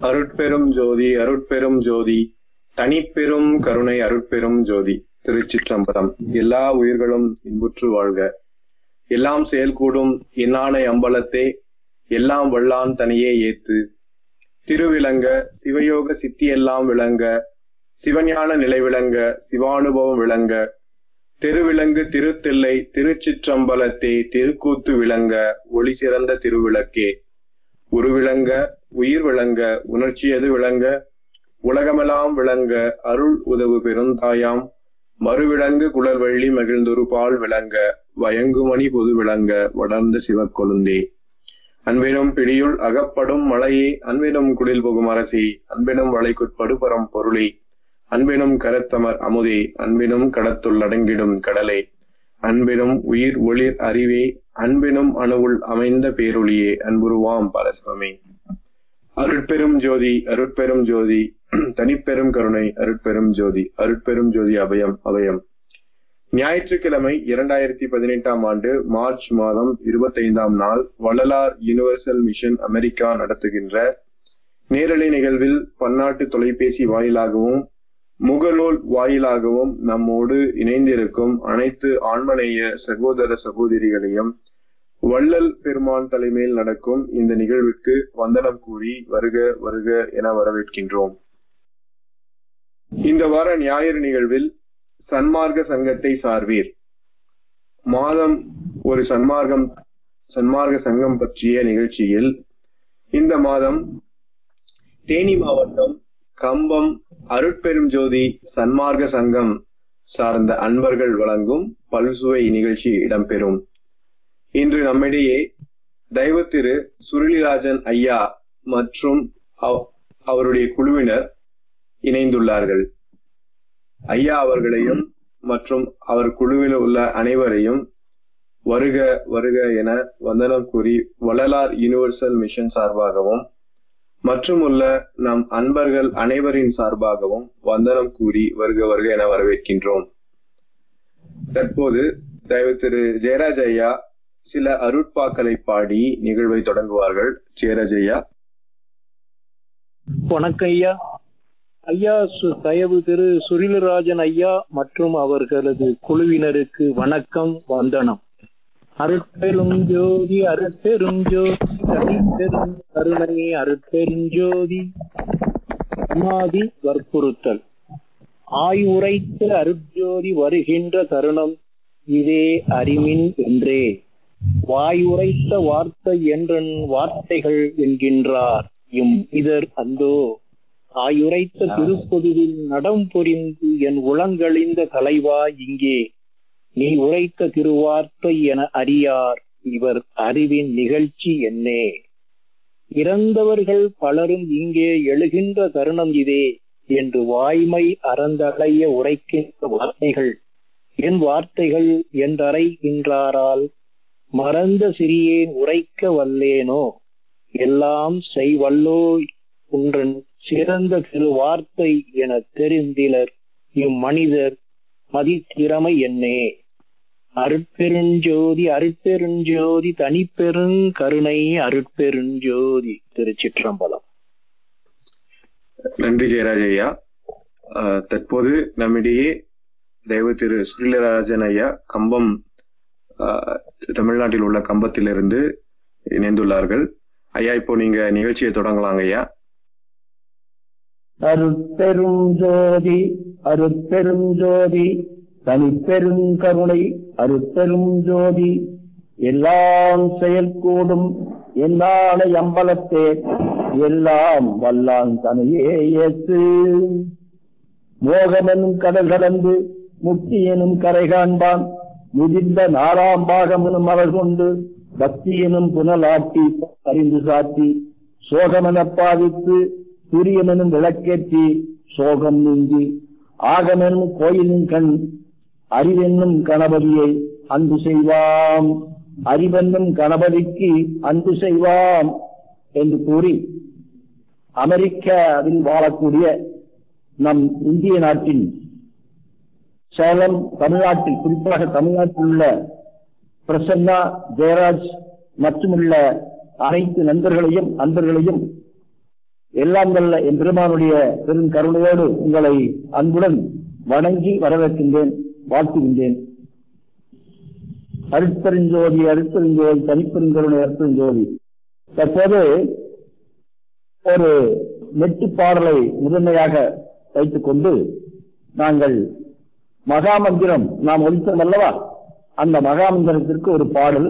அருட்பெரும் ஜோதி அருட்பெரும் ஜோதி தனிப்பெரும் கருணை அருட்பெரும் ஜோதி திருச்சிற்றம்பலம் எல்லா உயிர்களும் இன்புற்று வாழ்க எல்லாம் செயல்கூடும் என்னானை அம்பலத்தே எல்லாம் வல்லான் தனியே ஏத்து திருவிளங்க சிவயோக சித்தியெல்லாம் விளங்க சிவஞான நிலை விளங்க சிவானுபவம் விளங்க திருவிலங்கு திருத்தில்லை திருச்சிற்றம்பலத்தே திருக்கூத்து விளங்க ஒளி சிறந்த திருவிளக்கே உருவிளங்க உயிர் விளங்க உணர்ச்சியது விளங்க உலகமெல்லாம் விளங்க அருள் உதவு பெருந்தாயாம் மறுவிளங்கு குளர்வள்ளி மகிழ்ந்தொரு பால் விளங்க வயங்குமணி பொது விளங்க வளர்ந்த சிவக்கொழுந்தே அன்பினும் பிடியுள் அகப்படும் மலையே அன்பினும் குடில் புகும் அரசி அன்பினும் வளைக்குட்படு பரம் பொருளே அன்பினும் கரத்தமர் அமுதே அன்பினும் கடத்துள் அடங்கிடும் கடலே அன்பினும் உயிர் ஒளிர் அறிவே அன்பினும் அணுவுள் அமைந்த பேரொளியே அன்புருவாம் பரசிவமே அருட்பெரும் ஜோதி அருட்பெரும் ஜோதி தனிப்பெரும் கருணை அருட்பெரும் ஜோதி அருட்பெரும் ஜோதி அபயம் அபயம் ஞாயிற்றுக்கிழமை இரண்டாயிரத்தி பதினெட்டாம் ஆண்டு மார்ச் மாதம் இருபத்தைந்தாம் நாள் வள்ளலார் யுனிவர்சல் மிஷன் அமெரிக்கா நடத்துகின்ற நேரலை நிகழ்வில் பன்னாட்டு தொலைபேசி வாயிலாகவும் முகநூல் வாயிலாகவும் நம்மோடு இணைந்திருக்கும் அனைத்து ஆன்மநேய சகோதர சகோதரிகளையும் வள்ளல் பெருமான் தலைமையில் நடக்கும் இந்த நிகழ்வுக்கு வந்தனம் கூறி வருக வருக என வரவேற்கின்றோம் இந்த வார ஞாயிறு நிகழ்வில் சன்மார்க்க சங்கத்தை சார்வீர் மாதம் ஒரு சன்மார்க்கம் சன்மார்க்க சங்கம் பற்றிய நிகழ்ச்சியில் இந்த மாதம் தேனி மாவட்டம் கம்பம் அருட்பெரும் ஜோதி சன்மார்க்க சங்கம் சார்ந்த அன்பர்கள் வழங்கும் பல்சுவை நிகழ்ச்சி இடம்பெறும் இன்று நம்மிடையே தெய்வ திரு சுருளிராஜன் ஐயா மற்றும் அவருடைய குழுவினர் இணைந்துள்ளார்கள் ஐயா அவர்களையும் மற்றும் அவர் குழுவில் உள்ள அனைவரையும் வருக வருக என வந்தனம் கூறி வள்ளலார் யூனிவர்சல் மிஷன் சார்பாகவும் மற்றும் உள்ள நம் அன்பர்கள் அனைவரின் சார்பாகவும் வந்தனம் கூறி வருக வருக என வரவேற்கின்றோம் தற்போது தயவு திரு ஜெயராஜ் ஐயா சில அருட்பாக்களை பாடி நிகழ்வை தொடங்குவார்கள் ஜெயராஜ் ஐயா வணக்கம் ஐயா ஐயா தயவு திரு சுரிலராஜன் ஐயா மற்றும் அவர்களது குழுவினருக்கு வணக்கம் வந்தனம் அருட்பெரும் ஜோதி அருட்பெரும் ஜோதி தனிப்பெரும் கருணை அருட்பெரும் ஜோதி சமாதி வற்புறுத்தல் ஆயுரைத்த அருட்ஜோதி வருகின்ற தருணம் இதே அறிமின் என்றே வாயுரைத்த வார்த்தை என்றன் வார்த்தைகள் என்கின்றார் இம் இதர் அந்தோ ஆயுரைத்த திருப்பொதுவில் நடம் புரிந்து என் உளங்களிந்த தலைவா இங்கே நீ உரைத்த திருவார்த்தை என அறியார் இவர் அறிவின் நிகழ்ச்சி என்னே இறந்தவர்கள் பலரும் இங்கே எழுகின்ற தருணம் இதே என்று வாய்மை அறந்தடைய உரைக்கின்ற வார்த்தைகள் என் வார்த்தைகள் என்றறைகின்றாரால் மறந்த சிறியேன் உரைக்க வல்லேனோ எல்லாம் செய்வல்லோ உன்றன் சிறந்த திருவார்த்தை என தெரிந்திலர் இம்மனிதர் மதித்திறமை என்னே அருட்பெருஞ்சோதி அருட்பெருஞ்சோதி தனிப்பெருங் கருணை அருட்பெருஞ்சோதி திருச்சிற்றம்பலம் நன்றி ஜெயராஜ் ஐயா தற்போது நம்மிடையே தெய்வ திரு சுரிலராஜன் ஐயா கம்பம் தமிழ்நாட்டில் உள்ள கம்பத்திலிருந்து இணைந்துள்ளார்கள் ஐயா இப்போ நீங்க நிகழ்ச்சியை தொடங்கலாங்க ஐயா அருட்பெரும் ஜோதி அருட்பெரும் ஜோதி தனிப்பெரும் கருணை அருட்பெரும் ஜோதி எல்லாம் செயல்கூடும் என்னான அம்பலத்தே எல்லாம் வல்லான் தனையே ஏற்று மோகமெனும் கடல் கடந்து முக்தி எனும் கரை காண்பான் முதிர்ந்த நாராம்பாகம் எனும் மலர் கொண்டு பக்தி எனும் புனலாட்டி அறிந்து சாத்தி சோகமென பாதித்து சூரியமெனும் விளக்கேற்றி சோகம் நீங்கி ஆகமெனும் கோயிலின் கண் அறிவென்னும் கணபதியை அன்பு செய்வாம் அறிவென்னும் கணபதிக்கு அன்பு செய்வாம் என்று கூறி அமெரிக்காவில் வாழக்கூடிய நம் இந்திய நாட்டின் சேலம் தமிழ்நாட்டில் குறிப்பாக தமிழ்நாட்டில் உள்ள பிரசன்னா ஜெயராஜ் மற்றும் உள்ள அனைத்து நண்பர்களையும் அன்பர்களையும் எல்லாம் வல்ல என் பெருமானுடைய பெரும் கருணையோடு உங்களை அன்புடன் வணங்கி வரவேற்கின்றேன் வாழ்த்துகின்றேன் அருட்பெருஞ்சோதி அருட்பெருஞ்சோதி தனிப்பெருங்கருணை அருட்பெருஞ்சோதி தற்போது ஒரு மெட்டு பாடலை முதன்மையாக வைத்துக் கொண்டு நாங்கள் மகாமந்திரம் நாம் ஒழித்தோம் அல்லவா அந்த மகாமந்திரத்திற்கு ஒரு பாடல்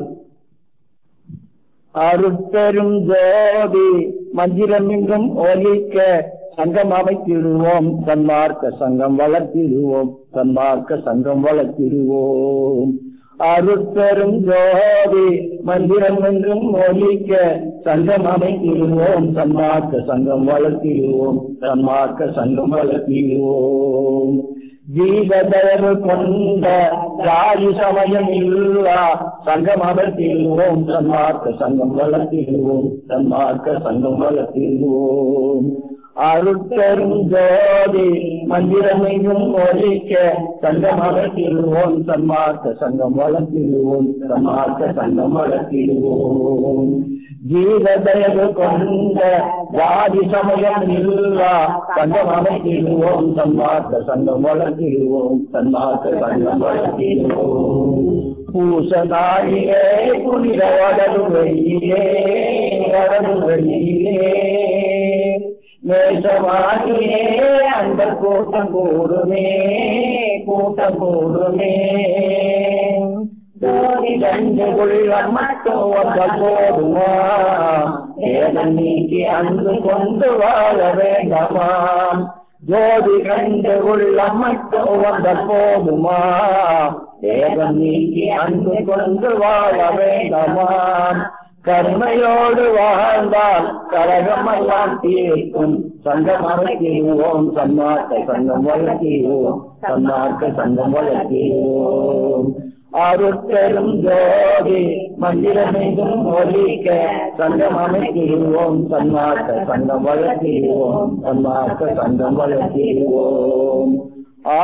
அருட்பெரும் ஜோதி மந்திரம் எங்கும் ஒலிக்க சங்கம் அமைத்திடுவோம் சன்மார்க்க சங்கம் வளர்த்திடுவோம் சன்மார்க்க சங்கம் வளர்த்திடுவோம் அருட்பெரும் ஜோதி மந்திரம் என்றும் ஒலிக்க சங்கம் அமைத்திடுவோம் சன்மார்க்க சங்கம் வளர்த்திடுவோம் சன்மார்க்க சங்கம் வளர்த்திடுவோம் ஜீவதயவு கொண்ட ராஜி சமயம் இல்லா சங்கம் அமர்த்திடுவோம் சன்மார்க்க சங்கம் வளர்த்திடுவோம் சன்மார்க்க சங்கம் வளர்த்திடுவோம் அருட்பெரும் ஜோதி மந்திரமையும் ஒழிக்க சங்கம் அமர்த்திடுவோம் சன்மார்க்க சங்கம் வளர்த்திடுவோம் சன்மார்க்க சங்கம் வளர்த்திடுவோம் ஜீவதயவு கொண்ட ஜாதி சமயம் இல்லா சங்கம் அமைத்திடுவோம் சன்மார்க்க சங்கம் வளர்த்திடுவோம் சன்மார்க்க சங்கம் வளர்த்திடுவோம் பூசனாயிலே புனித வடது வெளியிலே வடது வெளியிலே நேசமாகியே அந்த கூட்டம் கூடுமே கூட்டம் கூடுமே ஜோதி கண்டு உள்ளம் மட்டும் ஒத்த போதுமா ஏதம் நீக்கி அன்பு கொண்டு வாழ வேண்டாமாம் ஜோதி கண்டு உள்ளம் மட்டும் வந்த போதுமா ஏதம் நீக்கி அன்பு கொண்டு வாழ வேண்டாமாம் கருணையோடு வாழ்ந்தால் கரகமெல்லாம் தீர்க்கும் சங்கம் வளர்த்திடுவோம் சன்மார்க்க சங்கம் வளர்த்திடுவோம் சன்மார்க்க சங்கம் வளர்த்திடுவோம் அருட்பெரும் ஜோதி மந்திரமெங்கும் ஒலிக்க சங்கம் அமைத்திடுவோம் சன்மார்க்க சங்கம் வளர்த்திடுவோம் சன்மார்க்க சங்கம் வளர்த்திடுவோம் ஆ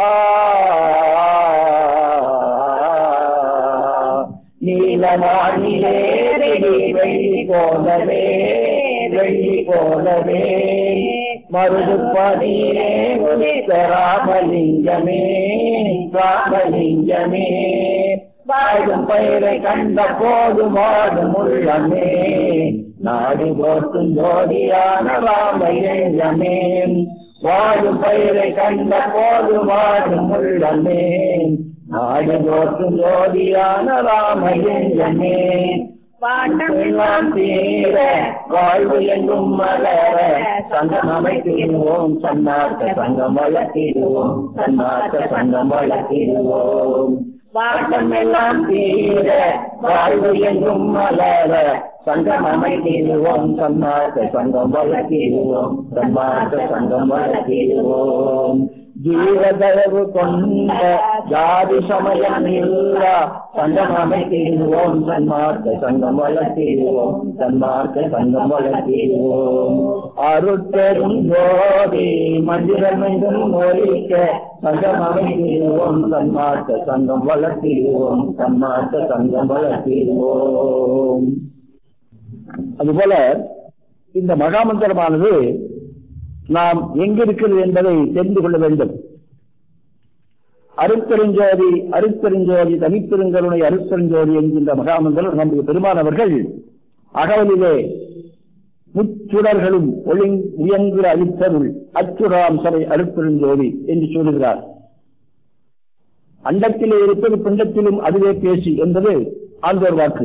நீலவானிலே வெள்ளி போலவே வெள்ளி போலவே மருதுப்பதியே உதித்த ராமலிங்கமே ராமலிங்கமே வாழும் பயிரை கண்ட போது வாடும் உள்ளமே நாடு போற்றும் ஜோதியான ராமலிங்கமே வாழும் பயிரை கண்ட போது வாடும் உள்ளமே நாடு போற்றும் ஜோதியான ராமலிங்கமே வாட்டமெல்லாம் தீர வாழ்வு எங்கும் மலர சங்கம் அமைத்திடுவோம் சன்னார்க்க சங்கம் வளர்த்திடுவோம் சன்னார்க்க சங்கம் வளர்த்திடுவோம் வாட்டம் எல்லாம் தீர வாழ்வு எங்கும் மலர சங்கம் அமைத்திடுவோம் சன்னார்க்க சங்கம் வளர்த்திடுவோம் சன்மார்க்க சங்கம் வளர்த்திடுவோம் ஜீவதயவு கொண்ட ஜாதி சமயம் இல்லா சங்கம் அமைத்திடுவோம் சன்மார்க்க சங்கம் வளர்த்திடுவோம் சன்மார்க்க சங்கம் வளர்த்திடுவோம் அருட்பெரும் ஜோதி மந்திரமெங்கும் ஒழிக்க சங்கம் அமைத்திடுவோம் சன்மார்க்க சங்கம் வளர்த்திடுவோம் சன்மார்க்க சங்கம் வளர்த்திடுவோம் அதுபோல இந்த மகாமந்திரமானது நாம் எங்கிருக்கிறது என்பதை தெரிந்து கொள்ள வேண்டும் அருட்பெருஞ்சோதி அருட்பெருஞ்சோதி தனிப்பெருங்கருணை அருட்பெருஞ்சோதி என்கின்ற மகாமந்திரம் நம்முடைய பெருமானவர்கள் அகவலிலே முச்சுடர்களும் ஒளிங் உயங்குற அளித்தருள் அச்சுடாம் சபை அருட்பெருஞ்சோதி என்று சொல்லுகிறார் அண்டத்திலே இருப்பது பிண்டத்திலும் அதுவே பேசி என்பது ஆண்டோர் வாக்கு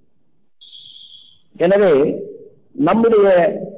எனவே நம்முடைய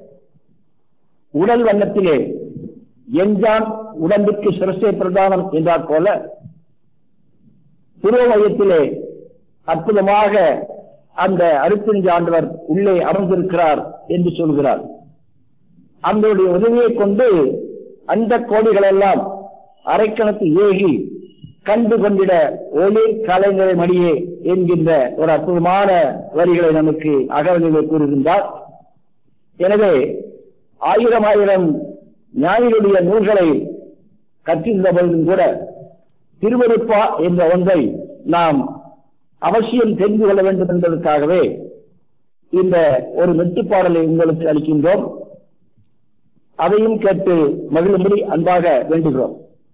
உடல் வண்ணத்திலே எஞ்சான் உடம்பிற்கு சிரசை பிரதானம் என்றார் போல புரோமயத்திலே அற்புதமாக அந்த அருத்தஞ்சாண்டவர் உள்ளே அமர்ந்திருக்கிறார் என்று சொல்கிறார் அவங்களுடைய உதவியை கொண்டு அந்த கோடிகளெல்லாம் அரைக்கணத்து ஏகி கண்டு கொண்டிட ஒளி கலைஞரை மடியே என்கின்ற ஒரு அற்புதமான வரிகளை நமக்கு அகவலிலே கூறுகின்றார் எனவே ஆயிரம் ஆயிரம் ஞானிகளுடைய நூல்களை கற்றிருந்த பொழுதும் கூட திருவருப்பா என்ற ஒன்றை நாம் அவசியம் தெரிந்து கொள்ள வேண்டும் என்பதற்காகவே இந்த ஒரு மெட்டுப்பாடலை உங்களுக்கு அளிக்கின்றோம் அதையும் கேட்டு மகிழும்படி அன்பாக வேண்டுகிறோம்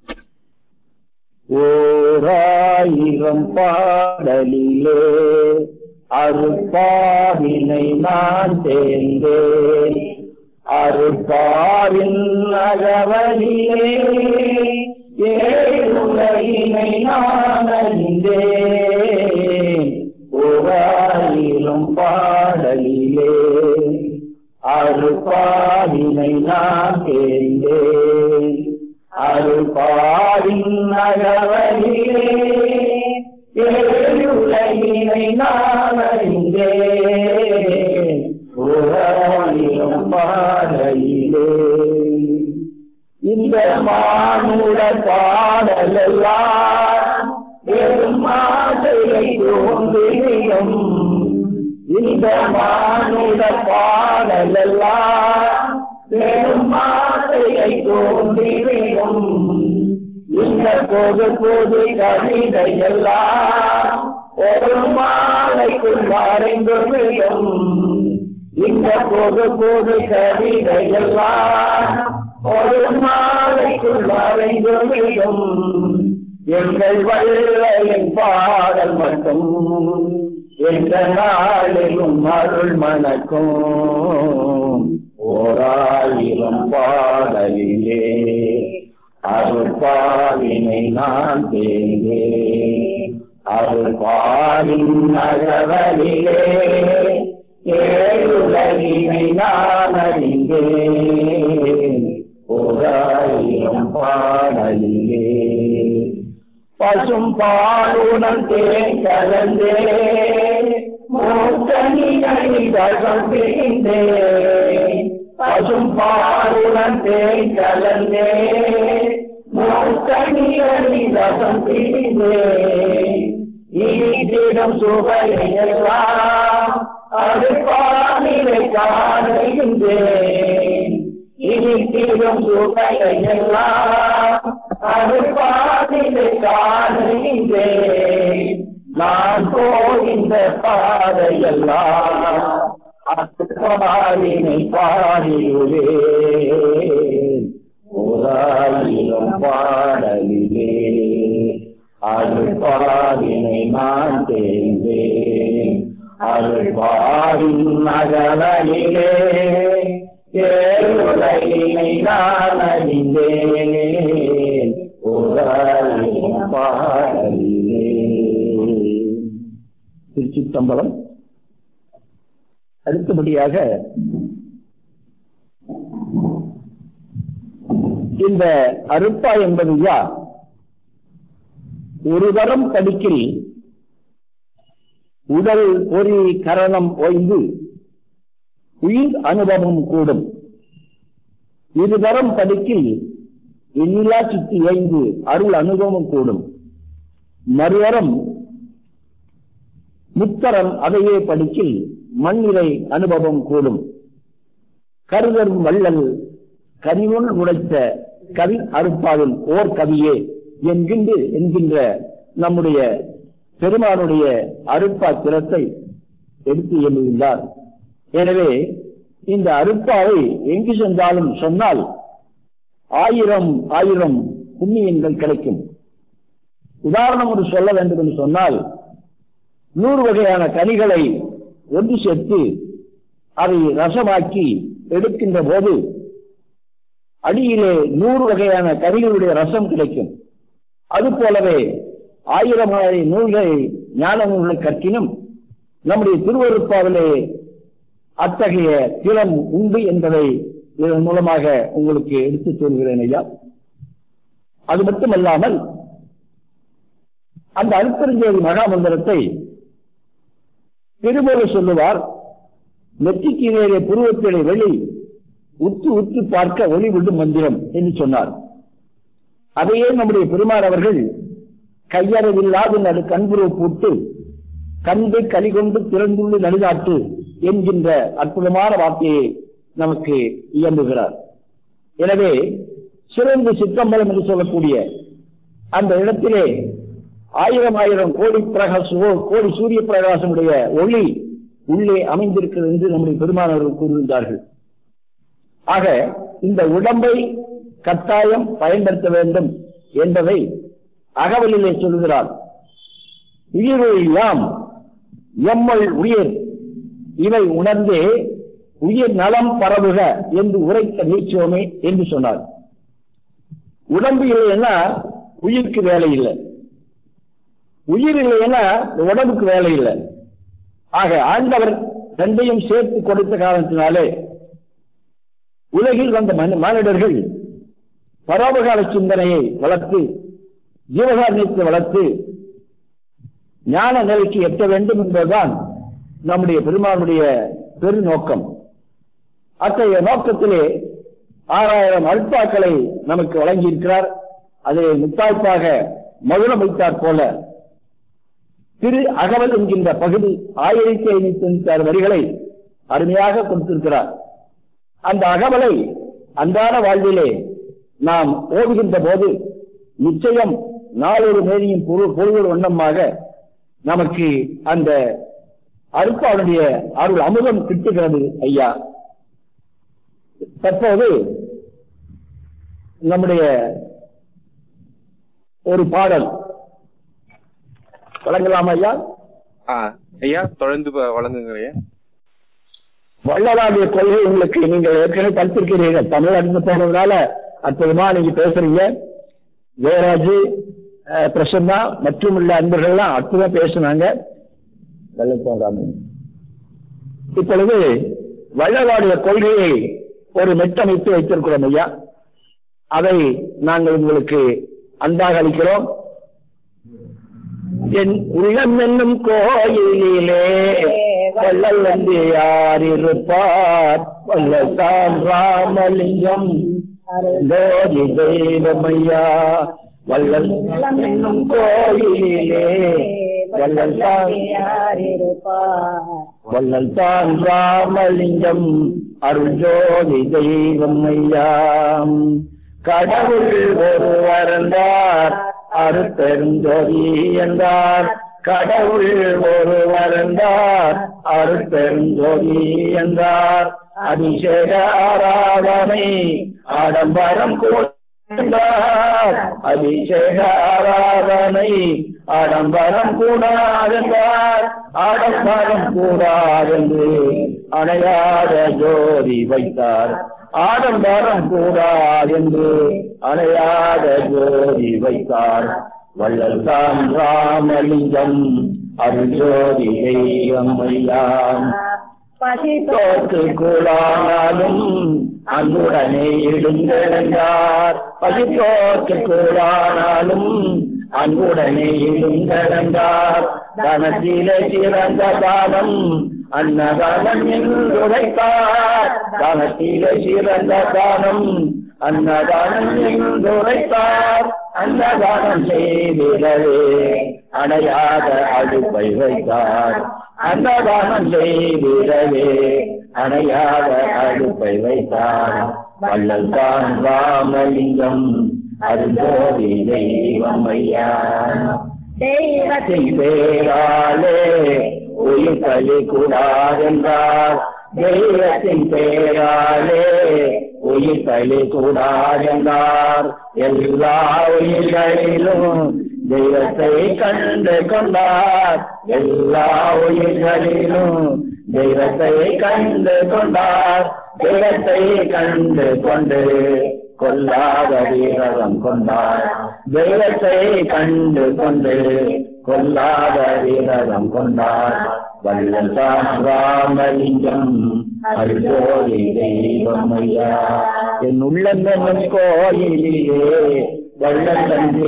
ஓராயிரம் பாடலிலே அருப்பாவினை நான் தேர்ந்தேன் அருப்பாவின் அகவலிலே ஏழுலகினை நான் அறிந்தேன் ஓராயிரம் பாடலிலே அருப்பாவினை நான் தேர்ந்தேன் அருப்பாவின் அகவலிலே ஏழுலகினை நான் அறிந்தேன் ஓராயிரம் பாடலிலே இந்த மானுட பாடலெல்லாம் வெறும் ஆசையை தோன்றியும் இந்த மானுட பாடலெல்லாம் வெறும் ஆசையை தோன்றியும் இந்த பொது பொது கவிதை எல்லாம் ஒரு மாலைக்குள் மறைந்து விடும் இந்த பொது பொது கவிதை எல்லாம் ஒரு மாலைக்குள் மறைந்து விடும் எங்கள் வள்ளையின் பாடல் மட்டும் எந்த நாளிலும் அருள் மணக்கும் ஓராயிரம் பாடலிலே அருள்பாவினை நான் தேர்ந்தேன் அருள்பாவின் நகவலிலே ஏழுலகினை நான் அறிந்தேன் ஓராயிரம் பாடலிலே பசும் பாலுடன் தேன் கலந்தே மூத்தனிகளில் ரசம் பிரிந்தேன் பசும் பாலுடன் தேன் கலந்தே மூத்தனிகளில் ரசம் பிரிந்தேன் ஈட்டிடம் சுவையெல்லாம் அது பாலிலை காணுகின்றேன் ஈட்டிடம் சுவையெல்லாம் அது பாலிலை காணுகின்றேன் நான் போகின்ற பாதையெல்லாம் அது பாலினை பாடியுவேன் ஓராயிரம் பாடலிலே அது பாடினை நான் தேர்ந்தேன் அது பாடின் நகரிலே ஏழுலகினை நான் அறிந்தேன் ஓராயிரம் பாடலிலே திருச்சித்தம்பலம் அடுத்தபடியாக இந்த அருப்பா என்பது யார் ஒரு தரம் படிக்கில் உடல் பொறி கரணம் ஓய்ந்து உயிர் அனுபவம் கூடும் இருதரம் படிக்கில் எண்ணிலா சுத்தி ஓய்ந்து அருள் அனுபவம் கூடும் மறுதரம் முத்தரம் அதையே படிக்கில் மண்ணிறை அனுபவம் கூடும் கருதரும் வள்ளல் கரிவுள் உடைத்த கவி அறுப்பாவில் ஓர் கவியே என்கின்ற என்கின்ற நம்முடைய பெருமானுடைய அருப்பா திறத்தை எடுத்து எழுதுகிறார் எனவே இந்த அருப்பாவை எங்கு சென்றாலும் சொன்னால் ஆயிரம் ஆயிரம் புண்ணியங்கள் கிடைக்கும் உதாரணம் ஒரு சொல்ல வேண்டும் என்று சொன்னால் நூறு வகையான கனிகளை ஒன்று சேர்த்து அதை ரசமாக்கி எடுக்கின்ற போது அடியிலே நூறு வகையான கனிகளுடைய ரசம் கிடைக்கும் அது போலவே ஆயிரம் ஆயிரம் நூல்களை ஞான நூல்களை கற்கினும் நம்முடைய திருவருப்பாவிலே அத்தகைய திறம் உண்டு என்பதை இதன் மூலமாக உங்களுக்கு எடுத்துச் சொல்கிறேன் ஐயா அது மட்டுமல்லாமல் அந்த அருப்பெருஞ்சோதி மகாமந்திரத்தை திருமுறை சொல்லுவார் நெற்றிக்கு நேரே புருவத்திலே வெளி உற்று உற்று பார்க்க ஒளி விடும் மந்திரம் என்று சொன்னார் அதையே நம்முடைய பெருமாள் அவர்கள் கையறவில்லாது நடு கண்புருவ போட்டு கண்டு கலிகொண்டு திறந்துள்ள நடுநாட்டு என்கின்ற அற்புதமான வார்த்தையை நமக்கு இயம்புகிறார் எனவே சிறந்த சிற்றம்பலம் என்று சொல்லக்கூடிய அந்த இடத்திலே ஆயிரம் ஆயிரம் கோடி பிரகாசம் கோடி சூரிய பிரகாசமுடைய ஒளி உள்ளே அமைந்திருக்கிறது என்று நம்முடைய பெருமானவர்கள் கூறுகின்றார்கள் ஆக இந்த உடம்பை கட்டாயம் பயன்படுத்த வேண்டும் என்பதை அகவலிலே சொல்கிறார் உயிர்கள் யாம் எம்மல் உயிர் இவை உணர்ந்தே உயிர் நலம் பரவுக என்று உரைத்த நீச்சோமே என்று சொன்னார் உடம்பு இல்லைன்னா உயிருக்கு வேலை இல்லை உயிர் இல்லைன்னா உடம்புக்கு வேலை இல்லை ஆக ஆண்டவர் ரெண்டையும் சேர்த்து கொடுத்த காரணத்தினாலே உலகில் வந்த மனி- மானிடர்கள் பரோபகால சிந்தனையை வளர்த்து ஜீவகாரணியத்தை வளர்த்து ஞான நிலைக்கு எட்ட வேண்டும் என்பதுதான் நம்முடைய பெருமானுடைய பெரு நோக்கம் அத்தகைய நோக்கத்திலே ஆறாயிரம் அல்பாக்களை நமக்கு வழங்கியிருக்கிறார் அதை முத்தாய்ப்பாக மதுரம் வைத்தாற் போல திரு அகவல் என்கின்ற பகுதி ஆயிரத்தி ஐநூத்தி தொண்ணூத்தி ஆறு வரிகளை அருமையாக கொடுத்திருக்கிறார் அந்த அகவலை அன்றாட வாழ்விலே நாம் ஓதுகின்ற போது நிச்சயம் நாளொரு மேனியும் பொருள் வண்ணமாக நமக்கு அந்த அருப்பாவுடைய அருள் அமுதம் கிட்டுகிறது ஐயா தற்போது நம்முடைய ஒரு பாடல் வழங்கலாம் ஐயா ஆ, ஐயா தொடர்ந்து ப- வழங்குங்க ஐயா வள்ளலாருடைய கொள்கை உங்களுக்கு நீங்கள் ஏற்கனவே படித்திருக்கிறீர்கள் தமிழ்நாட்டு போனதுனால அற்புதமா நீங்க பேசுறீங்க ஜெயராஜ் அஹ், பிரசன்னா மற்றும் உள்ள அன்பர்கள்லாம் அற்புதம் பேசுனாங்க வெள்ளத்தோடாமை. இப்பொழுது வள்ளலாருடைய கொள்கையை ஒரு மெட்டமைத்து வைத்திருக்கிறோம் ஐயா அதை நாங்கள் உங்களுக்கு அன்பாக அளிக்கிறோம் என் உள்ளம் என்னும் கோயிலிலே வள்ளல் வந்து யார் இருப்பார் வல்லதான் ராமலிங்கம் ஜோதி தெய்வமையா வள்ளல் என்னும் கோயிலிலே வள்ளல் தான் வள்ளல் தான் ராமலிங்கம் அருள் ஜோதி தெய்வம் ஐயாம் கடவுள் ஒருவர் என்றார் அருட்பெருஞ்சோதி என்றார் கடவுள் ஒருவர் என்றார் அருட்பெருஞ்சோதி என்றார் அபிஷேக ஆராதனை ஆடம்பரம் கூடார் அபிஷேக ஆராதனை ஆடம்பரம் கூடாதென்றார் ஆடம்பரம் கூடாதென்று அணையாத ஜோதி வைத்தார் ஆடம்பரம் கூடாதென்று அணையாத ஜோதி வைத்தார் வள்ளல் தான் ராமலிங்கம் அருள் ஜோதி தெய்வம் ஐயாம் பசித்தோர்க்கு கூடானாலும் அன்புடனே எழுந்தெழுந்தார் பசித்தோர்க்கு கூடானாலும் அன்புடனே எழுந்தெழுந்தார் தனத்திலே சிறந்த தானம் அன்னதானம் என்று உரைத்தார் தானத்திலே சிறந்த தானம் அன்னதானம் என்று உரைத்தார் அன்னதானம் செய்திடவே அடையாத அடுப்பை வைத்தார் அன்னதானம் செய்திடவே அணையாத அடுப்பை வைத்தார் வள்ளல் தான் ராமலிங்கம் அருந்தோதி தெய்வம் ஐயா தெய்வத்தின் பேராலே உயிர் பலி கூடாதென்றார் தெய்வத்தின் பேராலே உயிர் பலி கூடாதென்றார் எல்லா உயிர்களிலும் தெய்வத்தை கண்டு கொண்டார் எல்லா உயிர்களிலும் தெய்வத்தை கண்டு கொண்டார் தெய்வத்தை கண்டு கொண்டு கொல்லாத வீரகம் கொண்டார் தெய்வத்தை கண்டு கொண்டு கொல்லாத வீரகம் கொண்டார் வள்ளல் தான் ராமலிங்கம் அருகோடி தெய்வம் ஐயா என் உள்ளம் என்னும் கோயிலிலே வள்ளல்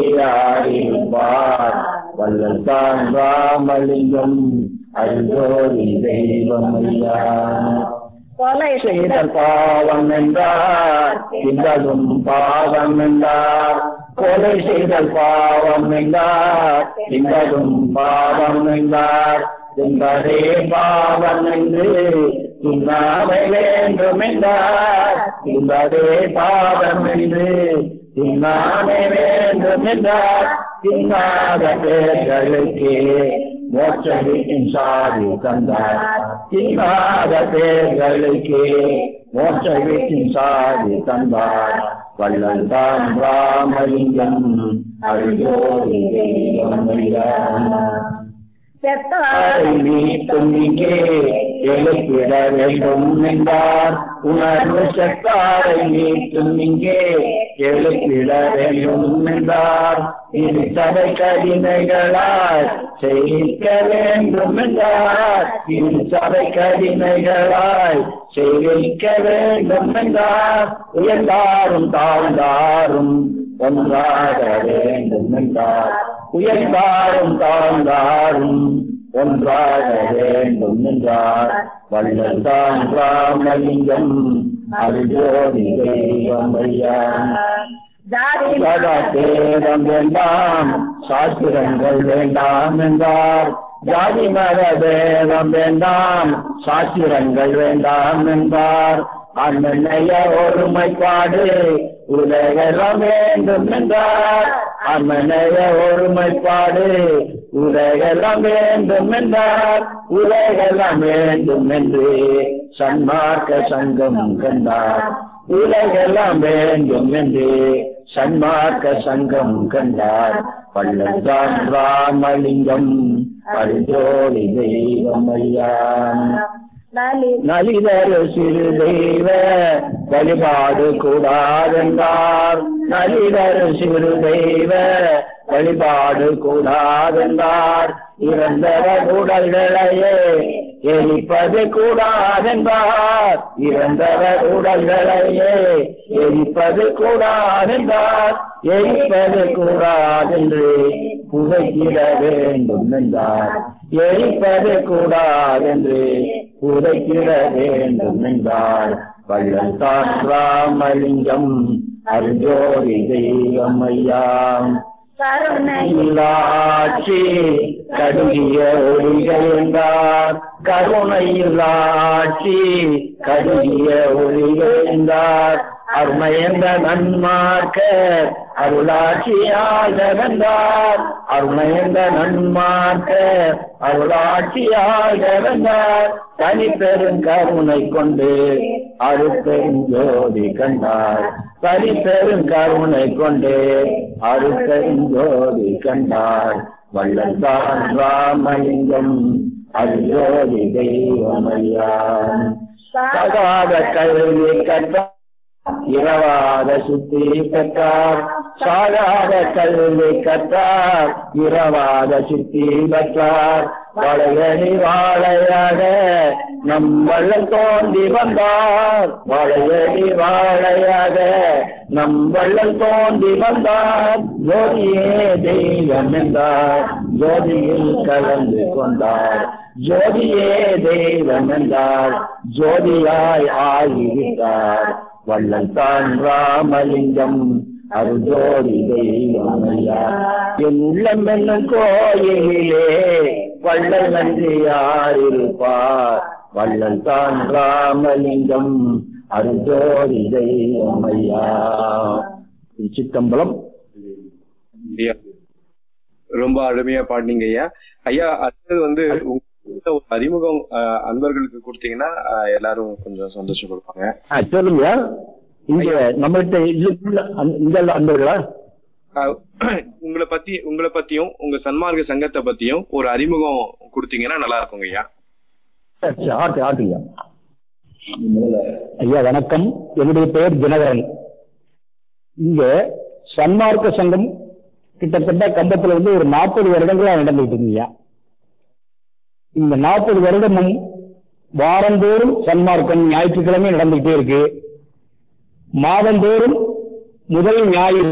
தந்தையாரிருப்பார் வள்ளல் தான் ராமலிங்கம் அருகோடி தெய்வம் ஐயா கொலை செய்த பாவம் என்றார் இன்பதும் பாவம் என்றார் கொலை செய்தல் பாவம் என்றார் இன்பதும் பாவம் என்றார் என்பதே பாவம் என்று இன்னாமை வேண்டும் என்றார் என்பதே பாவம் என்று இன்னாமை வேண்டும் என்றார் இன்னாத பேர்களுக்கே மோட்சத்தின் சாதி தந்தார் இன்னாத பேர்களுக்கே மோட்ச வீட்டின் சாதி தந்தார் வள்ளல் தான் ராமலிங்கம் அருள்ஜோதி தெய்வம் ஐயா செத்தாரை மீட்டும் இங்கே எழுப்பிட வேண்டும் என்றார் உணர்வு செத்தாரை மீட்டும் இங்கே எழுப்பிட வேண்டும் என்றார் இது சபை கடினைகளால் செய்விக்க வேண்டும் என்றார் இது சபை கடினைகளால் செய்விக்க வேண்டும் என்றார் உயர்ந்தாரும் தாழ்ந்தாரும் ஒன்றாக வேண்டும் என்றார் உயர்ந்தாரும் தாழ்ந்தாரும் ஒன்றாக வேண்டும் என்றார் வள்ளல்தான் ராமலிங்கம் அருஜோதி தெய்வம் ஐயா ஜாதி சதா பேதம் வேண்டாம் சாஸ்திரங்கள் வேண்டாம் என்றார் ஜாதி மத பேதம் வேண்டாம் சாஸ்திரங்கள் வேண்டாம் என்றார் அண்ணனைய ஒருமைப்பாடு உலகெல்லாம் வேண்டும் என்றார் அம்மனைய ஒருமைப்பாடு உலகெல்லாம் வேண்டும் என்றார் உலகெல்லாம் வேண்டும் என்று சன்மார்க்க சங்கம் கண்டார் உலகெல்லாம் வேண்டும் என்று சன்மார்க்க சங்கம் கண்டார் பள்ளத்தான் ராமலிங்கம் அருஜோடி தெய்வம் ஐயா நலி நலிதரு சிறு தெய்வ வழிபாடு கூடாதென்றார் நலிதரு சிறு தெய்வ வழிபாடு கூடாதென்றார் இறந்தவ உடல்களையே எரிப்பது கூடாதென்றார் இறந்தவ உடல்களையே எரிப்பது கூடாதென்றார் எரிப்பது கூடாதென்று புகைக்கிட வேண்டும் என்றார் எரிப்பது கூடாதென்று புதைக்கிட வேண்டும் என்றார் வள்ளல்தான் ராமலிங்கம் அருஜோதி தெய்வம் ஐயா கருணை இல்லாட்சி கடுகிய ஒளிகள் என்றார் கருணையில்லாட்சி கடுகிய ஒளிகள் என்றார் அருமையந்த நன்மார்க்க அருளாட்சியாக வென்றார் அருமையந்த நன்மார்க்க அருளாட்சியாக வென்றார் தனி பெருங்கருணை கொண்டு அருப்பெரும் ஜோதி கண்டார் தனி பெருங்கருணை கொண்டு அருப்பெரும் ஜோதி கண்டார் வள்ளல்தான் ராமலிங்கம் அருஜோதி தெய்வமையா சகாத கல்வி கற்றார் இரவாத சுத்தி பெற்றார் சாகாத கல்வி கற்றார் இரவாத சுத்தி பெற்றார் வளையடி வாழையாக நம் வள்ளல் தோன்றி வந்தார் வளையடி வாழையாக நம் வள்ளல் தோன்றி வந்தார் ஜோதியே தெய்வம் என்றார் ஜோதியில் கலந்து கொண்டார் ஜோதியே தெய்வம் என்றார் ஜோதியாய் ஆகிவிட்டார் வள்ளல் தான் ராமலிங்கம் அருஜோதி தெய்வமையா என் உள்ளம் என்னும் கோயிலே வள்ளல் நன்றி யார் இருப்பார் வள்ளல் தான் ராமலிங்கம் அருஜோதி தெய்வமையா சித்தம்பலம் ஐயா ரொம்ப அருமையா பாடினீங்க ஐயா ஐயா அடுத்தது வந்து உங்க ஒரு அறிமுகம் அஹ், அன்பர்களுக்கு கொடுத்தீங்கன்னா அஹ், எல்லாரும் கொஞ்சம் சந்தோஷப்படுவாங்க ஆ, சொல்லுங்க இங்க நம்மகிட்ட இல்ல இந்த அன்பர்களா அஹ், உங்களை பத்தி உங்களை பத்தியும் உங்க சன்மார்க்க சங்கத்தை பத்தியும் ஒரு அறிமுகம் கொடுத்தீங்கன்னா நல்லா இருக்குங்க ஐயா சரி, ஆட்டு ஆட்டுங்க ஐயா வணக்கம் என்னுடைய பெயர் தினகரன் இங்க சன்மார்க்க சங்கம் கிட்டத்தட்ட கம்பத்துல வந்து ஒரு நாற்பது வருடங்களா நடந்துட்டு இருக்குங்க இந்த நாற்பது வருடமும் வாரந்தோறும் சன்மார்க்கம் ஞாயிற்றுக்கிழமை நடந்துகிட்டே இருக்கு மாதந்தோறும் முதல் ஞாயிறு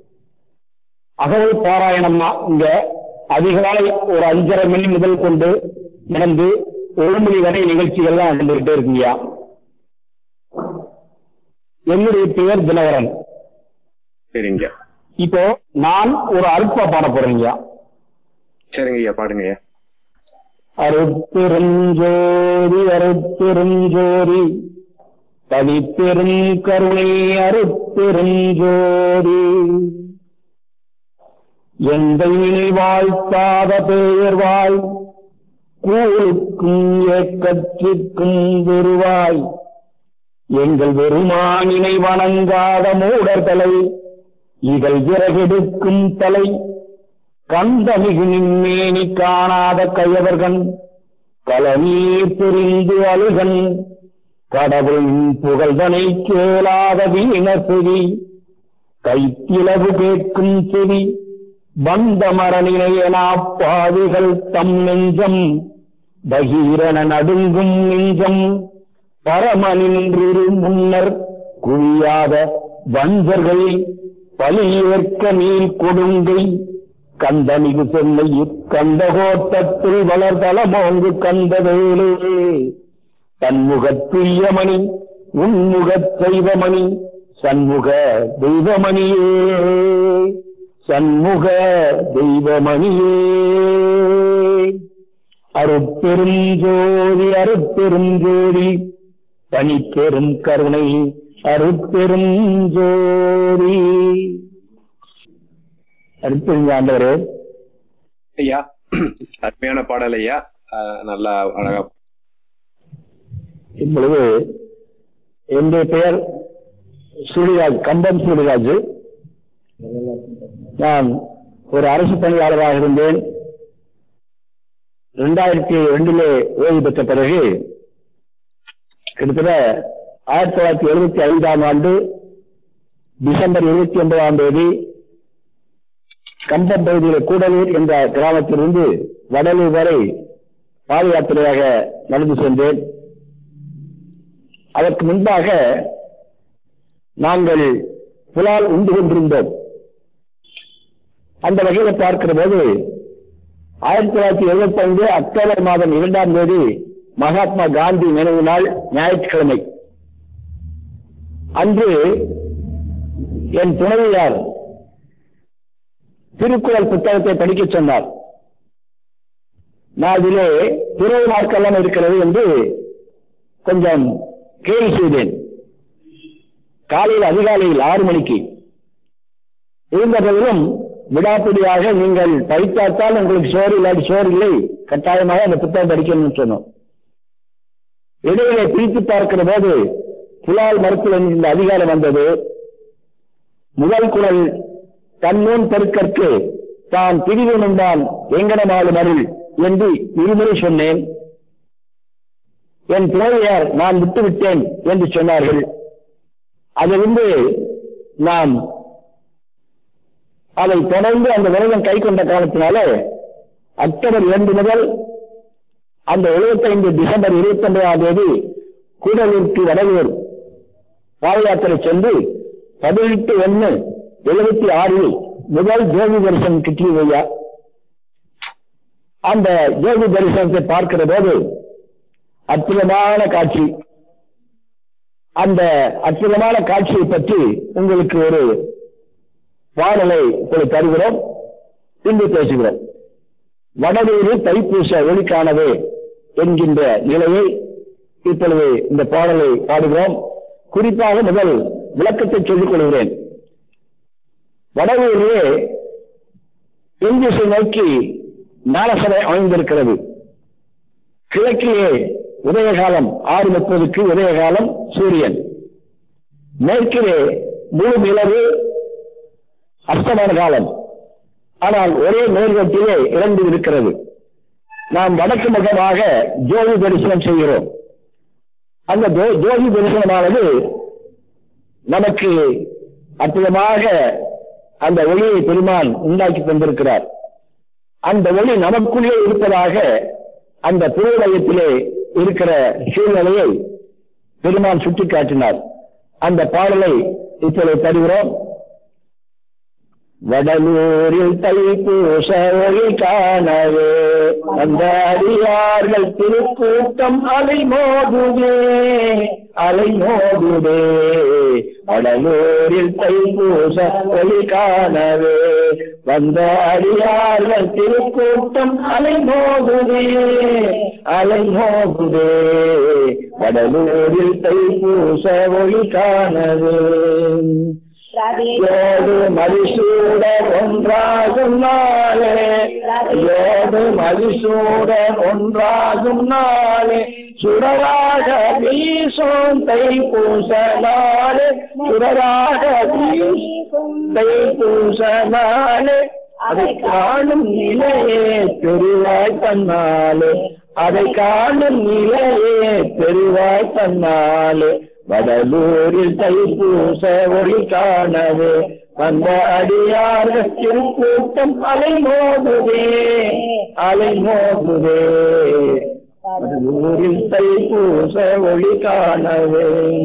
அகவல் பாராயணம்னா இங்க அதிகாலை ஒரு அஞ்சரை மணி முதல் கொண்டு நடந்து ஒரு மணி வரை நிகழ்ச்சிகள்லாம் நடந்துகிட்டே இருக்குங்கய்யா என்னுடைய பெயர் தினகரன் சரிங்க இப்போ நான் ஒரு அருப்பா பாட போறேங்கய்யா சரிங்க ஐயா பாடுங்க ஐயா அருட்பெருஞ்சோதி அருட்பெருஞ்சோதி தனிப்பெரும் கருணை அருட்பெருஞ்சோதி எந்த வாழ்த்தாத பெயர்வாய் கூழுக்கும் ஏக்கத்திற்கும் வெறுவாய் எங்கள் வெறுமானினை வணங்காத மூடர் தலை இகழ் விறகெடுக்கும் தலை கந்தமிகு நின்மேனி காணாத கயவர்கன் கலநீர் புரிந்து அழுகன் கடவுள் புகழ்தனை கேளாத வீண செவி கைத்திலவு கேட்கும் செவி வந்த மரணினையனாப்பாவிகள் தம் நெஞ்சம் பகீரண நடுங்கும் நெஞ்சம் பரமனின்றிரு முன்னர் குவியாத வஞ்சர்கள் பலியேற்க நீர் கொடுங்கை கந்தமிகு சென்னை கந்தகோட்டத்தில் வளர்தலமோங்கு கந்தவேலே தன்முகத்துயமணி உன்முகத் தெய்வமணி சண்முக தெய்வமணியே சண்முக தெய்வமணியே அருட்பெரும் ஜோதி அருட்பெரும் ஜோதி தனிப்பெரும் கருணை அருட்பெரும் ஜோதி அருட்பெரும் ஆண்டவரே ஐயா அருமையான பாடல் ஐயா அஹ் நல்லா அழகா இப்பொழுது என்னுடைய பெயர் சூரியராஜ் கம்பம் சூரியராஜ் நான் ஒரு அரசு பணியாளராக இருந்தேன் இரண்டாயிரத்தி ரெண்டிலே ஓய்வு பெற்ற பிறகு கிட்டத்தட்ட ஆயிரத்தி தொள்ளாயிரத்தி எழுபத்தி ஐந்தாம் ஆண்டு டிசம்பர் இருபத்தி ஒன்பதாம் தேதி கம்பம் பகுதியில் கூடலூர் என்ற கிராமத்திலிருந்து வடலூர் வரை பாத யாத்திரையாக நடந்து சென்றேன் அதற்கு முன்பாக நாங்கள் புலால் உண்டு கொண்டிருந்தோம் அந்த வகையில் பார்க்கிற போது ஆயிரத்தி தொள்ளாயிரத்தி எழுபத்தி ஐந்து அக்டோபர் மாதம் இரண்டாம் தேதி மகாத்மா காந்தி நினைவு நாள் ஞாயிற்றுக்கிழமை அன்று என் துணைவியார் திருக்குறள் புத்தகத்தை படிக்கச் சொன்னார் நான் இதிலே பிறகு நாட்கெல்லாம் இருக்கிறது என்று கொஞ்சம் கேள்வி செய்தேன் காலையில் அதிகாலையில் ஆறு மணிக்கு இருந்தபோதிலும் விடாப்பிடியாக நீங்கள் படித்தால்தான் உங்களுக்கு சோறு இல்லாட்டி சோறு இல்லை கட்டாயமாக அந்த புத்தகம் படிக்கணும்னு சொன்னோம் இடையிலே பிரித்து பார்க்கிற போது புலால் மருத்துவம் இந்த அதிகாரம் வந்தது முதல் குரல் தன்னூன் பெருக்கற்கு தான் பிரிவினுந்தான் எங்கனமாலும் அருள் என்று இருமுறை சொன்னேன் என் துணைவியார் நான் விட்டு விட்டேன் என்று சொன்னார்கள் அதிலிருந்து நாம் அதை தொடர்ந்து அந்த விரதம் கை கொண்ட காலத்தினாலே அக்டோபர் இரண்டு முதல் அந்த 75 டிசம்பர் இருபத்தி ஒன்பதாம் தேதி கூடலூருக்கு வடலூர் பாத யாத்திரை சென்று பதினெட்டு ஒன்று எழுபத்தி ஆறில் முதல் ஜோதி தரிசனம் கிட்டியது ஐயா அந்த ஜோதி தரிசனத்தை பார்க்கிற போது அற்புதமான காட்சி அந்த அற்புதமான காட்சியை பற்றி உங்களுக்கு ஒரு பாடலை இப்பொழுது தருகிறோம் பின்பு பேசுகிறோம் வடவேறு தைப்பூச ஒளிக்கானவே என்கின்ற நிலையை இப்பொழுது இந்த பாடலை பாடுகிறோம் குறிப்பாக முதல் விளக்கத்தை சொல்லிக் கொள்கிறேன் வடவேரிலே தென் திசை நோக்கி நாலசபை அமைந்திருக்கிறது கிழக்கிலே உதயகாலம் ஆறு முப்பதுக்கு உதயகாலம் சூரியன் மேற்கிலே முழு நிலவு அஸ்தமான காலம் ஆனால் ஒரே நேர்கட்டிலே இரண்டு இருக்கிறது நாம் வடக்கு முகமாக ஜோதி தரிசனம் செய்கிறோம் அந்த ஜோ- ஜோதி தரிசனமானது நமக்கு அற்புதமாக அந்த ஒளியை பெருமான் உண்டாக்கி கொண்டிருக்கிறார் அந்த ஒளி நமக்குள்ளே இருப்பதாக அந்த திருவலயத்திலே இருக்கிற சூழ்நிலையை பெருமான் சுட்டிக்காட்டினார் அந்த பாடலை இப்பொழுது தருகிறோம் வடலூரில் தைப்பூச ஒளி காணவே அந்த அடியார்கள் திருக்கூட்டம் அலைமோதுதே அலைமோதுதே வடலூரில் தைப்பூச ஒளி காணவே வந்த அடியார்கள் திருக்கூட்டம் அலைமோதுதே அலைமோதுதே வடலூரில் தைப்பூச ஒளி காணவே யோடு மதிசூடர் ஒன்றாகும் நாளே யோடு மதிசூடர் ஒன்றாகும் நாளே சுடராக வீசும் தைப்பூச நாளே சுடராக வீசும் தைப்பூச நாளே அதை காணும் நிலையே பெருவாய் தன்னாலே அதை காணும் நிலையே பெருவாய் தன்னாலே வடலூரில் தைப்பூச ஒளி காணவே வந்த அடியார்கள் திருக்கூட்டம் அலை மோதுவே அலை மோதுவே வடலூரில் தைப்பூச ஒளி காணவே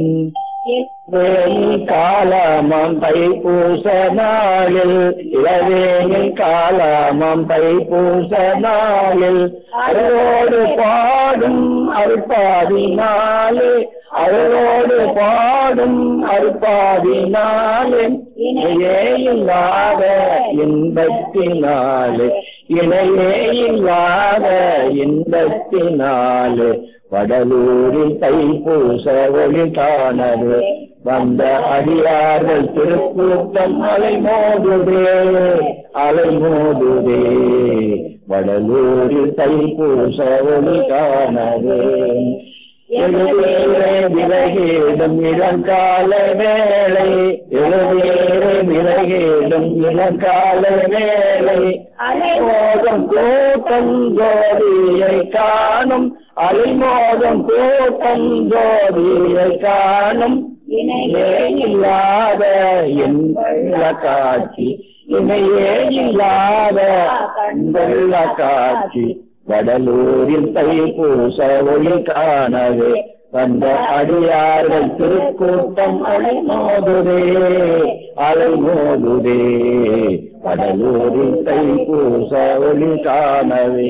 வேணி காலமாம் தைப்பூச நாளில் இளவேணி காலமாம் தைப்பூச நாளில் அருளோடு பாடும் அருப்பாவினாலே அருளோடு பாடும் அருப்பாவினாலே இணையே இல்லாத இன்பத்தினாலே இணையே இல்லாத இன்பத்தினாலே வடலூரில் தைப்பூச ஒளி காணவே வந்த அடியார்கள் திருக்கூட்டம் அலை மோதுதே அலை மோதுதே வடலூரில் தைப்பூச ஒளி காணவே எழுவேறு விலகிடும் இளங்கால வேளை எழுவேறு விலகிடும் இளங்கால வேளை அலைமோதம் கூட்டம் ஜோதியை காணும் அலைமோதம் கூட்டம் ஜோதியை காணும் இணையே இல்லாத என்பள்ள காட்சி இணையே இல்லாத கண்பள்ள காட்சி வடலூரில் தைப்பூச ஒளி காணவே வந்த அடியார்கள் திருக்கூட்டம் அலை மோதுதே அலை மோதுதே வடலூரில் தைப்பூச ஒளி காணவே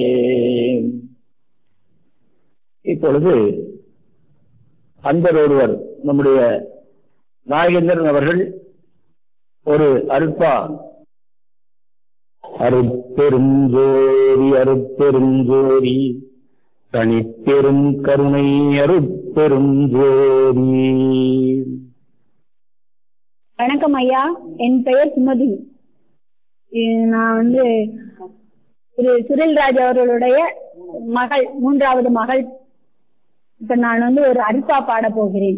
இப்பொழுது அன்பர் ஒருவர் நம்முடைய நாகேந்திரன் அவர்கள் ஒரு அருட்பா அருட்பெருஞ்சோதி அருட்பெருஞ்சோதி தனிப்பெரும் கருணை அருட்பெருஞ்சோதி வணக்கம் ஐயா என் பெயர் சுமதி இது நான் வந்து திரு சுரில்ராஜ் அவர்களுடைய மகள் மூன்றாவது மகள் இப்ப நான் வந்து ஒரு அரிப்பா பாட போகிறேன்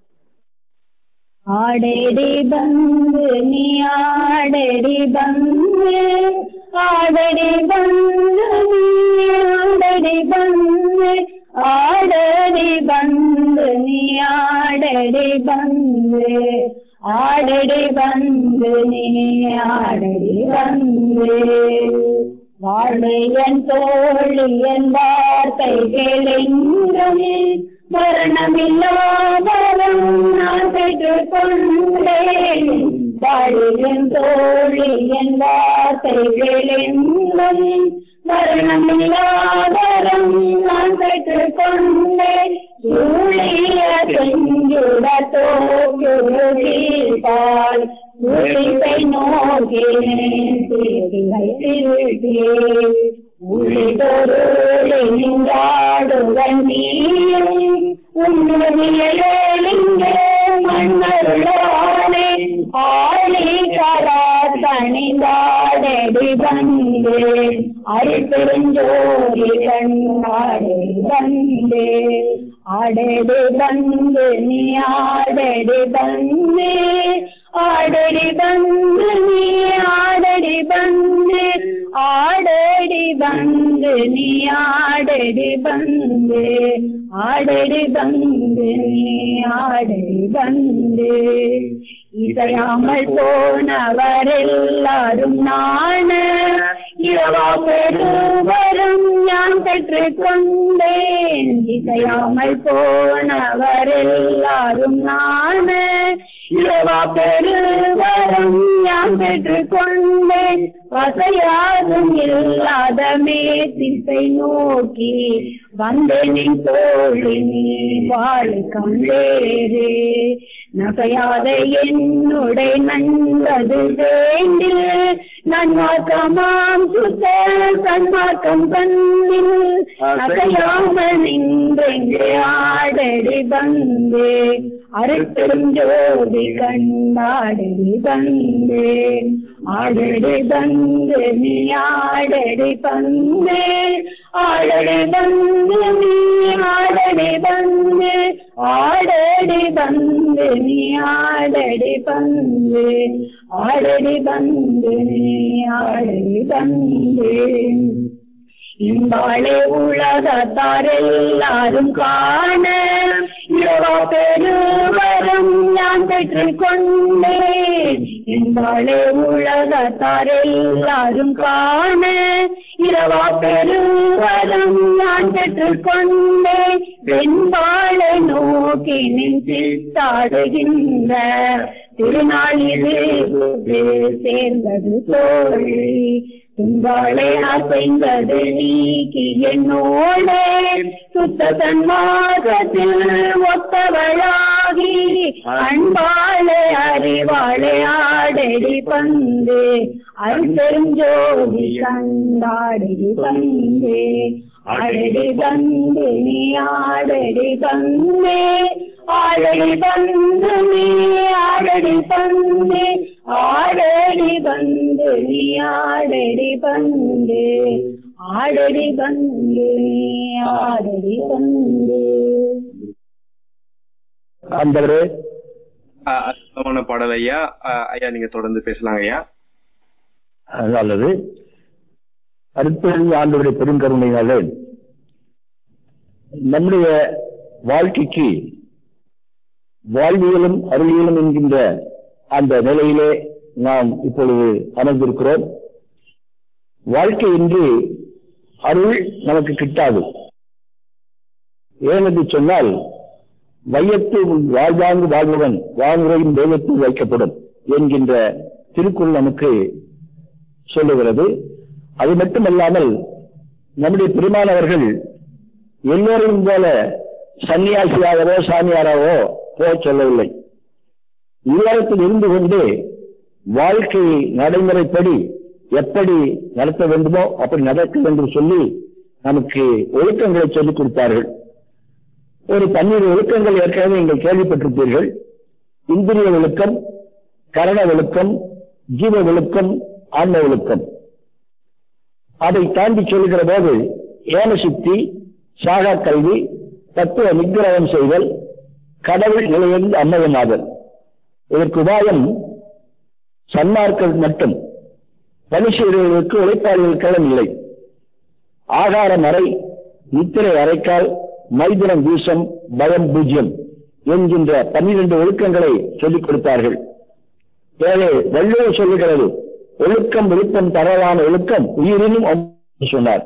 ஆடேடி பந்து நீ ஆடேடி பந்து ஆடடி பந்து நீ ஆடடி பந்து ஆடடி பந்து நீ ஆடடி பந்து ஆடடி பந்து நீ ஆடடி பந்து வாழையன் தோழியன் வார்த்தை கேளுங்கள் மரணமில்லாதவன் நான் பெற்றுக் கொண்டேன் வாழையன் தோழியன் வார்த்தை கேளுங்கள் மரணமில்லாதவன் நான் பெற்றுக் கொண்டேன் சூழிய செஞ்சுட தோற்றுப்பால் உழைப்பை நோக்கினேன் திருடிகள் திருட்டேன் உள்ளிதொருளை நின்றாடுவன் நீயும் உன்னுடைய மன்னருளானே ஆளி கரா தனிந்தாடடி வந்தே அருப்பெருஞ்சோதி கண்ணாடே வந்தே ஆடடி வந்து நீ ஆடடி வந்து ஆடடி வந்து நீ ஆடடி வந்து ஆடடி வந்து நீ ஆடடி வந்து ஆடடி வந்து நீ ஆடடி வந்து இசையாமல் போனவரெல்லாரும் நான இரவா பெருவரும் நான் பெற்றுக் கொண்டேன் இசையாமல் போனவரெல்லாரும் நான இரவா பெருவரும் நான் பெற்றுக் கொண்டேன் வசையாதும் இல்லாத மேத்திசை நோக்கி வந்தேனின் தோழி நீ வாழ் கண்டேரே நகையாத என்னுடைய நண்பது வேண்டில் நன்மாக்கமாம் சுத்த சன்மார்க்கம் கண்ணில் நகையாமல் நின்றெங்கு ஆடடி வந்தே அருட்பெருஞ்சோதி கண்டாடடி பந்து ஆடடி பந்து நீ ஆடடி பந்து ஆடடி பந்து நீ ஆடடி பந்து ஆடடி பந்து நீ ஆடடி பந்து ஆடடி பந்து நீ ஆடடி பந்து இம்பாளே உலகத்தார் எல்லாரும் காண இரவா பெருவரும் நான் பெற்றுக் கொண்டேன் இம்பாளே உலகத்தார் எல்லாரும் காண இரவா பெருவரும் நான் பெற்றுக் கொண்டேன் வெண்பாளை நோக்கி நின் சித்தாடுகின்ற திருநாள் இது சேர்ந்தது தோழி தும்பாளை அசைந்தது நீக்கி என்னோடே சுத்த தன்மார்க்கத்தில் ஒத்தவளாகி அன்பாளை அறிவாளை ஆடடி பந்து அருப்பெருஞ்சோதி கண்டாடடி பந்து ஆடடி பந்து நீ ஆடடி பந்து ஆடடி பந்து நீ ஆடடி பந்து ஆடடி பந்து நீ ஆடடி பந்து ஆடடி பந்து நீ ஆடடி பந்து ஆண்டவரே ஆஹ் அற்புதமான பாடல் ஐயா ஆஹ் ஐயா நீங்க தொடர்ந்து பேசலாங்க ஐயா நல்லது அடுத்தது ஆண்டவருடைய பெருங்கருணையாலே நம்முடைய வாழ்க்கைக்கு வாழ்வியலும் அருளியலும் என்கின்ற அந்த நிலையிலே நாம் இப்பொழுது அமர்ந்திருக்கிறோம் வாழ்க்கை என்று அருள் நமக்கு கிட்டாது ஏனென்று சொன்னால் வையத்து வாழ்வாங்கு வாழ்பவன் வாழ்வுரையும் தெய்வத்தில் வைக்கப்படும் என்கின்ற திருக்குறள் நமக்கு சொல்லுகிறது அது மட்டுமல்லாமல் நம்முடைய பெருமானவர்கள் எல்லோரையும் போல சன்னியாசியாகவோ சாமியாராவோ போக சொல்லவில்லை இல்லறத்தில் இருந்து கொண்டு வாழ்க்கை நடைமுறைப்படி எப்படி நடத்த வேண்டுமோ அப்படி நடக்க வேண்டும் சொல்லி நமக்கு ஒழுக்கங்களை சொல்லிக் கொடுத்தார்கள் ஒரு பன்னிரு ஒழுக்கங்கள் ஏற்கனவே நீங்கள் கேள்விப்பட்டிருப்பீர்கள் இந்திரிய ஒழுக்கம் கரண ஒழுக்கம் ஜீவ ஒழுக்கம் ஆன்ம ஒழுக்கம் அதை தாண்டி சொல்லுகிற போது ஏனசித்தி சாகா கல்வி தத்துவ நிகிரகம் செய்தல் கடவுள் நிலையிலிருந்து அம்மயமாதல் இதற்கு உபாயம் சன்மார்க்கள் மட்டும் பணிசெய்தவர்களுக்கு உழைப்பாளிகளுக்கெல்லாம் இல்லை ஆகாரம் அறை நித்திரை அரைக்கால் மைதினம் வீசம் பயம் பூஜ்யம் என்கின்ற பன்னிரண்டு ஒழுக்கங்களை சொல்லிக் கொடுத்தார்கள் எனவே வள்ளுவர் சொல்லுகிறது ஒழுக்கம் விழுப்பம் தரவான ஒழுக்கம் உயிரினும் அம் சொன்னார்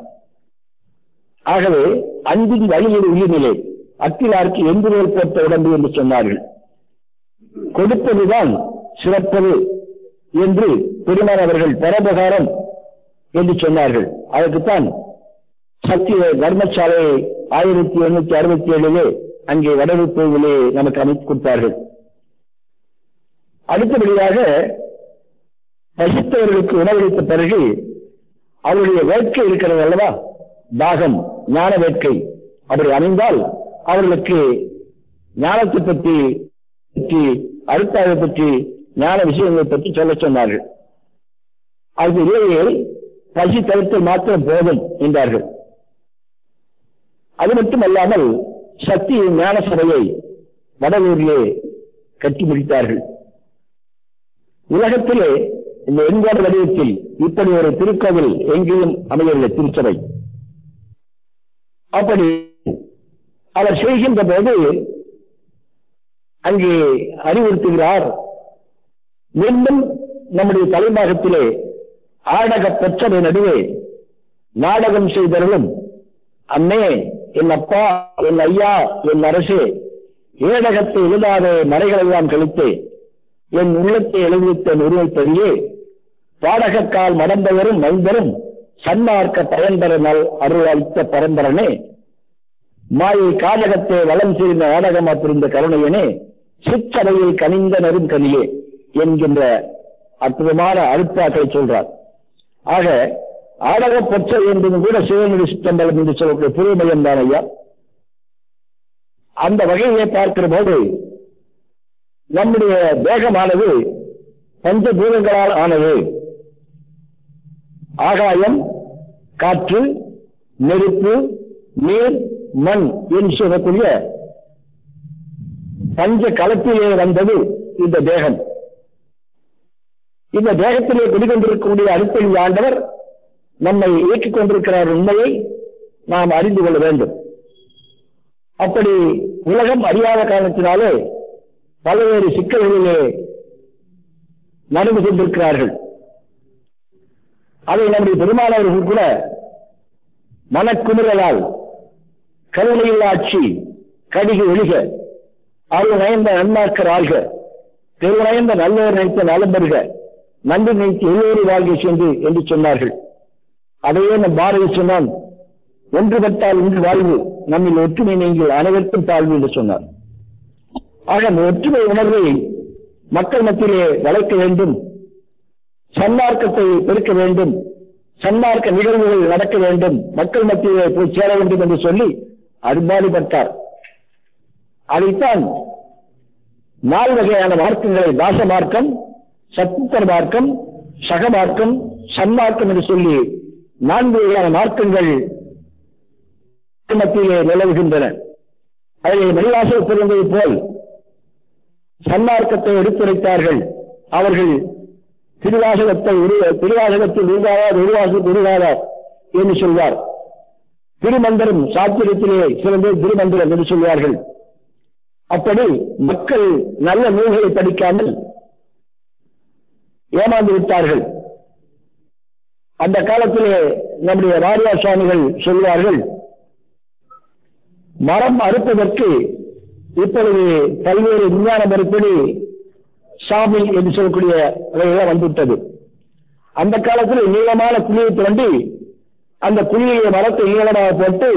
ஆகவே அன்பின் வழியில் உயிர்நிலை அக்கிலாருக்கு எந்த நூல் போட்ட உடம்பு என்று சொன்னார்கள் கொடுப்பதுதான் சிறப்பது என்று பெருமான் அவர்கள் பரபகாரம் என்று சொன்னார்கள் அதற்குத்தான் சத்திய தர்மசாலையை ஆயிரத்தி எண்ணூத்தி அறுபத்தி ஏழிலே அங்கே வடவிப்பதிலே நமக்கு அமைத்து கொடுத்தார்கள் அடுத்தபடியாக பசித்தவர்களுக்கு உணவளித்த பிறகு அவருடைய வேட்கை இருக்கிறது அல்லவா தாகம் ஞான வேட்கை அப்படி அமைந்தால் அவர்களுக்கு ஞானத்தை பற்றி பற்றி அழுத்தாக பற்றி ஞான விஷயங்களை பற்றி சொல்ல சொன்னார்கள் அது இடையே பசி தவிர்த்தல் மாத்திரம் போதும் என்றார்கள் அது மட்டுமல்லாமல் சக்தி ஞான சபையை வடலூரிலே கட்டி முடித்தார்கள் உலகத்திலே இந்த எண்கோண வடிவத்தில் இப்படி ஒரு திருக்கோவில் எங்கேயும் அமையவில்லை திருச்சபை அப்படி அவர் செய்கின்ற போது அங்கே அறிவுறுத்துகிறார் மீண்டும் நம்முடைய தலைபாகத்திலே ஆடக பிரச்சனை நடுவே நாடகம் செய்தவர்களும் அம்மே என் அப்பா என் ஐயா என் அரசே ஏடகத்தை எழுதாத மறைகளெல்லாம் கழித்து என் உள்ளத்தை எழுதித்த நிறுவப்படியே பாடகக்கால் மடந்தவரும் மைந்தரும் சன்மார்க்க பயன்பெற நல் அருள் அளித்த பரம்பரனே மாயை காதகத்தை வளம் செய்த நாடகமா புரிந்த கருணையனே சிற்றவையில் கனிந்த நெரும் கனியே என்கின்ற அற்புதமான அழுப்பாக்களை சொல்றார் ஆக ஆடக பொற்றை என்பதும் கூட சிவநெறி சித்தம்பலம் என்று சொல்லக்கூடிய புதுமையம் தான் ஐயா அந்த வகையை பார்க்கிற போது நம்முடைய தேகமானது பஞ்சபூதங்களால் ஆனது ஆகாயம் காற்று நெருப்பு நீர் மண் என்று சொல்லக்கூடிய பஞ்ச கலப்பிலே வந்தது இந்த தேகம் இந்த தேகத்திலே குடிகொண்டிருக்கக்கூடிய அருப்பணி ஆண்டவர் நம்மை இயக்கிக் கொண்டிருக்கிறார் உண்மையை நாம் அறிந்து கொள்ள வேண்டும் அப்படி உலகம் அறியாத காரணத்தினாலே பல்வேறு சிக்கல்களிலே நடந்து கொண்டிருக்கிறார்கள் அதை நம்முடைய பெருமானவர்கள் கூட மனக்குமுறலால் கருணையில் ஆட்சி கடிகு ஒழிக அருள் நயந்த நன்மாக்கர் ஆள்க திருநயந்த நல்லோர் நினைத்த நலம் பெறுக நன்றி நினைத்து எல்லோரு வாழ்க்கை சென்று என்று சொன்னார்கள் அதையே நம் பாரதி சொன்னான் ஒன்றுபட்டால் இன்று வாழ்வு நம்மில் ஒற்றுமை நீங்கள் அனைவருக்கும் தாழ்வு என்று சொன்னார் ஆக அந்த ஒற்றுமை உணர்வை மக்கள் மத்தியிலே வளர்க்க வேண்டும் சன்மார்க்கத்தை பெருக்க வேண்டும் சன்மார்க்க நிகழ்வுகள் நடக்க வேண்டும் மக்கள் மத்தியிலே போய் சேர வேண்டும் என்று சொல்லி அரும்பாடுபட்டார் அதைத்தான் நாலு வகையான மார்க்கங்களை தாச மார்க்கம் சத்துத்தர் மார்க்கம் சகமார்க்கம் சன்மார்க்கம் என்று சொல்லி நான்கு வகையான மார்க்கங்கள் மத்தியிலே நிலவுகின்றன அதிலே மணிவாசல் பிறந்தது போல் சன்மார்க்கத்தை எடுத்துரைத்தார்கள் அவர்கள் திருவாசகத்தை உரு- திருவாசகத்தில் உருவாதார் உருவாசம் உருவாதார் என்று சொல்வார் திருமந்திரம் சாத்திரத்திலே சிறந்த திருமந்திரம் என்று சொல்வார்கள் அப்படி மக்கள் நல்ல நூல்களை படிக்காமல் ஏமாந்து விட்டார்கள் அந்த காலத்திலே நம்முடைய வாரியார் சுவாமிகள் சொல்வார்கள் மரம் அறுப்பதற்கு இப்பொழுது பல்வேறு விஞ்ஞான மறுப்படி சாமி என்று சொல்லக்கூடிய வகையெல்லாம் வந்துவிட்டது அந்த காலத்தில் நீளமான குழியை தோண்டி அந்த குழியை மரத்தை நீளமாக போட்டு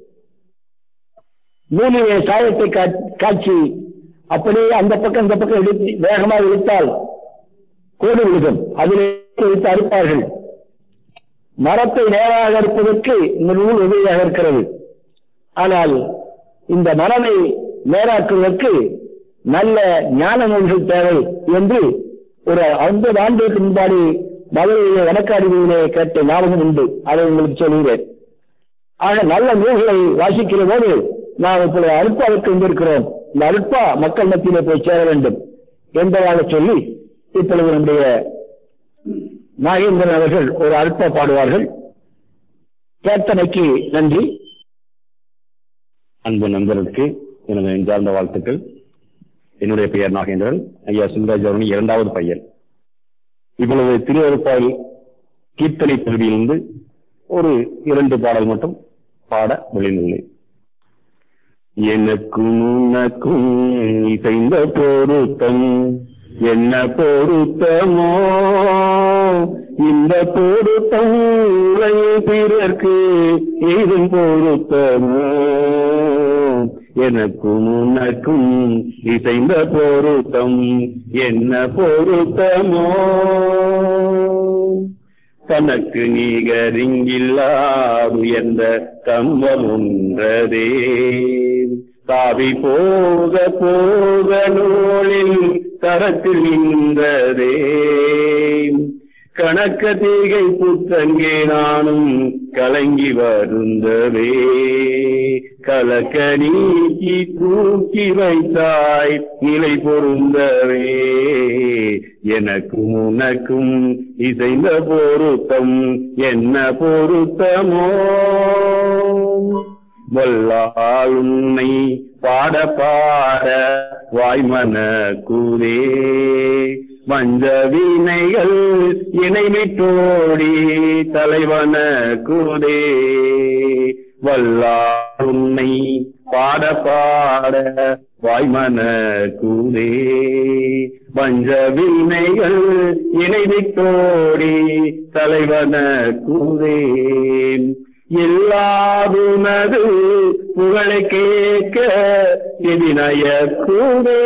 நூலிலே சாயத்தை கா- காய்ச்சி அப்படியே அந்த பக்கம் இந்த பக்கம் இழுத்து வேகமாக இழுத்தால் கோடு விழுகும் அதிலே இழுத்து அறுப்பார்கள் மரத்தை நேராக அறுப்பதற்கு இந்த நூல் உதவியாக இருக்கிறது ஆனால் இந்த மனதை நேராக்குவதற்கு நல்ல ஞான நூல்கள் தேவை என்று ஒரு ஐம்பது ஆண்டுகளுக்கு முன்பாடி மதுரையிலே வடக்காடுகளிலே கேட்ட ஞாபகம் உண்டு அதை உங்களுக்கு சொல்கிறேன் ஆக நல்ல நூல்களை வாசிக்கிற போது நாம் இப்பொழுது அருப்பாவுக்கு வந்திருக்கிறோம் இந்த அருப்பா மக்கள் மத்தியிலே போய் சேர வேண்டும் என்பதாக சொல்லி இப்பொழுது நம்முடைய நாகேந்திரன் அவர்கள் ஒரு அருப்பா பாடுவார்கள் கேட்டமைக்கு நன்றி அன்பு நண்பர்களுக்கு எனது நெஞ்சார்ந்த வாழ்த்துக்கள் என்னுடைய பெயர் நாகேந்திரன் ஐயா சுந்தராஜ் அவர்களின் இரண்டாவது பையன் இவ்வளவு திருவருப்பாயில் கீர்த்தனை பகுதியிலிருந்து ஒரு இரண்டு பாடல் மட்டும் பாட விளைந்துள்ளேன் எனக்கும் உனக்கும் இசைந்த பொருத்தம் என்ன பொருத்தமோ இந்த பொருத்தம் உரை பிறர்க்கு ஏதும் பொருத்தமோ எனக்கும் உனக்கும் இசைந்த பொருத்தம் என்ன பொருத்தமோ தனக்கு நிகரிங்கில்லா உயர்ந்த கம்பம் ஒன்றதே தாவி போக போக நூலில் தரத்தில் நின்றதே கணக்க தீகை புத்தங்கே நானும் கலங்கி வருந்தவே கலக்க நீக்கி தூக்கி வைத்தாய் நிலை பொருந்தவே எனக்கும் உனக்கும் இசைந்த பொருத்தம் என்ன பொருத்தமோ வல்லால் உன்னை பாட பாட வாய்மன கூதே வஞ்ச வினைகள் இணைவிட்டோடி தலைவன கூதே வல்லால் உன்னை பாட பாட வாய்மன கூதே வஞ்ச வினைகள் இணைவிட்டோடி தலைவன கூதே எல்லாதுனது புகழை கேட்க எதினய கூடே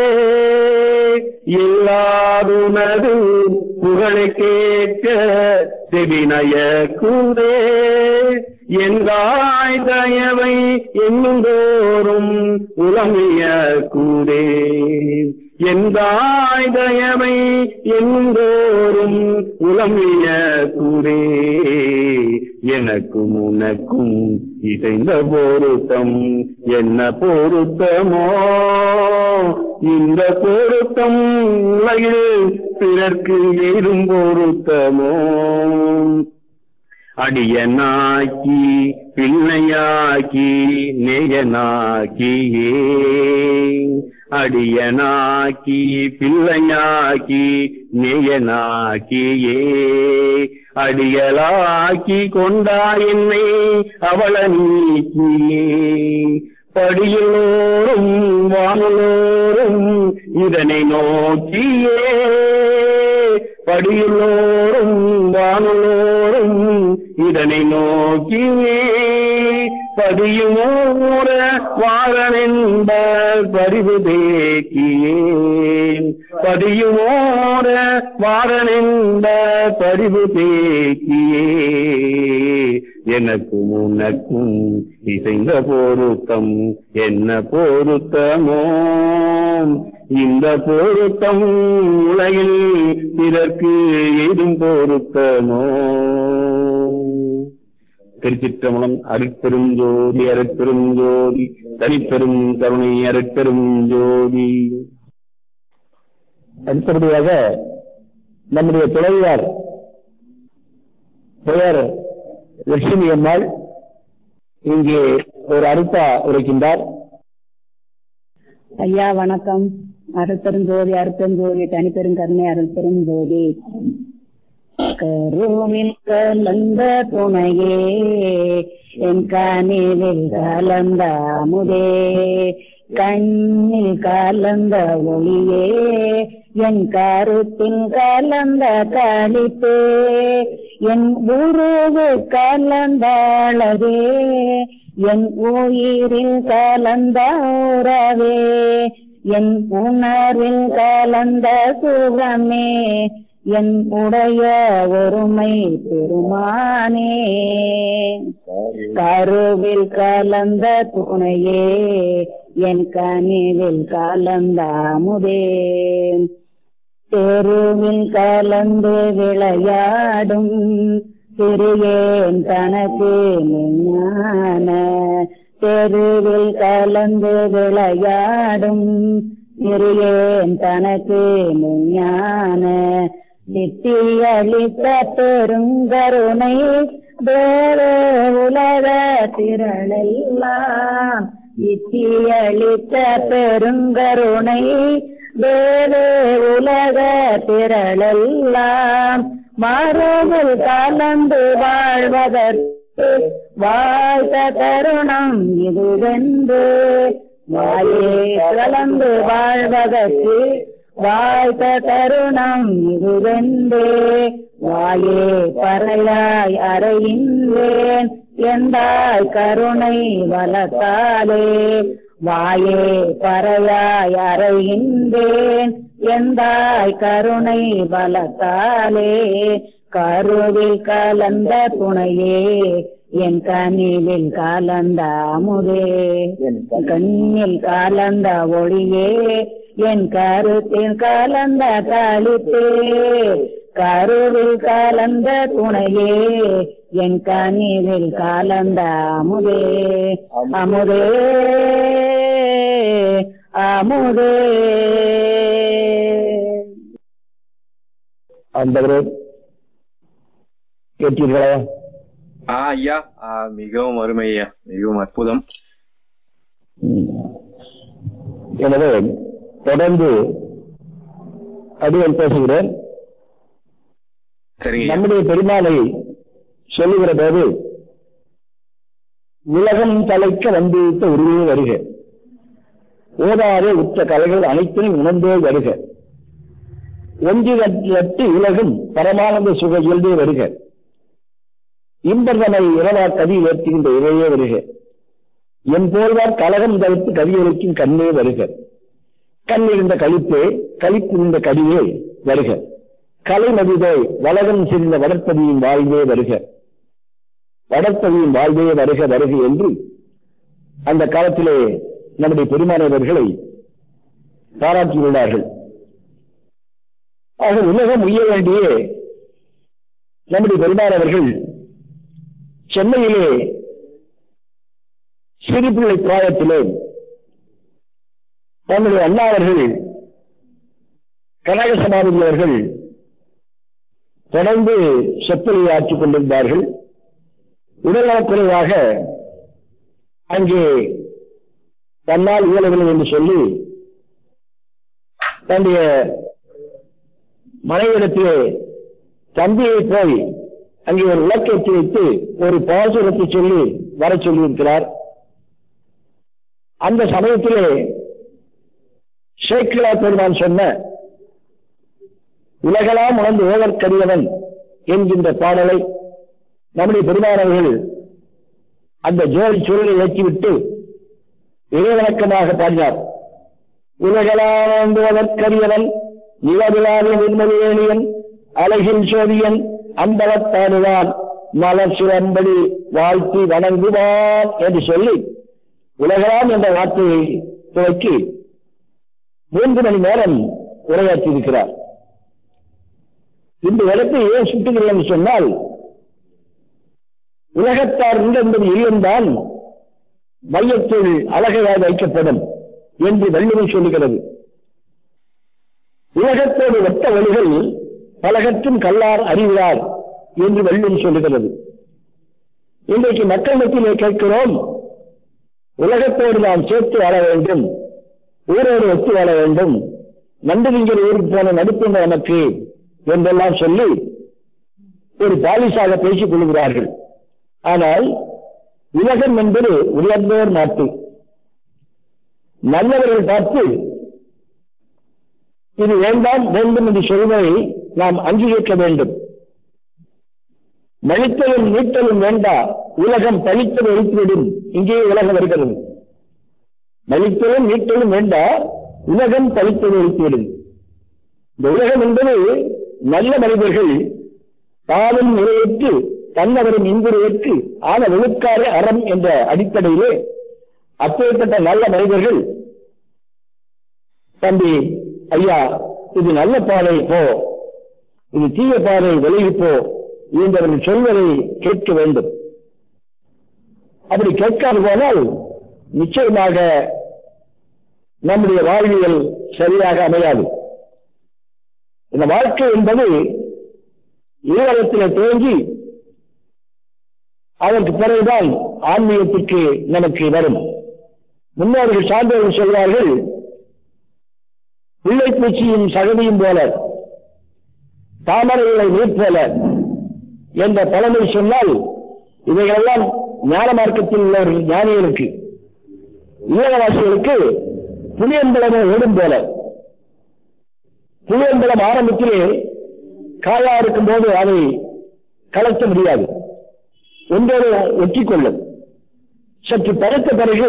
எல்லாதுனது புகழை கேட்க செவினய கூடே எங்காய் தயவை எண்ணுந்தோறும் உலமிய கூடே எந்தாய் தயவை எங்கோரும் உலமிய கூரே எனக்கும் உனக்கும் இசைந்த பொருத்தம் என்ன பொருத்தமோ இந்த பொருத்தம் உலகில் பிறர்க்கு ஏதும் பொருத்தமோ அடியனாக்கி பிள்ளையாக்கி நேயனாக்கியே அடியனாக்கி பிள்ளையாக்கி நேயனாக்கியே அடியலாக்கி கொண்டா என்னை அவள நீக்கியே படியலோரும் வானலோரும் இதனை நோக்கியே படியுள்ளோரும் வானலோரும் இதனை நோக்கியே பதியுமோர வாரனென்ப பரிவு தேக்கியே பதியுமோர வாரனென்ப பரிவு தேக்கியே எனக்கும் உனக்கும் இசைந்த பொருத்தம் என்ன பொருத்தமோ இந்த பொருத்தம் உலகில் பிறர்க்கு ஏதும் பொருத்தமோ திருச்சிற்றம்பலம் அருட்பெரும் ஜோதி அருட்பெரும் ஜோதி தனிப்பெரும் கருணை அருட்பெரும் ஜோதி அடுத்தபடியாக நம்முடைய துணைவியார் பெயர் லட்சுமி அம்மாள் இங்கே ஒரு அருப்பா உரைக்கின்றார் ஐயா வணக்கம் அருட்பெருஞ்சோதி அருட்பெருஞ்சோதி தனிப்பெருங்கருணை அருட்பெருஞ்சோதி கருவில் கலந்த துணையே என் கனிவில் கலந்த அமுதே கண்ணில் கலந்த ஒளியே என் கருத்தில் கலந்த களிப்பே என் உருவு கலந்த அழகே என் உயிரில் கலந்த உறவே என் உணர்வில் கலந்த சுகமே என் உடைய ஒருமை பெருமானே கருவில் கலந்த துணையே என் கனிவில் கலந்த அமுதே தெருவில் கலந்து விளையாடும் சிறியேன் தனக்கு ஞான தெருவில் கலந்து விளையாடும் சிறியேன் தனக்கு ஞான சித்தியளித்த பெருங்கருணை வேற உலக திரளெல்லாம் சித்தியளித்த பெருங்கருணை வேறு உலக திரளெல்லாம் மரபில் கலந்து வாழ்வதற்கு வாழ்த்த தருணம் இதுவென்று வாயே கலந்து வாழ்வதற்கு வாழ்த்த தருணம் இதுவென்று வாயே பறையாய் அறையின்றேன் எந்தாய் கருணை வளத்தாலே வாயே பறையாய் அறைகின்றேன் எந்தாய் கருணை பலத்தாலே கருவில் கலந்த துணையே என் கனிவில் கலந்த அமுதே கண்ணில் கலந்த ஒளியே என் கருத்தில் கலந்த களிப்பே கருவில் கலந்த துணையே என் கனிவில் கலந்த அமுதே அமுதே அமுதே ஆண்டவரே கேட்டீர்களா ஆ ஐயா ஆ, மிகவும் அருமை ஐயா மிகவும் அற்புதம் ம். எனவே தொடர்ந்து அடியன் பேசுகிறேன் சரிங்க ஐயா. நம்முடைய பெருமாளை சொல்லுகிற போது உலகம் தலைக்க வந்துவிட்ட உருவே வருக ஓதாதே உற்ற கலைகள் அனைத்திலும் உணர்ந்தே வருக ஒன்றிரட்டு உலகம் பரமானந்த சுக இயல்பே வருக இன்பர்தனை இரவா கதி ஏற்றுகின்ற இவையே வருக என் போல்வார் கலகம் தவிர்த்து கவியளிக்கும் கண்ணே வருக கண் இருந்த கழிப்பே கழிப்பு இருந்த கடியே வருக கலைமதிதே வளகம் செறிந்த வளர்ப்பதியின் வாழ்வே வருக வளர்ப்பதியின் வாழ்வே வருக வருக என்று அந்த காலத்திலே நம்முடைய பெருமானவர்களை பாராட்டியுள்ளார்கள் ஆக உலகம் உய்ய வேண்டிய நம்முடைய பெருமாள் அவர்கள் சென்னையிலே சிறுபிள்ளை பிராயத்திலே தன்னுடைய அண்ணா அவர்கள் கனக சமாதி அவர்கள் தொடர்ந்து செப்பலை ஆற்றிக் கொண்டிருந்தார்கள் உடல்நலக்குறைவாக அங்கே தன்னால் இயலவில்லை என்று சொல்லி தன்னுடைய மனைவிடத்திலே தம்பியை போய் அங்கே ஒரு விளக்கேற்றி வைத்து ஒரு பாசுரத்தை சொல்லி வர சொல்லியிருக்கிறார் அந்த சமயத்திலே ஷேக்கிலா பெருமான் சொன்ன உலகலாம் உணர்ந்து ஓதற்கரியவன் என்கின்ற பாடலை நம்முடைய பெருமானவர்கள் அந்த ஜோதி சூழலை ஏற்றிவிட்டு இறைவணக்கமாக பாடினார் உலகலாம் ஓதற்கரியவன் நிலவிலாத நிர்மலியன் அழகில் சோதியன் அம்பலத்தாடுவான் மலர் சிறம்படி வாழ்த்தி வணங்குவான் என்று சொல்லி உலகலாம் என்ற வார்த்தையை துவக்கி மூன்று மணி நேரம் உரையாற்றியிருக்கிறார் இந்த இடத்தை ஏன் சுட்டுகிறேன் என்று சொன்னால் உலகத்தார் என்பது இல்லம்தான் மையத்தில் அழகையாக வைக்கப்படும் என்று வள்ளுவர் சொல்லுகிறது உலகத்தோடு ஒத்த வழிகள் பலகற்றும் கல்லார் அறிவார் என்று வள்ளுவர் சொல்லுகிறது இன்றைக்கு மக்கள் மத்தியிலே கேட்கிறோம் உலகத்தோடு நாம் சேர்த்து வாழ வேண்டும் ஊரோடு ஒத்து வாழ வேண்டும் நண்டுவிங்கிற ஊருக்கு போன நடுப்புங்க நமக்கு என்றெல்லாம் சொல்லி ஒரு பாலிசாக பேசிக் கொள்கிறார்கள் ஆனால் உலகம் என்பது உயர்ந்தோர் நாட்டு நல்லவர்கள் பார்த்து இது வேண்டாம் வேண்டும் என்று சொல்வதை நாம் அங்கீகரிக்க வேண்டும் மழித்தலும் நீட்டலும் வேண்டா உலகம் பழித்தல் ஒழித்துவிடும் இங்கே உலகம் வருகிறது மழித்தலும் நீட்டலும் வேண்டா உலகம் பழித்தல் ஒழித்துவிடும் இந்த உலகம் என்பது நல்ல மனிதர்கள் தானும் நிறைவேற்று தன்னவரும் இன்புறையேற்று ஆன ஒழுக்கார அறம் என்ற அடிப்படையிலே அப்பேற்பட்ட நல்ல மனிதர்கள் தம்பி ஐயா இது நல்ல பாதை போ இது தீய பாதை விலகி போ என்றவர்கள் சொல்வதை கேட்க வேண்டும் அப்படி கேட்காது போனால் நிச்சயமாக நம்முடைய வாழ்வியல் சரியாக அமையாது இந்த வாழ்க்கை என்பது ஈரத்திலே தேங்கி அதற்கு பிறகுதான் ஆன்மீகத்திற்கு நமக்கு வரும் முன்னோர்கள் சான்றோர்கள் சொல்வார்கள் பிள்ளைப்பூச்சியும் சகதியும் போல தாமரைகளை நீர் போல என்ற பழமொழி சொன்னால் இவைகளெல்லாம் ஞான மார்க்கத்தில் உள்ள ஒரு ஞானிகளுக்கு ஈழவாசிகளுக்கு புளியம்பலமே ஓடும் போல புளியம்பலம் ஆரம்பத்திலே காயா இருக்கும் போது அதை கலக்க முடியாது ஒன்றோடு ஒட்டிக்கொள்ளும் சற்று பருத்த பிறகு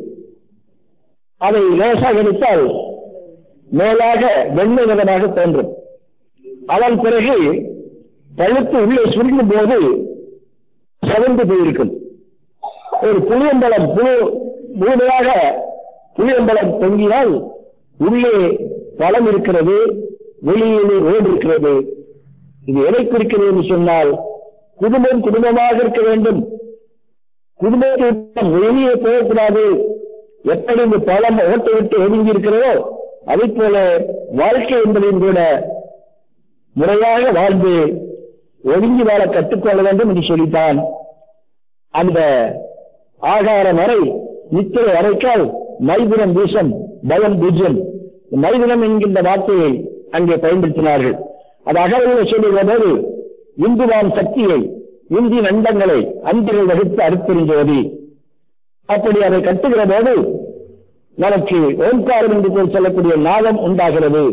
அதை லேசாக எடுத்தால் மேலாக வெண்மை நிறமாக தோன்றும் அதன் பிறகு பழுத்து உள்ளே சுருங்கும் போது சவந்து போயிருக்கும் ஒரு புளியம்பலம் புழு முழுமையாக புளியம்பலம் தொங்கினால் உள்ளே பழம் இருக்கிறது வெளியிலே ஓடு இருக்கிறது இது எதை குறிக்கிறது என்று சொன்னால் குடும்பம் குடும்பமாக இருக்க வேண்டும் குடும்பத்தை வெளியே போகக்கூடாது எப்படி இந்த பழம் ஓட்டை விட்டு ஒதுங்கி இருக்கிறதோ அதை போல வாழ்க்கை என்பதையும் கூட முறையாக வாழ்ந்து ஒதுங்கி வாழ கற்றுக்கொள்ள வேண்டும் என்று சொல்லித்தான் அந்த ஆகார வரை நித்திரை அரைக்கால் மைபுரம் வீசம் பயம் பூஜ்யம் மைபுரம் என்கின்ற வார்த்தையை அங்கே பயன்படுத்தினார்கள் அது அகவையில் சொல்லுகிற போது இந்துவான் சக்தியை இந்தி நண்டங்களை அன்பில் வகுத்து அறுத்தெறிஞ்சோதி அப்படி அதை கட்டுகிற போது நமக்கு ஓம்காரம் என்று போல் சொல்லக்கூடிய நாதம் உண்டாகிறது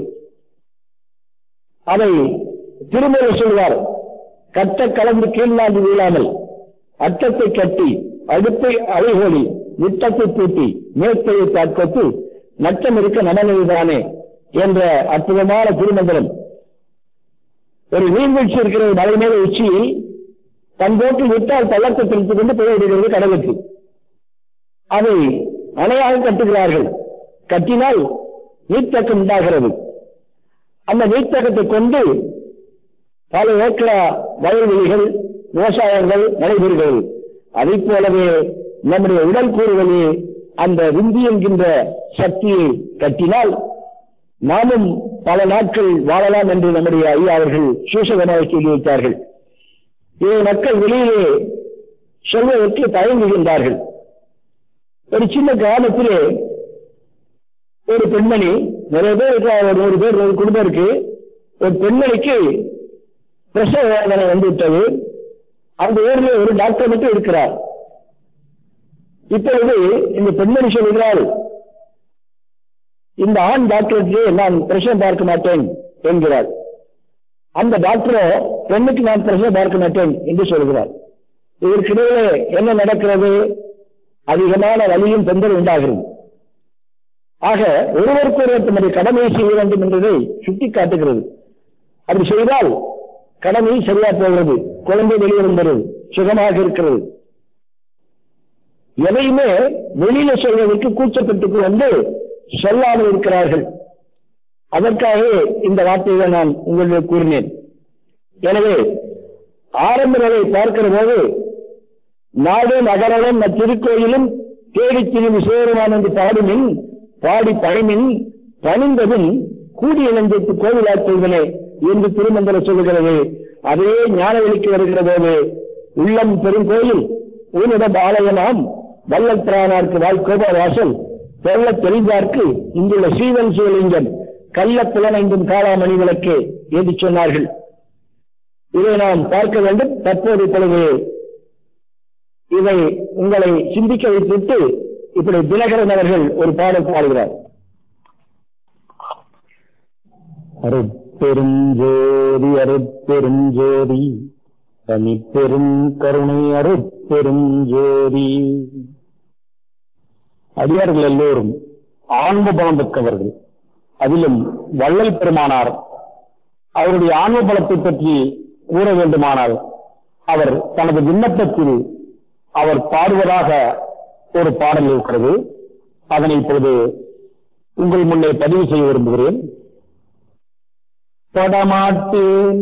அதை திருமுறை சொல்வார் கட்ட கலந்து கீழ்நாண்டு வீழாமல் அட்டத்தை கட்டி அடுப்பை அலைகோலி விட்டத்தை பூட்டி மேற்கையை தாக்கத்து நட்டம் இருக்க நமனதுதானே என்ற அற்புதமான திருமந்திரம் ஒரு நீர்வீழ்ச்சி இருக்கிற மலை மேல உச்சியில் தன் போட்டு விட்டால் பள்ளத்தை பிடித்துக் கொண்டு போய்விடுகிறது கடலுக்கு அதை அணையாக கட்டுகிறார்கள் கட்டினால் நீர்த்தக்கம் உண்டாகிறது அந்த நீர்த்தகத்தை கொண்டு பல ஏக்கரா வயல்வெளிகள் விவசாயங்கள் நடைபெறுகிறது அதைப் போலவே நம்முடைய உடல் கூறுகளே அந்த விந்தி என்கின்ற சக்தியை கட்டினால் நாமும் பல நாட்கள் வாழலாம் என்று நம்முடைய ஐயா அவர்கள் சூசகமாக சொல்லி வைத்தார்கள் இதை மக்கள் வெளியிலே சொல்வதற்கு தயங்குகின்றார்கள் ஒரு சின்ன கிராமத்திலே ஒரு பெண்மணி நிறைய பேர் இருக்கிற ஒரு நூறு பேர் ஒரு குடும்பம் இருக்கு ஒரு பெண்மணிக்கு பிரசவ வேதனை வந்து விட்டது அந்த ஊர்ல ஒரு டாக்டர் மட்டும் இருக்கிறார் இப்பொழுது இந்த பெண்மணி சொல்கிறாள் இந்த ஆண் டாக்டருக்கு நான் பிரசவம் பார்க்க மாட்டேன் என்கிறார் அந்த டாக்டரோ பெண்ணுக்கு நான் பிரசவம் பார்க்க மாட்டேன் என்று சொல்கிறார் இதற்கிடையிலே என்ன நடக்கிறது அதிகமான வலியும் தொந்தரவு உண்டாகிறது ஆக ஒருவருக்கு ஒருவர் தம்முடைய கடமையை செய்ய வேண்டும் என்பதை சுட்டிக்காட்டுகிறது அப்படி செய்தால் கடமை சரியா போகிறது குழந்தை வெளிவருகிறது சுகமாக இருக்கிறது எதையுமே வெளியில சொல்வதற்கு கூச்சப்பட்டுக்கு வந்து சொல்லாமல் இருக்கிறார்கள் அதற்காகவே இந்த வார்த்தையை நான் உங்களுக்கு கூறினேன் எனவே ஆரம்ப நிலை பார்க்கிற போது நாடு நகரம் திருக்கோயிலும் தேடி திரிவு சேருவான் என்று பாடுமின் பாடி பழமின் பணிந்ததும் கூடிய நெஞ்சத்து கோவிலாட் செய்வனே என்று திருமந்திரம் சொல்லுகிறது அதையே ஞானவெளிக்கு வருகிற போது உள்ளம் பெருங்கோயில் உன்னிடம் ஆலயமாம் வல்லல் பிரானார்க்கு வாய்க்கோப வாசல் தெல்ல தெரிந்தார்க்கு இங்குள்ள ஸ்ரீவன் சிவலிங்கம் கள்ள புலனைந்தும் காளாமணி விளக்கு என்று சொன்னார்கள் இதை நாம் பார்க்க வேண்டும் தற்போது இப்பொழுது இதை உங்களை சிந்திக்க வைத்துவிட்டு இப்படி தினகரன் அவர்கள் ஒரு பாடல் பாடுகிறார் அருட்பெருஞ்சோதி அருட்பெருஞ்சோதி தனிப்பெரும் கருணை அருட்பெருஞ்சோதி அடியார்கள் எல்லோரும் ஆன்ம பலம் பெற்றவர்கள் அதிலும் வள்ளல் பெருமானார் அவருடைய ஆன்ம பலத்தை பற்றி கூற வேண்டுமானால் அவர் தனது விண்ணப்பத்தில் அவர் பாடுவதாக ஒரு பாடல் இருக்கிறது அதனை இப்பொழுது உங்கள் முன்னே பதிவு செய்ய விரும்புகிறேன் படமாட்டேன்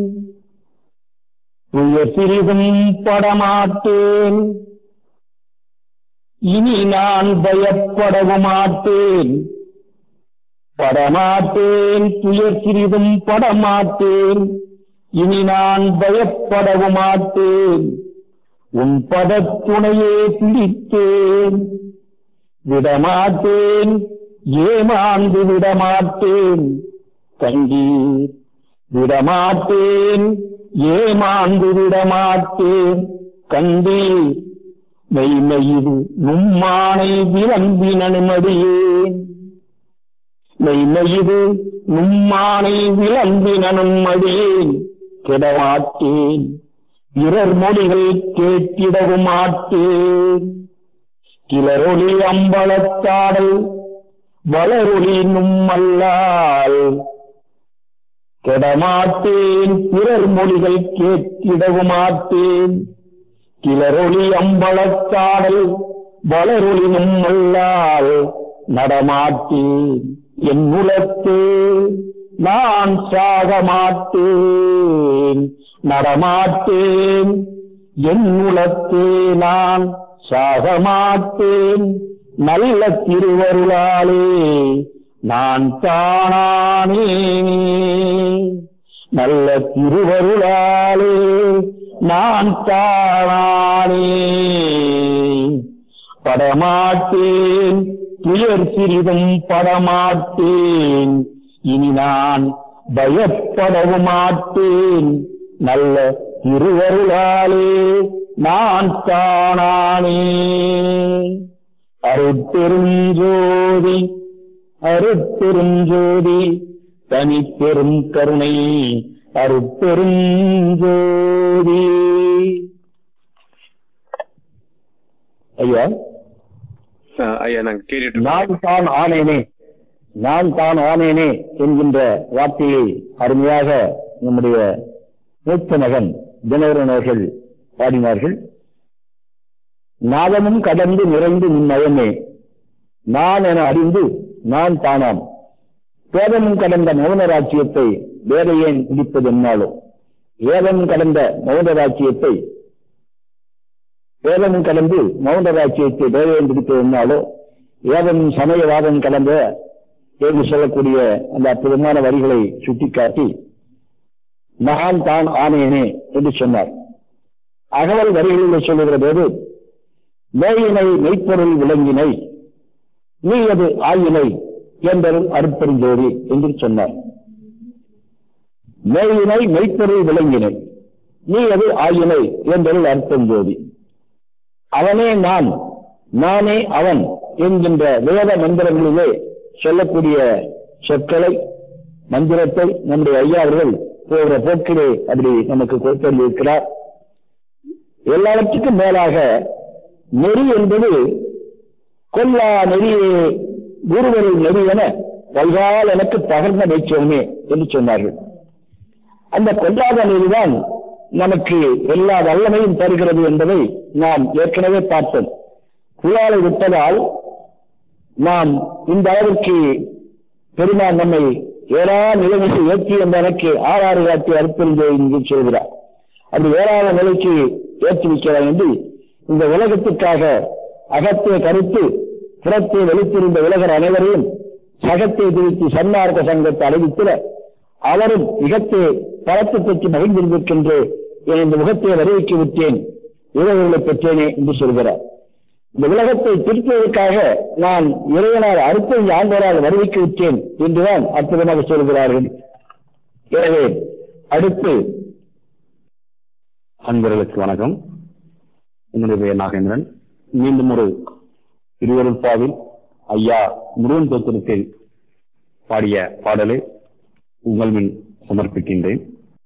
உயர் சிறிதும் படமாட்டேன் இனி நான் பயப்படவும் மாட்டேன் படமாட்டேன் துயர் சிறிதும் படமாட்டேன் இனி நான் பயப்படவும் மாட்டேன் உன் பதத்துணையே பிடித்தேன் விடமாட்டேன் ஏமாந்து விடமாட்டேன் கண்டீர் விடமாட்டேன் ஏமாந்து விடமாட்டேன் கண்டீர் மெய்மையில் நும்மானை விளம்பினனுமடியேன் மெய்மையிது நும்மானை விளம்பினனும் அடியேன் கிடமாட்டேன் பிறர் மொழிகள் கேட்டிடவும் மாட்டேன் கிளரொளி அம்பலத்தாடல் வளரொளி நும்மல்லால் கெடமாட்டேன் பிறர் மொழிகள் கேட்டிடவும் மாட்டேன் கிளரொளி அம்பலத்தாடல் வளரொளி நும்மல்லால் நடமாட்டேன் என் உலத்தே நான் சாக மாட்டேன் நடமாட்டேன் என் உலத்தே நான் சாக மாட்டேன் நல்ல திருவருளாலே நான் தானானே நல்ல திருவருளாலே நான் தானானே படமாட்டேன் துயர் சிறிதும் படமாட்டேன் இனி நான் பயப்படவும் மாட்டேன் நல்ல திருவருளாலே நான் காணானே அருட்பெருஞ்சோதி அருட்பெருஞ்சோதி தனிப்பெரும் கருணை அருட்பெருஞ்சோதி ஐயா அஹ் ஐயா நாங்க கேட்டுட்டு இருக்கோம். நான் தான் ஆனேனே நான் தான் ஆனேனே என்கின்ற வார்த்தையை அருமையாக நம்முடைய மூத்த மகன் தினகரன் அவர்கள் பாடினார்கள் நாதமும் கடந்து நிறைந்து நின் நயமே நான் என அறிந்து நான் தானாம் வேதமும் கடந்த மௌன ராஜ்யத்தை வேற ஏன் பிடிப்பது என்னாலும் வேதமும் கடந்த மௌன ராஜ்யத்தை வேதமும் கடந்து மௌன ராஜ்யத்தை வேற ஏன் பிடிப்பது என்னாலோ வேதமும் சமயவாதம் கலந்த என்று சொல்லக்கூடிய அந்த அற்புதமான வரிகளை சுட்டிக்காட்டி நான் தான் ஆனேனே என்று சொன்னார் அகவல் வரிகளில் சொல்லுகிற போது நோயினை மெய்ப்பொருள் விளங்கினை நீ அது ஆயினை என்பதும் அருட்பெருஞ்சோதி என்று சொன்னார் நோயினை மெய்ப்பொருள் விளங்கினை நீ அது ஆயினை என்பதில் அருட்பெருஞ்சோதி அவனே நான் நானே அவன் என்கின்ற வேத மந்திரங்களிலே சொல்லக்கூடிய சொற்களை மந்திரத்தை நம்முடைய ஐயா அவர்கள் போகிற போக்கிலே அப்படி நமக்கு கொடுத்திருக்கிறார் எல்லாவற்றுக்கும் மேலாக நெறி என்பது கொல்லா நெறியே குருவரின் நெறி என வல்கால் எனக்கு பகர்ந்த வைச்சோமே என்று சொன்னார்கள் அந்த கொல்லாத நெறிதான் நமக்கு எல்லா வல்லமையும் தருகிறது என்பதை நாம் ஏற்கனவே பார்த்தோம் புலாலை விட்டதால் நாம் இந்த அளவிற்கு பெருமான் நம்மை ஏறா நிலைமைக்கு ஏற்றி என்ற எனக்கு ஆறாறு காட்டி அற்புதம் என்று சொல்கிறார் அப்படி ஏறாத நிலைக்கு ஏற்றி வைக்கிறார் என்று இந்த உலகத்திற்காக அகத்தை கருத்து புறத்தை வெளித்திருந்த உலகர் அனைவரையும் சகத்தை பிரித்து சன்மார்க்க சங்கத்தை அறிவித்திட அவரும் மிகத்தை பலத்தை பெற்று மகிழ்ந்திருக்கின்ற இந்த முகத்தை வரவேற்று விட்டேன் உறவுகளை பெற்றேனே என்று சொல்கிறார் இந்த உலகத்தை திருத்துவதற்காக நான் இறைவனால் அறுபது ஆண்டவரால் வருவிக்க விட்டேன் என்றுதான் அற்புதமாக சொல்கிறார்கள் எனவே அடுத்து அன்பர்களுக்கு வணக்கம் என்னுடைய பெயர் நாகேந்திரன் மீண்டும் ஒரு திருவருட்பாவில் ஐயா முருகன் தோத்திரத்தில் பாடிய பாடலை உங்கள் முன் சமர்ப்பிக்கின்றேன்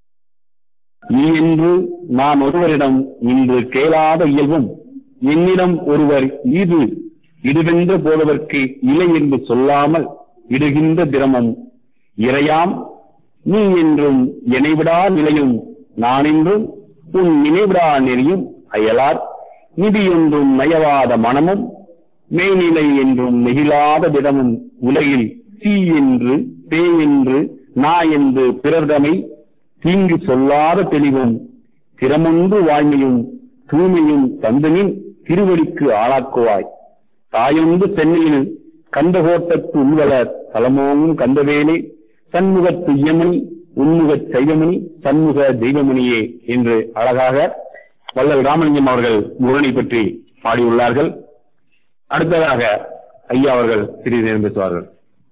நீ என்று நான் ஒருவரிடம் இன்று கேளாத இயல்பும் என்னிடம் ஒருவர் ஈது இடுகின்ற போதவர்க்கு இலை என்று சொல்லாமல் இடுகின்ற திரமம் இறையாம் நீ என்றும் இணைவிடா நிலையும் நான் என்றும் உன் நினைவிடா நெறியும் அயலார் நிதி என்றும் நயவாத மனமும் மெய்நிலை என்றும் நெகிழாத திடமும் உலகில் தீ என்று பே என்று நா என்று பிறர்தமை தீங்கு சொல்லாத தெளிவும் திறமொன்று வாய்மையும் தூய்மையும் தந்தனின் திருவடிக்கு ஆளாக்குவாய் தாயொன்று சென்னையில் கந்தகோட்டத்து உள்வளர் தலமோங்கும் கந்தவேலே சண்முகத் துய்யமணி உன்முகச் சைவமணி சண்முக தெய்வமணியே என்று அழகாக வள்ளல் ராமலிங்கம் அவர்கள் முரணி பற்றி பாடியுள்ளார்கள் அடுத்ததாக ஐயா அவர்கள் சிறிது நேரம் பேசுவார்கள்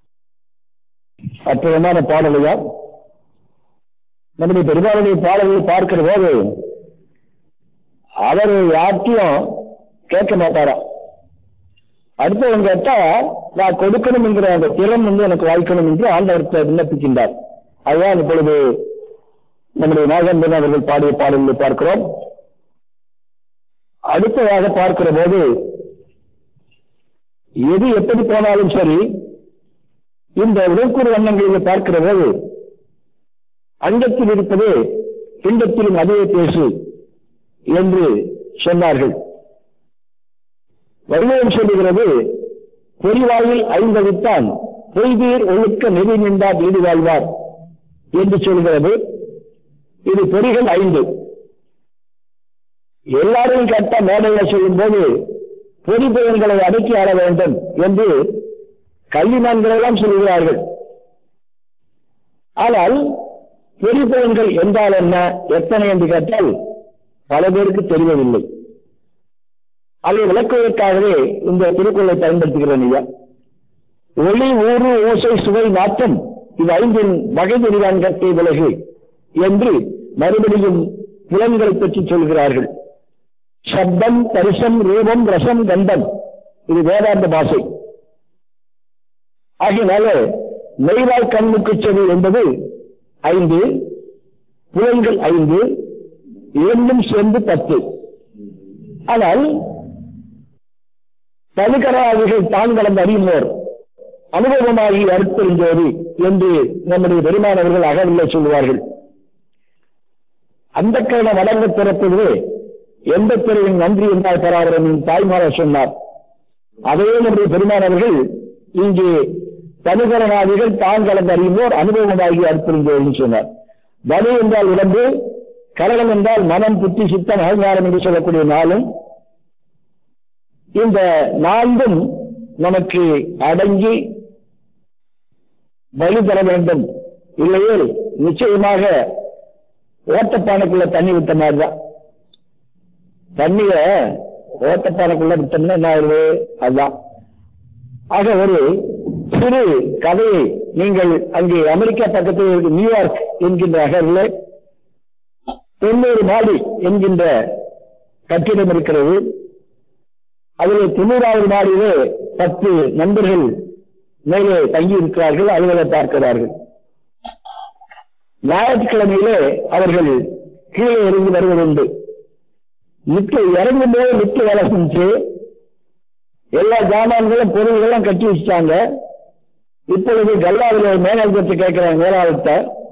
அற்புதமான பாடலையா நம்முடைய பெருமாளுடைய பாடல்களை பார்க்கிற போது அவர் யார்ட்டையும் கேட்க மாட்டாரா அடுத்தவங்க கேட்டா நான் கொடுக்கணும் என்கிற அந்த திறன் வந்து எனக்கு வாய்க்கணும் என்று ஆண்டவர்கிட்ட விண்ணப்பிக்கின்றார் அதுதான் இப்பொழுது நம்முடைய நாகேந்திரன் அவர்கள் பாடிய பாடல்களை பார்க்கிறோம் அடுத்ததாக பார்க்கிற போது எது எப்படி போனாலும் சரி இந்த உடற்கூறு வண்ணங்களில் பார்க்கிற போது அங்கத்தில் இருப்பது பிண்டத்திலும் அதே பேசு என்று சொன்னார்கள் வடிவம் சொல்லுகிறது பொறிவாயில் ஐந்தவித்தான் பொய்தீர் ஒழுக்க நெறி நின்றா வீடு வாழ்வார் என்று சொல்கிறது இது பொறிகள் ஐந்து எல்லாரையும் கேட்ட மேடையில் சொல்லும் போது பொறி புயல்களை அடக்கி ஆட வேண்டும் என்று கல்விமான்களெல்லாம் சொல்கிறார்கள் ஆனால் பொறி புயல்கள் என்றால் என்ன எத்தனை என்று கேட்டால் பல பேருக்கு தெரிவதில்லை அதை விளக்குவதற்காகவே இந்த திருக்குறளை பயன்படுத்துகிறேன் ஐயா ஒளி ஊறு ஓசை சுவை நாட்டம் இது ஐந்தின் வகை தெரிவான் கட்டை விலகு என்று மறுபடியும் புலன்களை பற்றி சொல்கிறார்கள் சப்தம் பரிசம் ரூபம் ரசம் கந்தம் இது வேதாந்த பாஷை ஆகையினால மெய்வாய் கண்ணுக்கு செவி என்பது ஐந்து புலன்கள் ஐந்து இரண்டும் சேர்ந்து பத்து ஆனால் தனிக்கராதிகள் தான் கடந்த அறியுமோர் அனுபவமாகி அறுப்பெருஞ்சோதி என்று நம்முடைய பெருமானவர்கள் அகவில்லை சொல்லுவார்கள் அந்த கரண வழங்க பிறப்பதுவே எந்த பிறவின் நன்றி என்றால் பராபரம் தாய்மார சொன்னார் அதையே நம்முடைய பெருமானவர்கள் இங்கே தனுகரனாதிகள் தான் கலந்து அறியுமோர் அனுபவமாகி அற்புதம் சொன்னார் வலு என்றால் உடம்பு கரணம் என்றால் மனம் புத்தி சித்தம் அகங்காரம் என்று சொல்லக்கூடிய நாளும் இந்த நான்கும் நமக்கு அடங்கி வலு பெற வேண்டும் இல்லையே நிச்சயமாக ஓட்டப்பானைக்குள்ள தண்ணி விட்ட மாதிரிதான் தண்ணிய ஓட்டப்பானைக்குள்ள விட்டோம்னா என்ன ஆகுது அதுதான் ஆக ஒரு சிறு கதையை நீங்கள் அங்கே அமெரிக்கா பக்கத்தில் இருக்கு நியூயார்க் என்கின்ற நகரில் தொண்ணூறு மாடி என்கின்ற கட்டிடம் இருக்கிறது அதில் தொண்ணூறாவது மாடியிலே பத்து நண்பர்கள் மேலே தங்கி இருக்கிறார்கள் அலுவலை பார்க்கிறார்கள் ஞாயிற்றுக்கிழமையிலே அவர்கள் கீழே இறங்கி வருவதுண்டு லிப்ட் இறங்கும் போது லிப்ட் வேலை செஞ்சு எல்லா ஜாமான்களும் பொருள்களும் கட்டி வச்சுட்டாங்க இப்பொழுது கல்லாவில் மேனேஜர்கிட்ட கேட்கிறாங்க மேலாளர்கிட்ட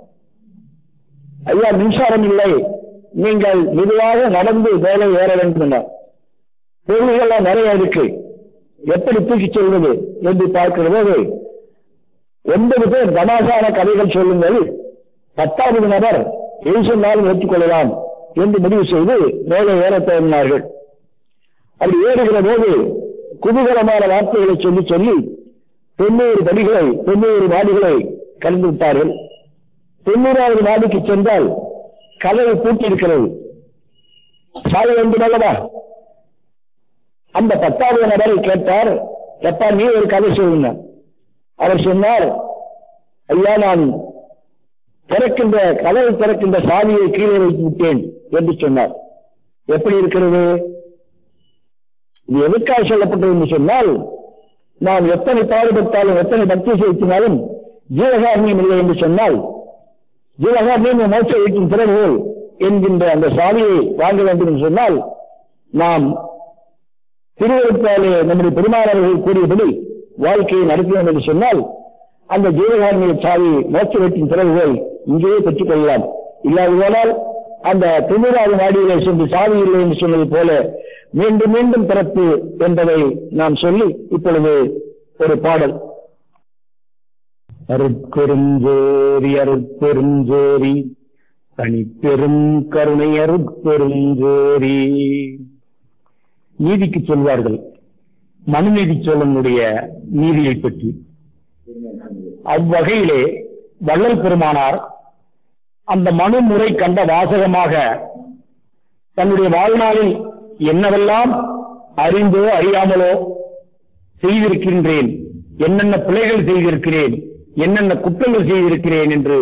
ஐயா மின்சாரம் இல்லை நீங்கள் மெதுவாக நடந்து மேலே ஏற வேண்டும் பொருள்கள்லாம் நிறைய இருக்கு எப்படி தூக்கி செல்வது என்று பார்க்கிற போது ஒன்பது பேர் தமாசான கதைகள் சொல்லுங்கள் பத்தாவது நபர் எது சொன்னாலும் ஏற்றுக்கொள்ளலாம் என்று முடிவு செய்து மேலே ஏற தொடங்கினார்கள் அப்படி ஏறுகிற போது குதூகலமான வார்த்தைகளை சொல்லி சொல்லி தொண்ணூறு படிகளை தொண்ணூறு மாடிகளை கலந்து விட்டார்கள் தொண்ணூறாவது மாடிக்கு சென்றால் கதவை பூட்டியிருக்கிறது சாய வேண்டும் அல்லவா அந்த பத்தாவது நபரை கேட்டார் எப்பா நீ ஒரு கதை சொல்லுங்க அவர் சொன்னார் ஐயா நான் திறக்கின்ற கதவை திறக்கின்ற சாவியை கீழே வைத்து விட்டேன் என்று சொன்னார் எப்படி இருக்கிறது இது எதற்காக சொல்லப்பட்டது என்று சொன்னால் நாம் எத்தனை பாடுபட்டாலும் எத்தனை பக்தி செலுத்தினாலும் ஜீவகாரணியம் இல்லை என்று சொன்னால் ஜீவகாரணியம் மோட்ச வீட்டின் திறவுகோல் என்கின்ற அந்த சாவியை வாங்க வேண்டும் என்று சொன்னால் நாம் திருவருப்பாலே நம்முடைய பெருமானவர்கள் கூறியபடி வாழ்க்கையை நடத்தினோம் என்று சொன்னால் அந்த ஜீவகாரணிய சாவி மோட்ச வீட்டின் திறவுகோல் இங்கேயே பெற்றுக் கொள்ளலாம் இல்லாததால் அந்த தொண்ணூறாவது நாடியிலே சென்று சாவி இல்லை என்று சொன்னது போல மீண்டும் மீண்டும் பிறப்பு என்பதை நாம் சொல்லி இப்பொழுது ஒரு பாடல் அருட்பெருஞ்சோரி அருட்பெருஞ்சோரி தனிப்பெரும் கருணை அருட்பெருஞ்சோரி நீதிக்கு சொல்வார்கள் மனுநீதி சோழனுடைய நீதியை பற்றி அவ்வகையிலே வள்ளல் பெருமானார் அந்த மனு முறை கண்ட வாசகமாக தன்னுடைய வாழ்நாளில் என்னவெல்லாம் அறிந்தோ அறியாமலோ செய்திருக்கின்றேன் என்னென்ன பிழைகள் செய்திருக்கிறேன் என்னென்ன குற்றங்கள் செய்திருக்கிறேன் என்று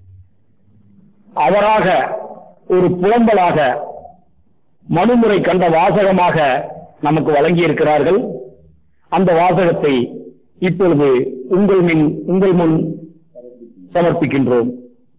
அவராக ஒரு புலம்பலாக மனுமுறை கண்ட வாசகமாக நமக்கு வழங்கியிருக்கிறார்கள் அந்த வாசகத்தை இப்பொழுது உங்கள் மின் உங்கள் முன் சமர்ப்பிக்கின்றோம்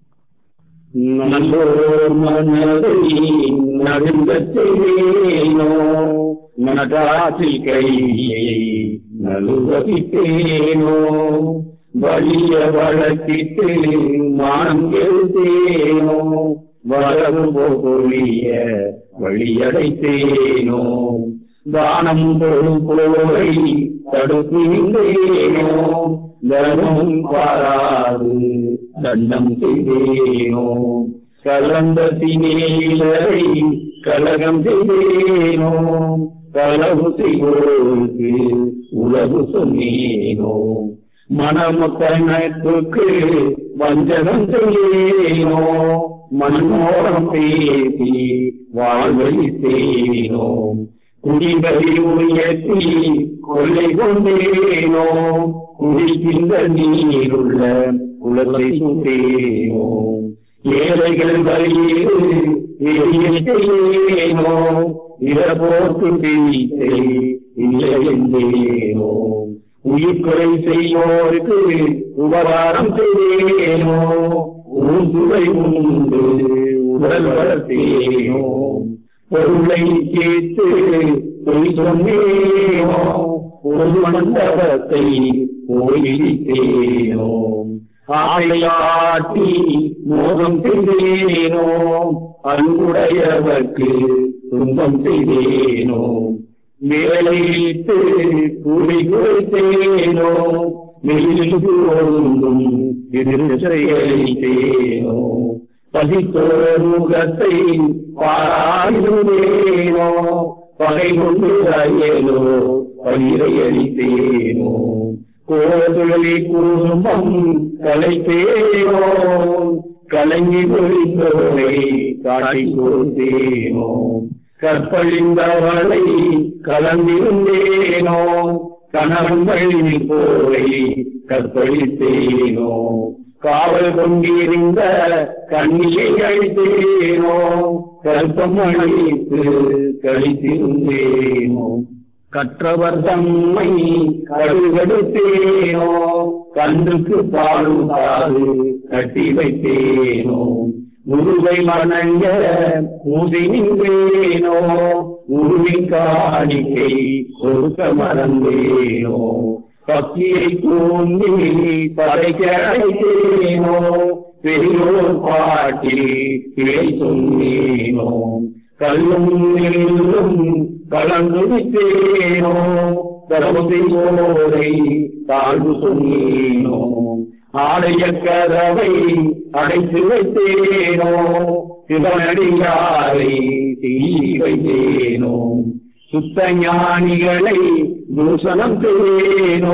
நல்லோர் மனதை நடுங்கச் செய்வேனோ நடராசில் கையை நலுவகித்தேனோ வலிய வழக்கிட்டு மானம் எழுத்தேனோ வரவு போலிய வழியடைத்தேனோ தானம் பொருள் போரை தடுக்கின்றேனோ தர்மம் பாராது தண்டம் செய்தேனோ கலந்த தினேலரை கலகம் செய்தேனோ களவு செய்வோருக்கு உலகு சொன்னேனோ மனமுத்தனத்துக்கு வஞ்சகம் செய்யேனோ மனமோரம் பேசி வாழ்வழித்தேனோ குடிகளை உயர்த்தி கொள்ளை கொண்டேனோ குடிக்கின்ற நீருள்ள குளத்தை சுட்டேனோ ஏழைகள் வழியேறு எரியேனோ இரபோக்கு வீட்டை இல்லை என்றேனோ உயிர்கொலை செய்வோருக்கு உபகாரம் செய்தேனோ ஊந்துவை உண்டு உடல் வளர்த்தேனோ பொருளை சேர்த்து பொய் சொன்னேனோ ஒரு மண்டபத்தை போயிட்டேனோ ஆட்டையாட்டி மோகம் செய்தேனோ அன்புடையவர்க்கு துன்பம் செய்தேனோ வேலையிட்டு கூலி கொடுத்தேனோ மெய்யிலிருந்து ஓடும் எதிர்ச்செயலித்தேனோ பதித்தோர் முகத்தை பாராயுதேனோ பகை கொண்டு அயலோ பயிரை அளித்தேனோ கோதுளி குடும்பம் கலைத்தேனோ கலங்கி ஒளிந்தோரை காட்டி கொடுத்தேனோ கற்பழிந்தவளை கலந்திருந்தேனோ கணவன் வழி போரை கற்பழித்தேனோ காவல் கொண்டிருந்த கண்ணியை அழித்தேனோ கற்பம் அழித்து கழித்திருந்தேனோ கற்றவர் தம்மை கடுகடுத்தேனோ கன்றுக்கு பாலும் காது கட்டி வைத்தேனோ முருகை வணங்க ஊதி நின்றேனோ உருவின் காணிக்கை கொடுக்க மறந்தேனோ பக்தியை தூண்டி படைக்க அழைத்தேனோ பெரியோர் பாட்டில் கிளை சொன்னேனோ கல்லும் நெல்லும் கலந்து விட்டேனோ தர்மத்தை போரை தாழ்வு சொன்னேனோ ஆடைய கதவை அடைத்து வைத்தேனோ சிவனடியாரை தீ வைத்தேனோ சுத்த ஞானிகளை தூஷணம் செய்தேனோ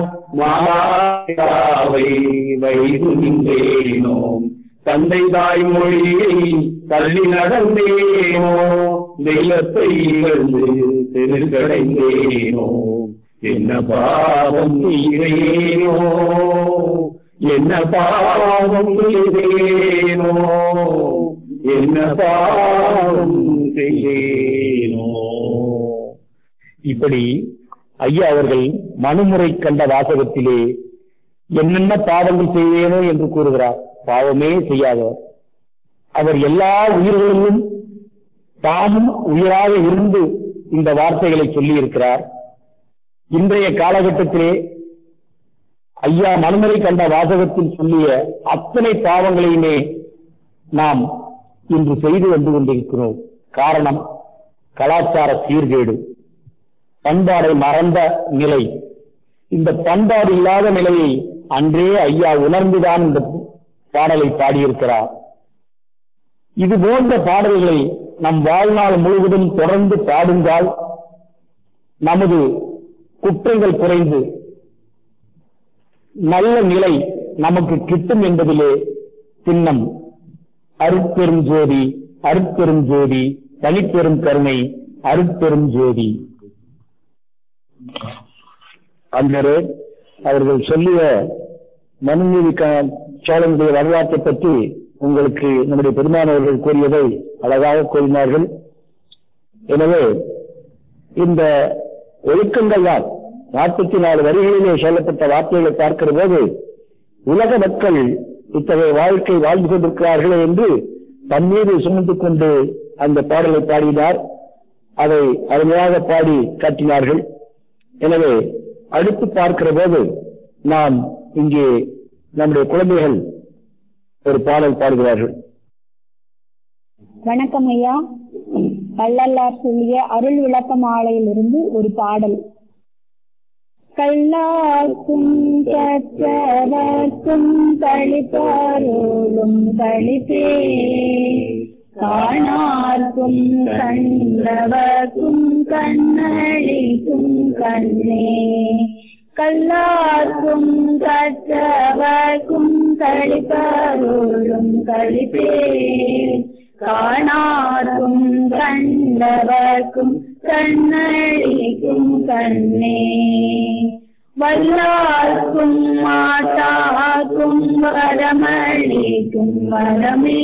மகாவை வைது நின்றேனோ தந்தை தாய்மொழியை தள்ளி நடந்தேனோ தெய்வத்தை இழந்து தெருக்கடைந்தேனோ என்ன பாவம் செய்தேனோ என்ன பாவம் செய்தேனோ என்ன பாவம் செய்தேனோ இப்படி ஐயா அவர்கள் மனுமுறை கண்ட வாசகத்திலே என்னென்ன பாவங்கள் செய்வேனோ என்று கூறுகிறார் பாவமே செய்யாதவர் அவர் எல்லா உயிர்களிலும் தாமும் உயிராக இருந்து இந்த வார்த்தைகளை சொல்லி இருக்கிறார் இன்றைய காலகட்டத்திலே ஐயா மனுமுறை கண்ட வாசகத்தில் சொல்லிய அத்தனை பாவங்களையுமே நாம் இன்று செய்து வந்து கொண்டிருக்கிறோம் காரணம் கலாச்சார சீர்கேடு பண்பாடை மறந்த நிலை இந்த பண்பாடு இல்லாத நிலையை அன்றே ஐயா உணர்ந்துதான் இந்த பாடலை பாடியிருக்கிறார் இது போன்ற பாடல்களை நம் வாழ்நாள் முழுவதும் தொடர்ந்து பாடுங்கால் நமது குற்றங்கள் குறைந்து நல்ல நிலை நமக்கு கிட்டும் என்பதிலே சின்னம் அருட்பெரும் ஜோதி அருட்பெரும் ஜோதி தனிப்பெரும் கருணை அருட்பெரும் ஜோதி அன்றரே அவர்கள் சொல்லிய மனுநீதி சோழனுடைய வரலாற்றை பற்றி உங்களுக்கு நம்முடைய பெருமானவர்கள் கூறியதை அழகாக கூறினார்கள் எனவே இந்த ஒழுக்கங்கள் தான் நாற்பத்தி நாலு வரிகளிலே சொல்லப்பட்ட வார்த்தைகளை பார்க்கிற போது உலக மக்கள் இத்தகைய வாழ்க்கை வாழ்ந்து கொண்டிருக்கிறார்களே என்று தம்மீது சுமந்து கொண்டு அந்த பாடலை பாடினார் அதை அருமையாக பாடி காட்டினார்கள் எனவே அடுத்து பார்க்கிற போது நாம் இங்கே நம்முடைய குழந்தைகள் ஒரு பாடல் பாடுகிறார்கள் வணக்கம் ஐயா வள்ளலார் சொல்லிய அருள் விளக்க மாலையிலிருந்து ஒரு பாடல் கல்லாக்கும் கற்றவர்க்கும் கழிப்பாரோடும் கழிப்பே காணார்க்கும் கண்டவர்க்கும் கண்ணளிக்கும் கண்ணே கல்லார்க்கும் கற்றவர்க்கும் கழிப்பாரோடும் கழிப்பே காணார்க்கும் கண்டவர்க்கும் கண்ணளிக்கும் கண்ணே வல்லார்க்கும் மாட்டார்க்கும் வரமளிக்கும் வரமே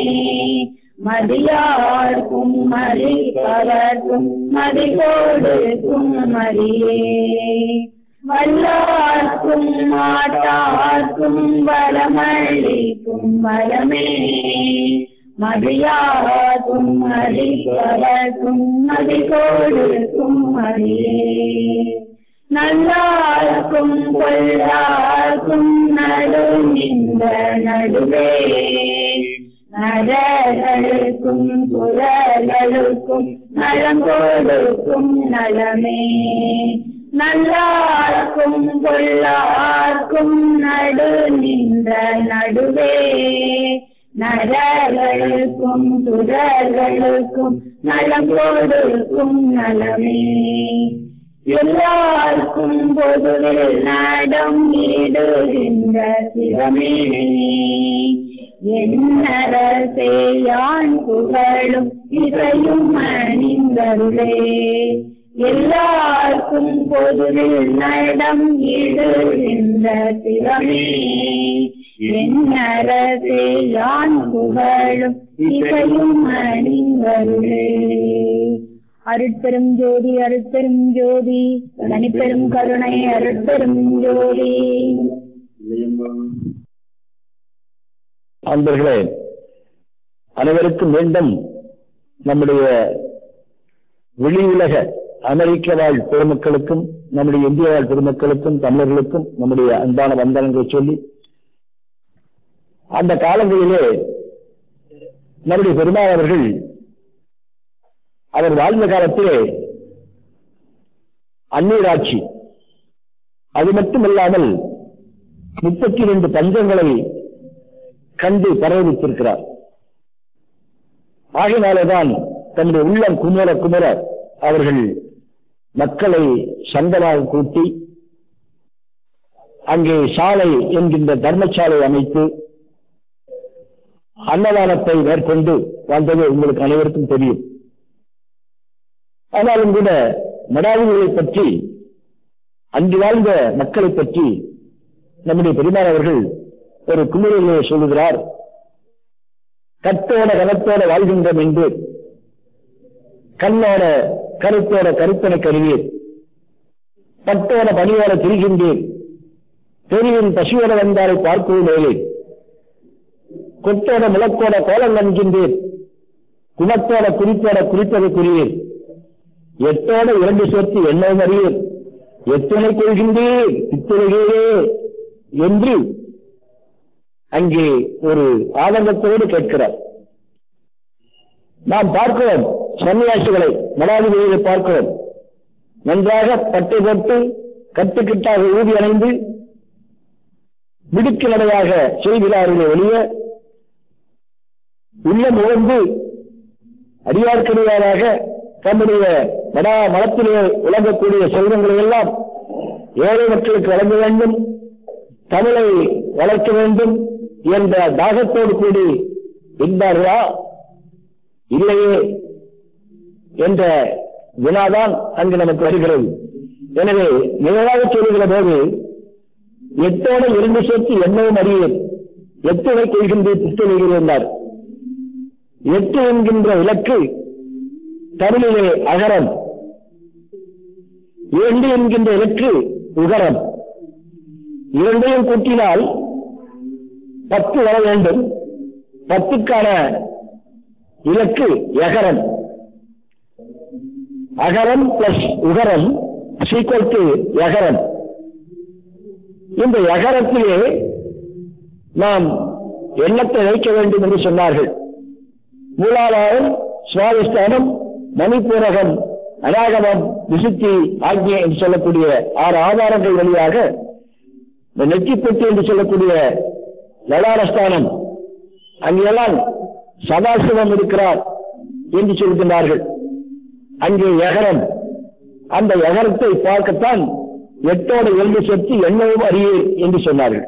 மதியார்க்கும் மதிப்பவர்க்கும் மதி கொடுக்கும் மதியே வல்லார்க்கும் மாட்டார்க்கும் வரமளிக்கும் வரமே மதியார்க்கும் மதிப்பவர்க்கும் மதி கொடுக்கும் மதியே நல்லார்க்கும் கொள்ளார்க்கும் நடு நின்ற நடுவே நரகளுக்கும் புறகளுக்கும் நலம் கொடுக்கும் நலமே நல்லார்க்கும் பொல்லார்க்கும் நடு நின்ற நடுவே நரர்களுக்கும் சுரர்களுக்கும் நலம் கொடுக்கும் நலமே எல்லாருக்கும் பொதுவில் நடம் இடுகின்ற சிவமே என்னரசே யான் புகழும் இசையும் அணிந்தருளே எல்லாருக்கும் பொதுவில் நடம் இடுகின்ற சிவமே என்னரசே யான் புகழும் இசையும் அணிந்தருளே அருட்பெரும் ஜோதி அருட்பெரும் ஜோதி தனிப்பெரும் கருணை அருட்பெரும் ஜோதி அன்பர்களே அனைவருக்கும் மீண்டும் நம்முடைய வெளியுலக அமெரிக்க வாழ் பெருமக்களுக்கும் நம்முடைய இந்திய வாழ் பெருமக்களுக்கும் தமிழர்களுக்கும் நம்முடைய அன்பான வந்தனங்களை சொல்லி அந்த காலங்களிலே நம்முடைய பெருமாள் அவர்கள் அவர் வாழ்ந்த காலத்திலே அந்நீராட்சி அது மட்டுமல்லாமல் முப்பத்தி இரண்டு பஞ்சங்களை கண்டு பரவித்திருக்கிறார் ஆகினாலேதான் தன்னுடைய உள்ளம் குமுற குமுற அவர்கள் மக்களை சங்கமாக கூட்டி அங்கே சாலை என்கின்ற தர்மசாலை அமைத்து அன்னதானத்தை மேற்கொண்டு வந்தது உங்களுக்கு அனைவருக்கும் தெரியும் ஆனாலும் கூட மடாதிகளை பற்றி அங்கு வாழ்ந்த மக்களை பற்றி நம்முடைய பெருமாள் அவர்கள் ஒரு குமுறையிலே சொல்லுகிறார் கட்டோட கனத்தோட வாழ்கின்றோம் என்று கண்ணோட கருத்தோட கருத்தனை கருவீர் பட்டோட பணியோட திரிகின்றேன் தெருவின் பசுவோட வந்தாரை பார்க்கவும் மேலே கொத்தோட முழக்கோட கோலம் நன்கின்றேன் குணத்தோட குறிப்போட குறிப்பது குறியேன் எட்டோட இரண்டு சொத்து என்ன அறியேன் எத்தனை கொள்கின்றேன் இத்துலகே என்று அங்கே ஒரு ஆதங்கத்தோடு கேட்கிறார் நாம் பார்க்கிறோம் சன்னியாசிகளை மடாதிபதிகளை பார்க்கிறோம் நன்றாக பட்டை போட்டு கட்டுக்கிட்டாக ஊதி அணைந்து மிடுக்கு நடையாக செய்கிறார்களே ஒழிய உள்ளம் உழந்து அடியார்க்கடியாராக தம்முடைய மடா மலத்திலே உலகக்கூடிய செல்வங்களை எல்லாம் ஏழை மக்களுக்கு வழங்க வேண்டும் தமிழை வளர்க்க வேண்டும் என்ற தாகத்தோடு கூடி இருந்தார்களா இல்லையே என்ற வினாதான் அங்கு நமக்கு வருகிறது எனவே நிகழாக சொல்லுகிற போது எட்டோட இரண்டு சொத்து என்னவும் அறியேன் எட்டுவை கொள்கின்ற புத்தகம் என்றார் எட்டு என்கின்ற இலக்கு தமிழிலே அகரம் இரண்டு என்கின்ற இலக்கு உகரம் இரண்டையும் கூட்டினால் பத்து வர வேண்டும் பத்துக்கான இலக்கு எகரம் அகரம் பிளஸ் உகரம் சீக்வல் டு எகரம் இந்த எகரத்திலே நாம் எண்ணத்தை வைக்க வேண்டும் என்று சொன்னார்கள் மூலாதாரம் சுவாதிஷ்டானம் மணிப்பூரகம் அநாகமம் விசுத்தி ஆகிய என்று சொல்லக்கூடிய ஆறு ஆதாரங்கள் வழியாக இந்த நெற்றிப்பெட்டி என்று சொல்லக்கூடிய லலாரஸ்தானம் அங்கெல்லாம் சதாசிவம் இருக்கிறார் என்று சொல்கின்றார்கள் அங்கே எகரம் அந்த எகரத்தை பார்க்கத்தான் எட்டோட எள்ளு சொத்து எண்ணவும் அறியே என்று சொன்னார்கள்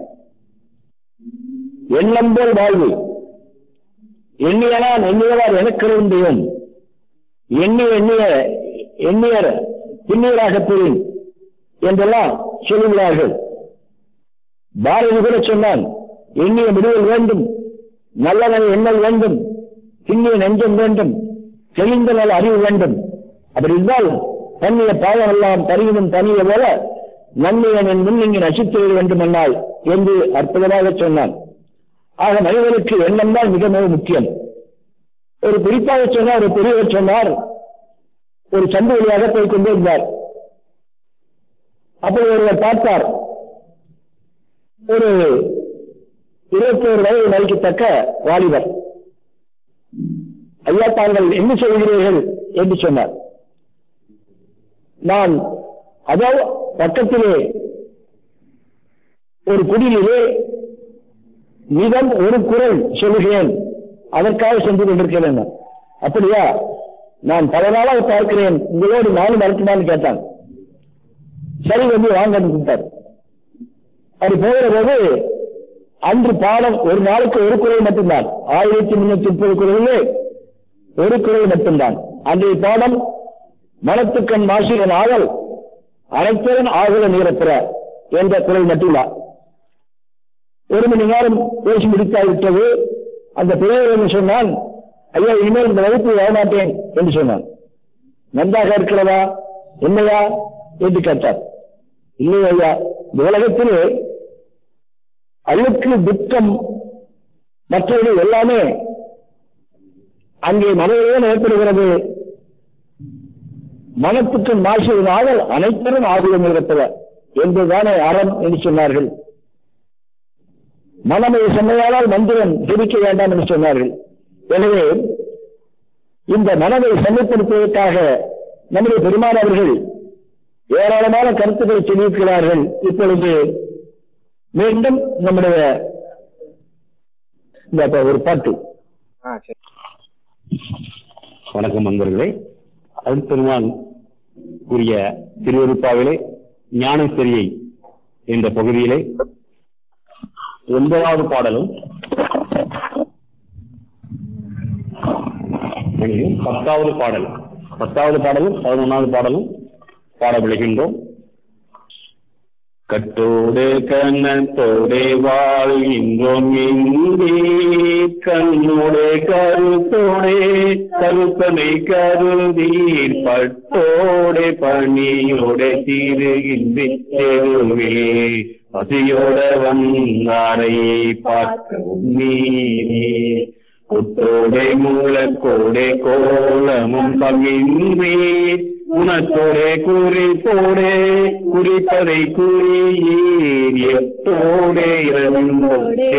எண்ணம் போல் வாழ்வு எண்ணியனால் எண்ணியவார் எனக்கிறோம் தெய்வம் எண்ணிய எண்ணிய எண்ணியர் பின்னீராக பெறும் என்றெல்லாம் சொல்லுகிறார்கள் பாரதி கூட சொன்னான் எண்ணிய முடிவில் வேண்டும் நல்லவனை எண்ணல் வேண்டும் பின்னிய நெஞ்சம் வேண்டும் தெளிந்த நல அறிவு வேண்டும் அப்படி இருந்தால் தன்னிய பாவம் எல்லாம் தனியும் தனிய போல நன்மையனின் முன்னிங்கி நசித்திட வேண்டும் என்னால் என்று அற்புதமாக சொன்னான் ஆக மனிதனுக்கு எண்ணம் தான் மிக மிக முக்கியம் ஒரு குறிப்பாக சொன்னார் ஒரு பெரியவர் சொன்னார் ஒரு சந்து வழியாக போய் கொண்டே இருந்தார் அப்படி ஒருவர் பார்த்தார் ஒரு இருபத்தோரு வயது மதிக்கத்தக்க வாலிபர் ஐயா தாங்கள் என்ன செய்கிறீர்கள் என்று சொன்னார் நான் அதோ பக்கத்திலே ஒரு குடியிலே மிதம் ஒரு குரல் சொல்லுகிறேன் அதற்காக சென்று கொண்டிருக்கிறேன் நான். அப்படியா நான் பல நாளாக பார்க்கிறேன் உங்களோடு நானும் வரட்டுமான்னு கேட்டான் சரி வந்து வாங்கன்னு கூப்பிட்டார் அது போகிற போது அன்று பாடம் ஒரு நாளுக்கு ஒரு குரல் மட்டும்தான் ஆயிரத்தி முன்னூத்தி முப்பது குரலிலே ஒரு குரல் மட்டும்தான் அன்றைய பாடம் மனத்துக்கண் மாசிகன் ஆகல் அனைத்தவன் ஆகுல நீரப்புற என்ற குரல் மட்டும்தான் ஒரு மணி நேரம் பேசி முடித்தாவிட்டது அந்த பெரியவர் என்ன சொன்னான் ஐயா இனிமேல் இந்த வகுப்பு வரமாட்டேன் என்று சொன்னான் நன்றாக இருக்கிறதா என்னையா என்று கேட்டார் இல்லை ஐயா இந்த உலகத்திலே அழுக்கு துக்கம் மற்றது எல்லாமே அங்கே மனதிலே ஏற்படுகிறது மனத்துக்கு மாசுவதாக அனைத்தரும் ஆகுலம் இருப்பவர் என்பதுதானே அறம் என்று சொன்னார்கள் மனமை செம்மையானால் மந்திரம் ஜெபிக்க வேண்டாம் என்று சொன்னார்கள் எனவே இந்த மனதை செம்மைப்படுத்துவதற்காக நம்முடைய பெருமான் அவர்கள் ஏராளமான கருத்துக்களை சொல்லியிருக்கிறார்கள் இப்பொழுது மீண்டும் நம்முடைய இந்த ஒரு பாட்டு ஆ சரி வணக்கம் நண்பர்களே அருட்பெருமான் கூறிய திருவருப்பாவிலே ஞானசரியை என்ற பகுதியிலே ஒன்பதாவது பாடலும் மன்னிக்கவும், பத்தாவது பாடல் பத்தாவது பாடலும் பதினொன்றாவது பாடலும் பாட விளைகின்றோம் கட்டோடு கண்ணத்தோடே வாழ்கின்றோம் இங்கே கண்ணோடு கருத்தோடே கருத்தனை கருதீர் பட்டோடே பணியோட தீருகின்றே பசியோட வந்தாரை பார்க்கவும் நீரே கொத்தோடே மூலக்கோடே கோலமும் பகின்றே உனத்தோடே குறிப்போடே குறிப்பதை குறியீர் எத்தோடே இறந்தோடே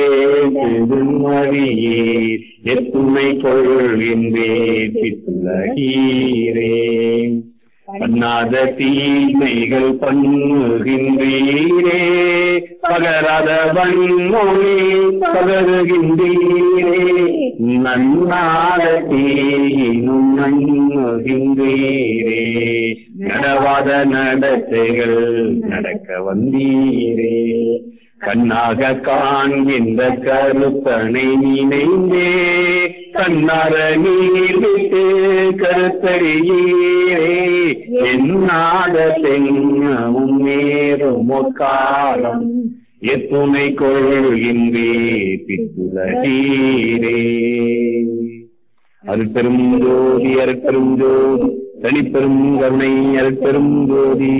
மறியீர் எத்துணை கொள்கின்றே பித்துலகீரே பண்ணாத தீமைகள் பண்ணுகின்றீரே பகராத வன்மொழி பகருகின்றீரே நன்னாத தீயினும் நன்னுகின்றீரே நடவாத நடத்தைகள் நடக்க வந்தீரே கண்ணாக காண்கின்ற கருத்தனை நினைந்தே கண்ணார நீர் விட்டு கருத்தறியீரே என்னாத தென்னமும் நேரும் காலம் எத்துணை கொள்கின்றே பித்துலகீரே அருட்பெரும் ஜோதி அருட்பெரும் ஜோதி தனிப்பெரும் கருணை அருட்பெரும் ஜோதி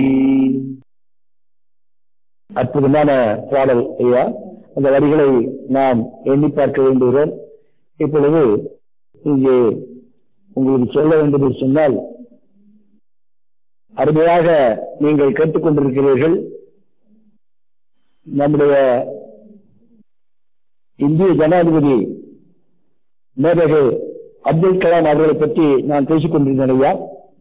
அற்புதமான பாடல் ஐயா அந்த வரிகளை நாம் எண்ணி பார்க்க வேண்டுகிறோம் இப்பொழுது இங்கே உங்களுக்கு சொல்ல வேண்டும் என்று சொன்னால் அருமையாக நீங்கள் கேட்டுக்கொண்டிருக்கிறீர்கள் நம்முடைய இந்திய ஜனாதிபதி மேதகு அப்துல் கலாம் அவர்களை பற்றி நான் பேசிக் கொண்டிருந்தேன் ஐயா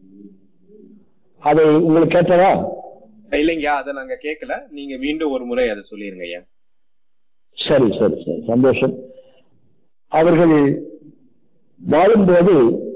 அதை உங்களுக்கு கேட்டதா இல்லைங்கய்யா அதை நாங்க கேட்கல நீங்க மீண்டும் ஒரு முறை அதை சொல்லிருங்க ஐயா சரி சரி சரி சந்தோஷம் அவர்கள் வாழும்போது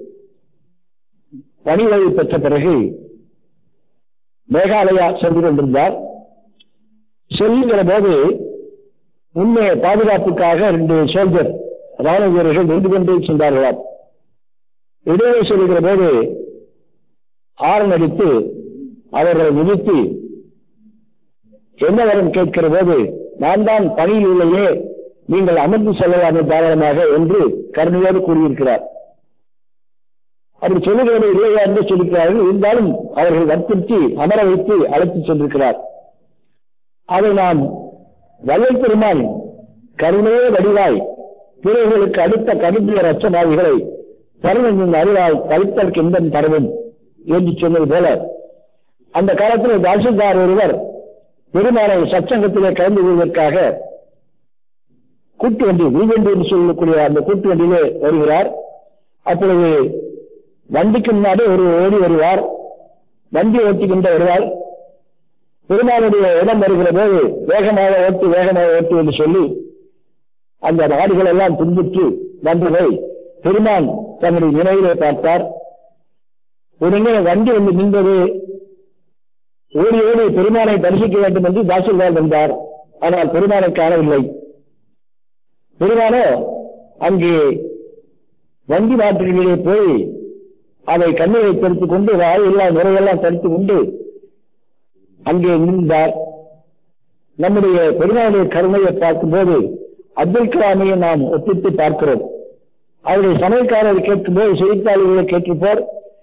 பணிகளை பெற்ற பிறகு மேகாலயா சென்று கொண்டிருந்தார் செல்லுகிற போது முன்னே பாதுகாப்புக்காக ரெண்டு சோல்ஜர் ராணுவ வீரர்கள் நின்று கொண்டே சென்றார்களாம் இடையே செல்கிற போது ஆரன் அடித்து அவர்களை விதித்து என்ன வரம் கேட்கிற போது நான் தான் பணியில் இல்லையே நீங்கள் அமர்ந்து செல்லலாமே தாராளமாக என்று கருணையோடு கூறியிருக்கிறார் அப்படி சொல்லுகிறது இல்லையா என்று சொல்லியிருக்கிறார்கள் இருந்தாலும் அவர்கள் வற்புறுத்தி அமர வைத்து அழைத்து சென்றிருக்கிறார் அதை நாம் வள்ளல் பெருமான் கருணையே வடிவாய் பிறர்களுக்கு அடுத்த கடுப்பிய ரச்சமாவிகளை பருவத்தின் அறிவால் கழித்தற்கு இன்பம் தரவும் என்று சொன்னது போல அந்த காலத்தில் தாசில்தார் ஒருவர் பெருமானை சச்சங்கத்திலே கலந்து கொள்வதற்காக கூட்டு வண்டி வீவண்டி என்று சொல்லக்கூடிய அந்த கூட்டு வண்டியிலே வருகிறார் அப்பொழுது வண்டிக்கு முன்னாடி ஒரு ஓடி வருவார் வண்டி ஓட்டிக்கொண்டு வருவார் பெருமானுடைய இடம் வருகிற போது வேகமாக ஓட்டு வேகமாக ஓட்டு என்று சொல்லி அந்த நாடுகள் எல்லாம் துன்புற்று வந்ததை பெருமான் தன்னுடைய நினைவிலே பார்த்தார் உடனே வண்டி வந்து நின்றது ஓடி ஓடி பெருமானை தரிசிக்க வேண்டும் என்று தாசில்தார் வந்தார் ஆனால் பெருமானை காணவில்லை பெருமானோ அங்கே வண்டி நாட்டிலே போய் அதை கண்ணீரை தடுத்துக் கொண்டு வாயெல்லாம் முறையெல்லாம் தடுத்துக் கொண்டு அங்கே நின்றார் நம்முடைய பெருமாளுடைய கருணையை பார்க்கும்போது அப்துல் கலாமையை நாம் ஒப்பிட்டு பார்க்கிறோம் அவருடைய சமயக்காரர் கேட்கும்போது செய்தித்தாளர்களை கேட்டிருப்போர்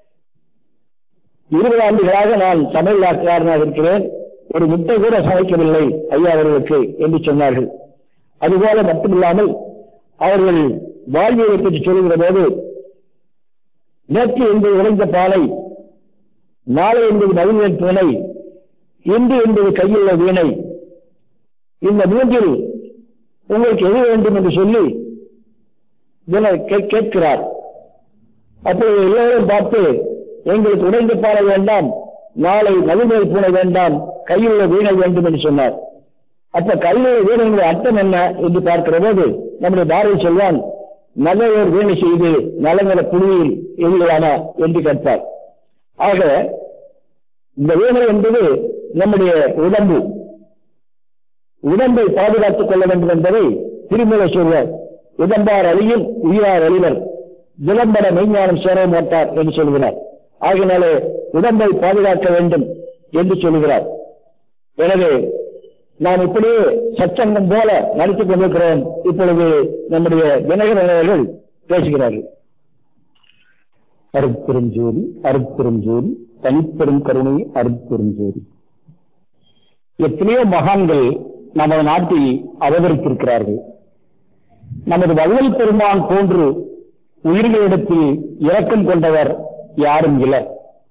இருபது ஆண்டுகளாக நான் சமையலாக்காரனாக இருக்கிறேன் ஒரு முட்டை கூட சமைக்கவில்லை ஐயா அவர்களுக்கு என்று சொன்னார்கள் அதுபோல மட்டுமில்லாமல் அவர்கள் வாழ்வியலை பற்றி சொல்லுகிற போது நேற்று என்பது உடைந்த பாலை நாளை என்பது நவீன துணை இன்று என்பது கையுள்ள வீணை இந்த மூன்றில் உங்களுக்கு எது வேண்டும் என்று சொல்லி தின கே- கேட்கிறார் அப்போது எல்லோரும் பார்த்து எங்களுக்கு உடைந்த பாலை வேண்டாம் நாளை நடுமேல் பூனை வேண்டாம் கையுள்ள வீணை வேண்டும் என்று சொன்னார் அப்ப கையுள்ள வீணையுடைய அர்த்தம் என்ன என்று பார்க்கிற போது நம்முடைய பாரதி சொல்வான் நல்லவர் வீணை செய்து நலங்கள புலியில் எழுதலாமா என்று கேட்பார் ஆக இந்த வீணை என்பது நம்முடைய உடம்பு உடம்பை பாதுகாத்துக் கொள்ள வேண்டும் என்பதை திருமலை சொல்வார் உடம்பார் அழியில் உயிரார் அழிவர் விளம்பர மெய்ஞானம் சேர மாட்டார் என்று சொல்கிறார் ஆகினாலே உடம்பை பாதுகாக்க வேண்டும் என்று சொல்கிறார் எனவே நாம் இப்படியே சச்சங்கம் போல நடத்திக் கொண்டிருக்கிறோம் இப்பொழுது நம்முடைய வினகரர்கள் பேசுகிறார்கள் அருட்பெரும் ஜோதி அருட்பெரும் ஜோதி தனிப்பெரும் கருணை அருட்பெரும் ஜோதி எத்தனையோ மகான்கள் நமது நாட்டில் அவதரித்திருக்கிறார்கள் நமது வள்ளல் பெருமான் போன்று உயிர்களிடத்தில் இரக்கம் கொண்டவர் யாரும் இல்லை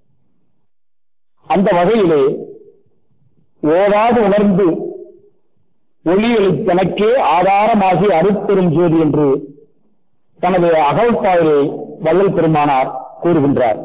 அந்த வகையிலே ஓடாது உணர்ந்து ஒளியளி தனக்கே ஆதாரமாகி அருட்பெரும் ஜோதி என்று தனது அகழ்பாயிலே வள்ளல் பெருமானார் கூறுகின்றார்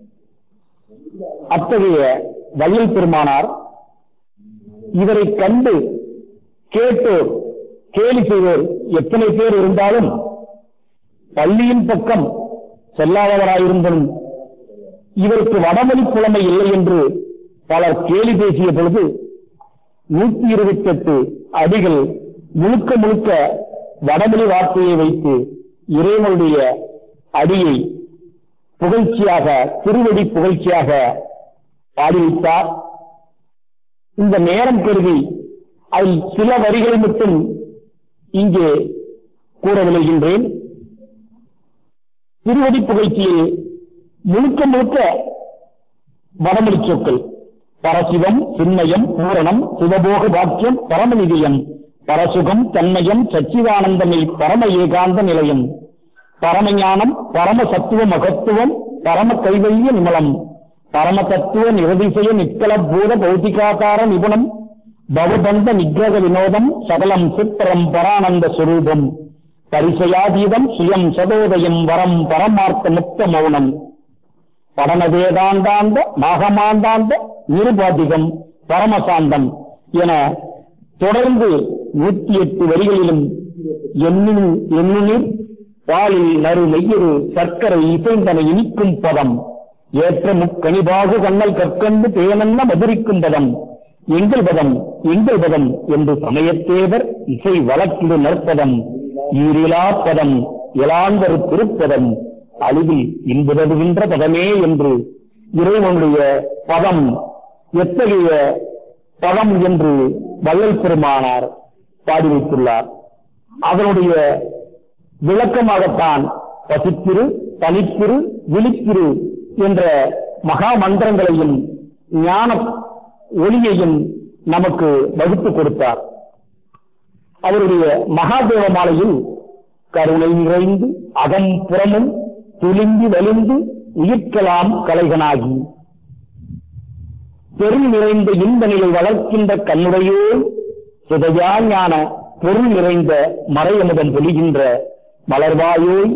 அத்தகைய வள்ளல் பெருமானார் இவரை கண்டு கேட்டோர் கேலி செய்வோர் எத்தனை பேர் இருந்தாலும் பள்ளியின் பக்கம் செல்லாதவராயிருந்தும் இவருக்கு வடமொழி புலமை இல்லை என்று பலர் கேலி பேசிய பொழுது நூத்தி இருபத்தி எட்டு அடிகள் முழுக்க முழுக்க வடமொழி வார்த்தையை வைத்து இறைவனுடைய அடியை புகழ்ச்சியாக திருவடி புகழ்ச்சியாக பாடிவிட்டார் இந்த நேரம் கருதி அதில் சில வரிகளை மட்டும் இங்கே கூற விளைகின்றேன் திருவடி புகழ்ச்சியில் முழுக்க முழுக்க வடமொழி சொற்கள் பரசிவம் சின்மயம் பூரணம் சிவபோக பாக்கியம் பரமநிதியம் பரசுகம் தன்மயம் சச்சிதானந்தமை பரம ஏகாந்த நிலையம் பரமஞானம் பரம சத்துவ மகத்துவம் பரம கைவல்ய நிமலம் பரம தத்துவ நிரதிசய நிக்கல பூத பௌதிகாதார நிபுணம் பவபந்த நிகிரக வினோதம் சகலம் சித்திரம் பரானந்த சுரூபம் பரிசயாதீதம் சுயம் சதோதயம் வரம் பரமார்த்த முக்த மௌனம் படன வேதாந்தாந்த நாகமாந்தாந்த நிருபாதிகம் பரமசாந்தம் என தொடர்ந்து நூத்தி எட்டு வரிகளிலும் எண்ணின் எண்ணுநீர் பாலில் நறு நெய்யரு சர்க்கரை இசைந்தன இனிக்கும் பதம் ஏற்ற முக்கணிபாகு கண்ணல் கற்கண்டு தேனன்ன மதுரிக்கும் பதம் எங்கள் பதம் எங்கள் பதம் என்று சமயத்தேவர் இசை வழக்கிடு நற்பதம் ஈரிலா பதம் இளாந்தரு திருப்பதம் அழிவில் இன்புதவுகின்ற பதமே என்று இறைவனுடைய பதம் எத்தகைய பதம் என்று வள்ளல் பெருமானார் பாடி வைத்துள்ளார் அதனுடைய விளக்கமாகத்தான் பசித்திரு தனித்திரு விழித்திரு என்ற மகா மந்திரங்களையும் ஞான ஒளியையும் நமக்கு வகுத்து கொடுத்தார் அவருடைய மகாதேவ மாலையில் கருணை நிறைந்து அகம் புறமும் துளிந்து வலிந்து உயிர்க்கலாம் கலைகனாகி பெருள் நிறைந்த இன்ப நிலை வளர்க்கின்ற கண்ணுடையோர் சிதையா ஞான பொருள் நிறைந்த மறையமுதம் பொழிகின்ற மலர்வாயோய்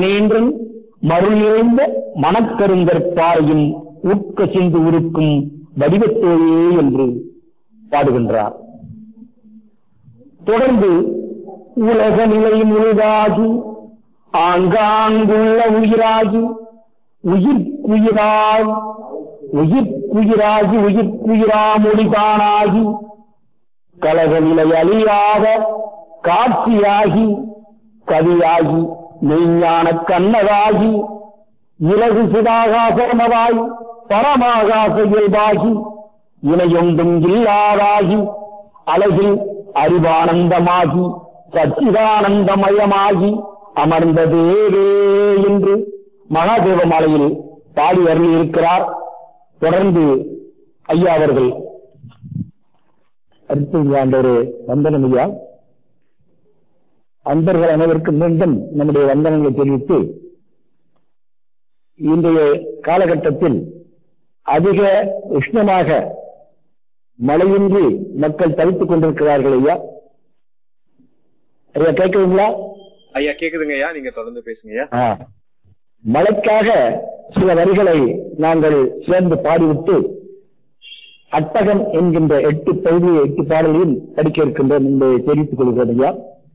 பொய்யனேன்றன் மருள் நிறைந்த மணக்கருங்கற்பாறையும் உட்க சிந்து உருக்கும் வடிவத்தோயே என்று பாடுகின்றார் தொடர்ந்து உலக நிலை முழுதாகி ஆங்காங்குள்ள உயிராகி உயிர்க்குயிராய் உயிர்க்குயிராகி உயிர்க்குயிராமொழிதானாகி கலக நிலை அழியாத காட்சியாகி கவியாகி மெய்ஞான கண்ணதாகி இலகு சிதாகாசமதாய் பரமாகாச இயல்பாகி இணையொன்றும் இல்லாதாகி அழகில் அறிவானந்தமாகி சச்சிதானந்தமயமாகி அமர்ந்த தேவே என்று மகாதேவ மாலையில் பாடி அருளியிருக்கிறார் தொடர்ந்து ஐயா அவர்கள் அடுத்து ஆண்டவர் வந்தனம் ஐயா அன்பர்கள் அனைவருக்கும் மீண்டும் நம்முடைய வந்தனங்களை தெரிவித்து இன்றைய காலகட்டத்தில் அதிக உஷ்ணமாக மழையின்றி மக்கள் தவித்துக் கொண்டிருக்கிறார்கள் ஐயா ஐயா கேட்குறீங்களா ஐயா கேக்குதுங்க ஐயா நீங்க தொடர்ந்து பேசுங்க ஐயா ஆ. மழைக்காக சில வரிகளை நாங்கள் சேர்ந்து பாடிவிட்டு அட்டகம் என்கின்ற எட்டு பகுதி எட்டு பாடலையும் படிக்க இருக்கின்றோம் என்பதை தெரிவித்துக் கொள்கிறோம் ஐயா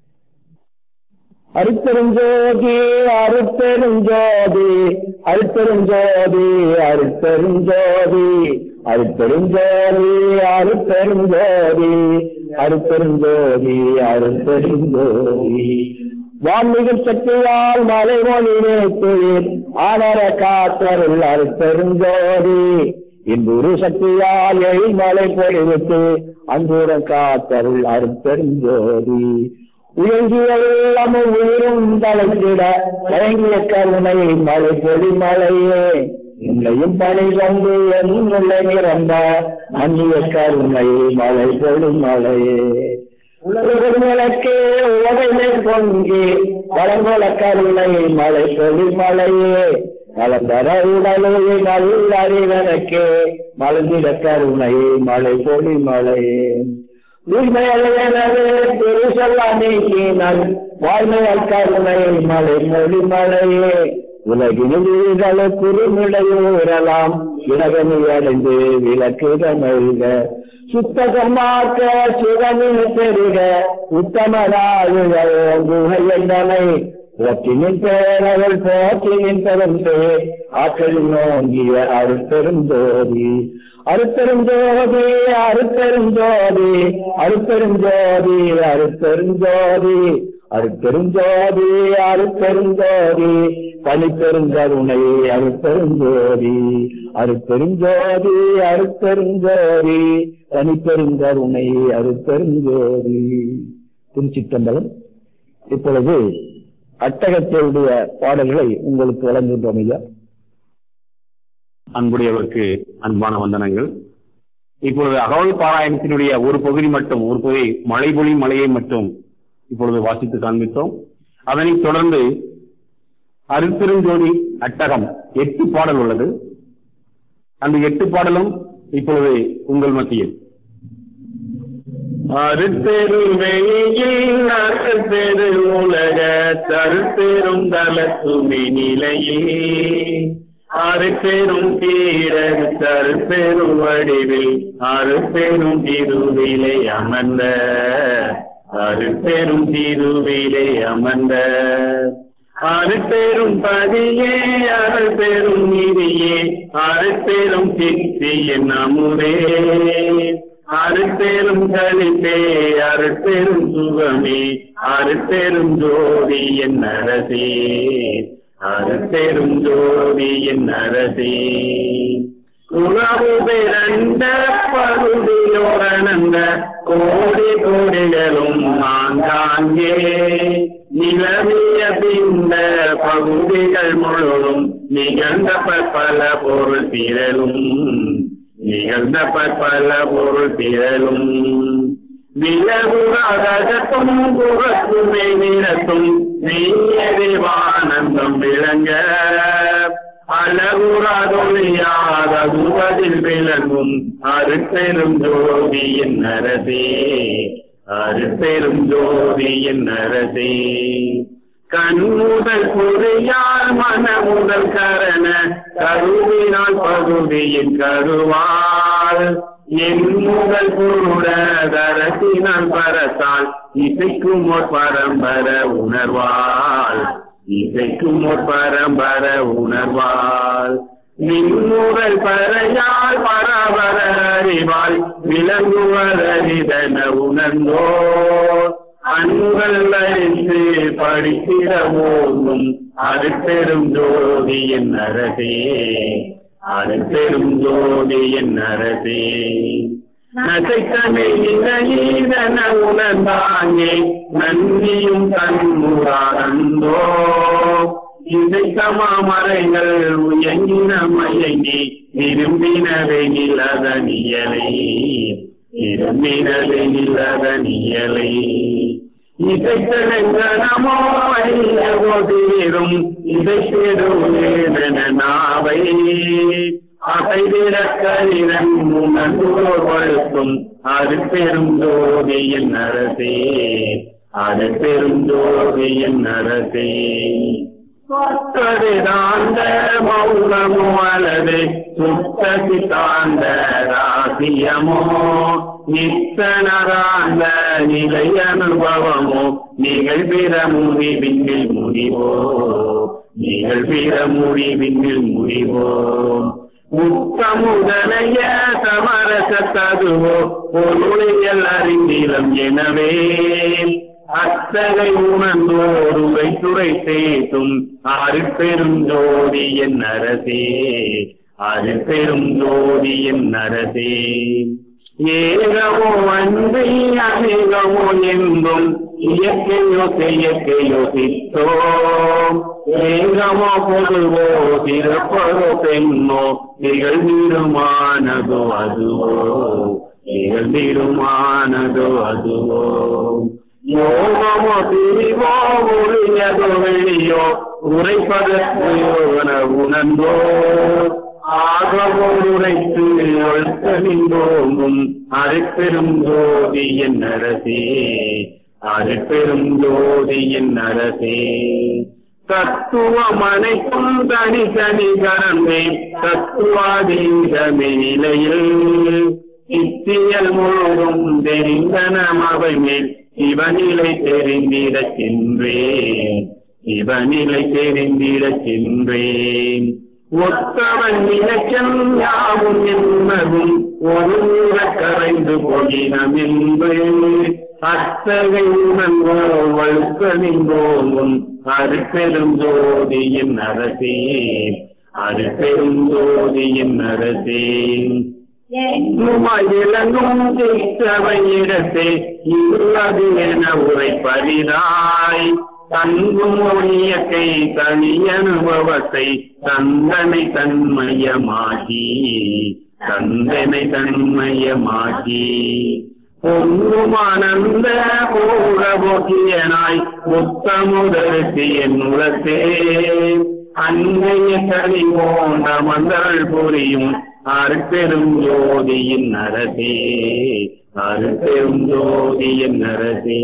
அருட்பெருஞ்சோதி அருட்பெருஞ்சோதி அருட்பெருஞ்சோதி அருட்பெருஞ்சோதி அருட்பெருஞ்சோதி அருட்பெருஞ்சோதி அருட்பெருஞ்சோதி அருட்பெருஞ்சோதி வான்மிகு சக்தியால் மலை மொழி நேற்றுயில் ஆனர காத்தருள் அருட்பெருஞ்சோதி இன்புரு சக்தியால் எழில்மலை பொழிவிட்டு அன்புடன் காத்தருள் அருட்பெருஞ்சோதி உயர்ந்திய உள்ளமும் உயிரும் தலைத்திட வழங்கிய கருணை மலை பொடி மலையே என்னையும் பணி கொண்டு என் நிலை நிரம்ப அந்நிய கருணை மலை பொடி மலையே உலகங்களுக்கு உலகை கொங்கி வளங்கொல கருணை மலை பொடி மலையே நலந்தர உடலே நல்லறிவனுக்கு மலர்ந்திட கருணை மலை பொடி மலையே உண்மையலையனவே திருசல்லா நீக்கினல் வாழ்மையால் கருணை மலை மொழி மலையே உலகினில் வீழ்களை குறுநிலையூறலாம் இலகனி அடைந்து விளக்குக நல்க சுத்தகமாக்க சிவனில் பெருக உத்தமராயுகள் குகையந்தனை ஒற்றினின் பேரவள் போற்றினின் பெரும் பேர் ஆற்றல் நோங்கிய அருட்பெருந்தோதி அருட்பெருஞ்சோதி அருட்பெருஞ்சோதி அருட்பெருஞ்சோதி அருட்பெருஞ்சோதி அருட்பெருஞ்சோதி அருட்பெருஞ்சோதி தனிப்பெருங்கருணை அருட்பெருஞ்சோதி அருட்பெருஞ்சோதி அருட்பெருஞ்சோதி தனிப்பெருங்கருணை அருட்பெருஞ்சோதி திருச்சிற்றம்பலம் இப்பொழுது அட்டகத்தினுடைய பாடல்களை உங்களுக்கு வழங்குகின்றோம் ஐயா அன்புடையவருக்கு அன்பான வந்தனங்கள் இப்பொழுது அகவல் பாராயணத்தினுடைய ஒரு பகுதி மட்டும் ஒரு பகுதி மழைபொழி மலையை மட்டும் இப்பொழுது வாசித்து காண்பித்தோம் அதனைத் தொடர்ந்து அருப்பெருஞ்சோதி அட்டகம் எட்டு பாடல் உள்ளது அந்த எட்டு பாடலும் இப்பொழுது உங்கள் மத்தியில் அருப்பெருமையில் அருப்பெரு உலக தருப்பெரும் தலத்துமி நிலையே அருப்பெரும் தீரர் தருப்பெரும் வடிவில் அருப்பெரும் திருவிலை அமர்ந்த அருப்பெரும் திருவிலை அமர்ந்த அருப்பெரும் பதியே அருப்பெரும் நிதியே அருப்பெரும் சித்தி என் அமுதே அருப்பெரும் கழிப்பே அருப்பெரும் சுகமே அருப்பெரும் ஜோதி என் அரசே அருப்பெரும் ஜோதி என் அரசே உணவு பிறந்த பகுதியோரணந்த கோடி கோடிகளும் ஆங்காங்கே நிலவிய பிந்த பகுதிகள் முழுவதும் நிகழ்ந்த பல பொருள் திரளும் நிகழ்ந்த பல பொருள் திரளும் விலகுராகத்தும் புறத்துமே நிறத்தும் நெய்யறிவானந்தம் விளங்க அழகுறாதொழியாததுவதில் விளங்கும் அருப்பெரும் ஜோதியின் அரசே அருப்பெரும் ஜோதியின் அரசே கண்முதல் புரியால் மன முதல் கரண கருவினால் பகுதியின் கருவாள் என் முதல் பொருட கரத்தினால் பரத்தால் இசைக்கும் ஒரு பரம்பர உணர்வாள் இசைக்கும் ஒரு பரம்பர உணர்வாள் நின்முறை பறையால் பரவர அறிவாள் விளங்குவதறிதன உணர்ந்தோர் அன்பல் அறிந்து படித்திட போதும் அது பெரும் ஜோதி என் அரசே அது பெரும் ஜோதி என் அரசே நசைத்தன உணர்ந்தாங்கே நன்றியும் தன்முறாந்தோ இதை சமாமரைகள் உயங்கின மயங்கி விரும்பினவை நிலத நியலை விரும்பினவை நிலத நியலை இசைத்தனமோ போதேரும் இதை பெறுவேதன நாவை அசைவிடக்கரிடன் உணர்ந்தோர் வழுக்கும் அது பெரும் ஜோதியின் அரசே அது பெரும் ஜோதியின் அரசே தாந்த மௌனமோ அல்லது சுத்த சித்தாந்த ராசியமோ நித்தனராந்த நிலை அனுபவமோ நிகழ்பிற முடிவின்றில் முடிவோ நிகழ்பிற முடிவின்றில் முடிவோ முத்தமுதனைய சமரச ததுவோ பொருளியல் அறிந்திலம் எனவே அத்தகை உணர்ந்தோருவை துறை சேத்தும் ஆறு பெரும் ஜோதி என் அரசே அது பெரும் ஜோதி என் அரசே ஏகமோ அன்பை அநேகமோ என்றும் இயற்கையோ செயற்கையோ சித்தோம் ஏகமோ பொதுவோ சிறப்பதோ பெண்ணோ நிகழ்ந்திருமானதோ அதுவோ நிகழ்ந்திருமானதோ அதுவோ யோகமோ பிரிவோ ஒளியதோ வெளியோ உரைப்பதற்கு உணர்ந்தோ ஆகவோ உரைத்து ஒழுக்கமின்றோங்கும் அது பெரும் ஜோதி என் அரசே அது பெரும் ஜோதி என் அரசே தத்துவம் அனைத்தும் தனி தனி கடந்தே தத்துவாதீதமே நிலையில் இத்தியல் முழுவதும் தெரிந்தனம் அவை மேல் சிவநிலை தெரிந்திடச் சென்றேன் சிவநிலை தெரிந்திடச் சென்றேன் ஒத்தவன் நிலச்சம் யாவும் என்பதும் ஒரு முற கரைந்து போகினம் என்று அத்தகை உணர்வோ வழுக்கணிந்தோங்கும் அது பெரும் ஜோதியின் அரசே அது பெரும் ஜோதியின் அரசே விளங்கும் சபையிடத்தே இல்லது என உரைப்பரிதாய் தங்கும் ஒளியத்தை தனி அனுபவத்தை தந்தனை தன்மயமாகி தந்தனை தன்மயமாகி பொங்குமானந்த பூரபோக்கியனாய் முத்தமுதற்கு என் உலத்தே அன்னைய கனி போன்ற மந்தள் புரியும் அருப்பெரும் ஜோதியின் அரசே அருப்பெரும் ஜோதியின் அரசே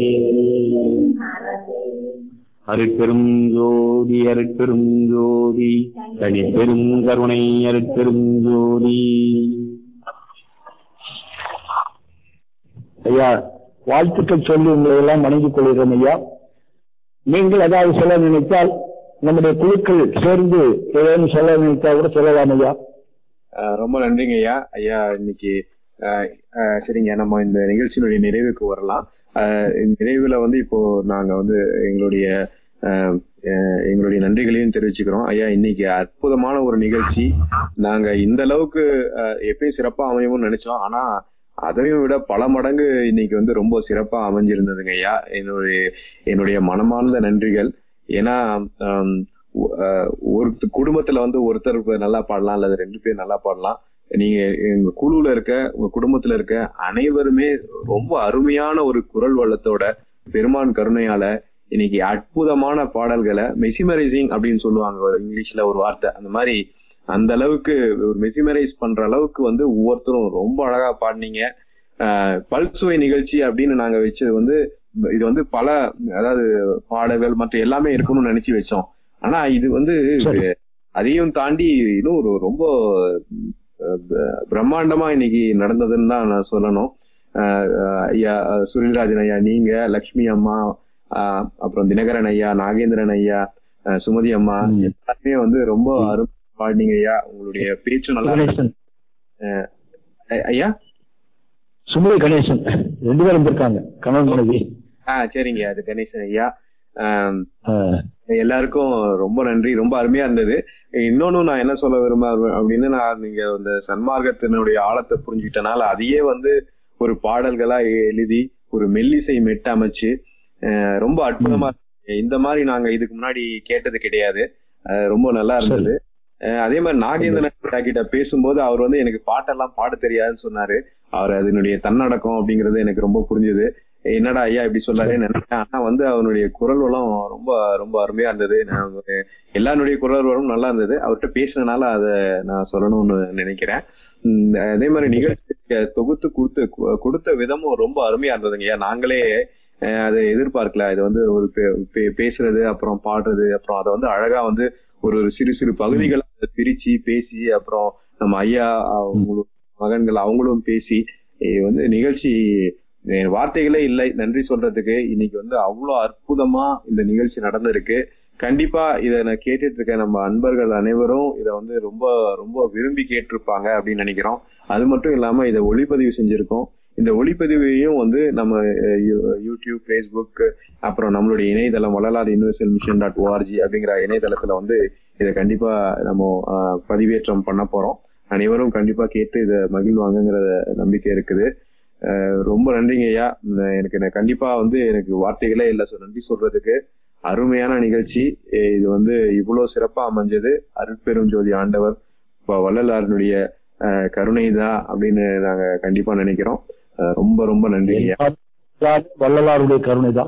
அருட்பெரும் ஜோதி அருட்பெரும் ஜோதி தனிப்பெரும் கருணை அருட்பெரும் ஜோதி ஐயா வாழ்த்துக்கள் சொல்லி உங்களை எல்லாம் வணங்கிக் கொள்கிறோம் ஐயா நீங்கள் ஏதாவது சொல்ல நினைத்தால் நம்முடைய குழுக்கள் சேர்ந்து ஏதேனும் சொல்ல நினைத்தால் கூட சொல்லலாம் ஐயா அஹ் ரொம்ப நன்றிங்க ஐயா ஐயா இன்னைக்கு அஹ், அஹ், சரிங்க நம்ம இந்த நிகழ்ச்சியினுடைய நிறைவுக்கு வரலாம் அஹ், இந்த நிறைவுல வந்து இப்போ நாங்க வந்து எங்களுடைய அஹ், அஹ், எங்களுடைய நன்றிகளையும் தெரிவிச்சுக்கிறோம் ஐயா இன்னைக்கு அற்புதமான ஒரு நிகழ்ச்சி நாங்க இந்த அளவுக்கு அஹ், எப்பயும் சிறப்பா அமையும்னு நினைச்சோம் ஆனா அதையும் விட பல மடங்கு இன்னைக்கு வந்து ரொம்ப சிறப்பா அமைஞ்சிருந்ததுங்க ஐயா என்னுடைய என்னுடைய மனமார்ந்த நன்றிகள் ஏன்னா ஆம், ஒ- அஹ், ஒரு குடும்பத்துல வந்து ஒருத்தர் இப்ப நல்லா பாடலாம் அல்லது ரெண்டு பேர் நல்லா பாடலாம் நீங்க எங்க குழுல இருக்க உங்க குடும்பத்துல இருக்க அனைவருமே ரொம்ப அருமையான ஒரு குரல் வளத்தோட பெருமான் கருணையால இன்னைக்கு அற்புதமான பாடல்களை மெசிமரைசிங் அப்படின்னு சொல்லுவாங்க ஒரு இங்கிலீஷ்ல ஒரு வார்த்தை அந்த மாதிரி அந்த அளவுக்கு ஒரு மெசிமரைஸ் பண்ற அளவுக்கு வந்து ஒவ்வொருத்தரும் ரொம்ப அழகா பாடினீங்க ஆஹ் பல்சுவை நிகழ்ச்சி அப்படின்னு நாங்க வச்சது வந்து இது வந்து பல அதாவது பாடல்கள் மற்ற எல்லாமே இருக்கணும்னு நினைச்சு வச்சோம் ஆனா இது வந்து சரி. அதையும் தாண்டி இன்னும் ஒரு ரொம்ப அஹ், ப- பிரம்மாண்டமா இன்னைக்கு நடந்ததுன்னு தான் நான் சொல்லணும் அஹ், அஹ், ஐயா அஹ், சுனில்ராஜன் ஐயா நீங்க லக்ஷ்மி அம்மா அஹ், அப்புறம் தினகரன் ஐயா நாகேந்திரன் ஐயா அஹ், சுமதி அம்மா ம். எல்லாருமே வந்து ரொம்ப அருமை பாடினீங்க ஐயா உங்களுடைய பேச்சு நல்லா கணேசன் ஐ- ஐயா சுமதி கணேசன் ரெண்டு பேரும் இருந்திருக்காங்க கணவன் மனைவி ஆ சரிங்க அது கணேசன் ஐயா ஆம், ஆஹ், எல்லாருக்கும் ரொம்ப நன்றி ரொம்ப அருமையா இருந்தது இன்னொன்னு நான் என்ன சொல்ல விரும்ப அப்படின்னு நான் நீங்க இந்த சன்மார்க்கத்தினுடைய ஆழத்தை புரிஞ்சுக்கிட்டனால அதையே வந்து ஒரு பாடல்களா எழுதி ஒரு மெல்லிசை மெட்டு அமைச்சு அஹ், ரொம்ப அற்புதமா இருக்கு. இந்த மாதிரி நாங்க இதுக்கு முன்னாடி கேட்டது கிடையாது அஹ், ரொம்ப நல்லா இருந்தது அஹ், அதே மாதிரி நாகேந்திரன் ஐயா கிட்ட பேசும்போது அவர் வந்து எனக்கு பாட்டெல்லாம் பாட தெரியாதுன்னு சொன்னாரு அவர் அதனுடைய தன்னடக்கம் அப்படிங்கறது எனக்கு ரொம்ப புரிஞ்சுது என்னடா ஐயா இப்படி சொல்லாருன்னு நினைச்சேன் ஆனா வந்து அவனுடைய குரல் வளம் ரொம்ப ரொம்ப அருமையா இருந்தது நான் ஒரு- எல்லாருடைய குரல் வளம் நல்லா இருந்தது அவர்கிட்ட பேசினனால அதை நான் சொல்லணும்னு நினைக்கிறேன் உம் அதே மாதிரி நிகழ்ச்சி தொகுத்து கொடுத்து கொடுத்த விதமும் ரொம்ப அருமையா இருந்ததுங்க ஐயா நாங்களே அஹ், அதை எதிர்பார்க்கல இது வந்து ஒரு பே- பே- பேசுறது அப்புறம் பாடுறது அப்புறம் அதை வந்து அழகா வந்து ஒரு ஒரு சிறு சிறு பகுதிகளா அதை பிரிச்சு பேசி அப்புறம் நம்ம ஐயா அவங்களும் மகன்கள் அவங்களும் பேசி இது வந்து நிகழ்ச்சி அஹ் வார்த்தைகளே இல்லை நன்றி சொல்றதுக்கு இன்னைக்கு வந்து அவ்வளவு அற்புதமா இந்த நிகழ்ச்சி நடந்திருக்கு கண்டிப்பா இதை நான் கேட்டுட்டு இருக்க நம்ம அன்பர்கள் அனைவரும் இதை வந்து ரொம்ப ரொம்ப விரும்பி கேட்டிருப்பாங்க அப்படின்னு நினைக்கிறோம் அது மட்டும் இல்லாம இதை ஒளிப்பதிவு செஞ்சிருக்கோம் இந்த ஒளிப்பதிவையும் வந்து நம்ம அஹ், யூ- யூடியூப் ஃபேஸ்புக் அப்புறம் நம்மளுடைய இணையதளம் வளலாத யூனிவர்சல் மிஷன் டாட் ஓஆர்ஜி அப்படிங்கிற இணையதளத்துல வந்து இதை கண்டிப்பா நம்ம அஹ், பதிவேற்றம் பண்ண போறோம் அனைவரும் கண்டிப்பா கேட்டு இதை மகிழ்வாங்கங்கிற நம்பிக்கை இருக்குது அஹ் ரொம்ப நன்றிங்க ஐயா உம் எனக்கு நான் கண்டிப்பா வந்து எனக்கு வார்த்தைகளே இல்லை so நன்றி சொல்றதுக்கு அருமையான நிகழ்ச்சி அஹ் இது வந்து இவ்வளவு சிறப்பா அமைஞ்சது அருட்பெரும் ஜோதி ஆண்டவர் இப்ப வள்ளலாருடைய அஹ், கருணைதான் அப்படின்னு நாங்க கண்டிப்பா நினைக்கிறோம் அஹ் ரொம்ப ரொம்ப நன்றி ஐயா வள்ளலாருடைய கருணை தான்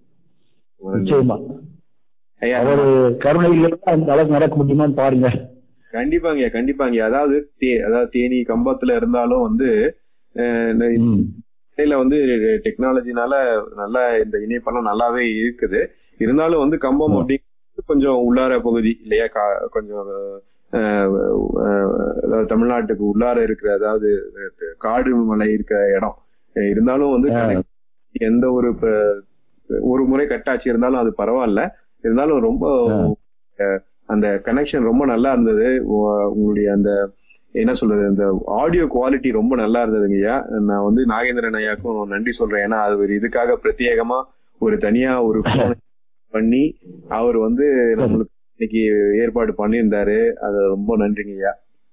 நிச்சயமா ஐயா அவர் கருணை இல்லைன்னா அந்த அளவுக்கு நடக்க முடியுமான்னு பாருங்க கண்டிப்பாங்க கண்டிப்பாங்க அதாவது தே- அதாவது தேனி கம்பத்துல இருந்தாலும் வந்து அஹ், இந்த ம். இடையில வந்து டெக்னாலஜினால நல்லா இந்த இணைப்பெல்லாம் நல்லாவே இருக்குது இருந்தாலும் வந்து கம்பம் அப்படிங்கிறது கொஞ்சம் உள்ளார பகுதி இல்லையா கா- கொஞ்சம் அஹ், அஹ், அதாவது தமிழ்நாட்டுக்கு உள்ளார இருக்கிற அதாவது அஹ், காடு மலை இருக்கிற இடம் அஹ், இருந்தாலும் வந்து connect- எந்த ஒரு ப- ஒரு முறை கட்டாச்சு இருந்தாலும் அது பரவாயில்ல இருந்தாலும் ரொம்ப அஹ், அந்த கனெக்ஷன் ரொம்ப நல்லா இருந்தது உ- உங்களுடைய அந்த என்ன சொல்றது அந்த ஆடியோ குவாலிட்டி ரொம்ப நல்லா இருந்ததுங்கய்யா நான் வந்து நாகேந்திரன் ஐயாக்கும் நன்றி சொல்றேன் ஏன்னா அது ஒரு இதுக்காக பிரத்யேகமா ஒரு தனியா ஒரு phone பண்ணி அவர் வந்து நம்மளுக்கு இன்னைக்கு ஏற்பாடு பண்ணியிருந்தாரு அது ரொம்ப நன்றிங்க ஐயா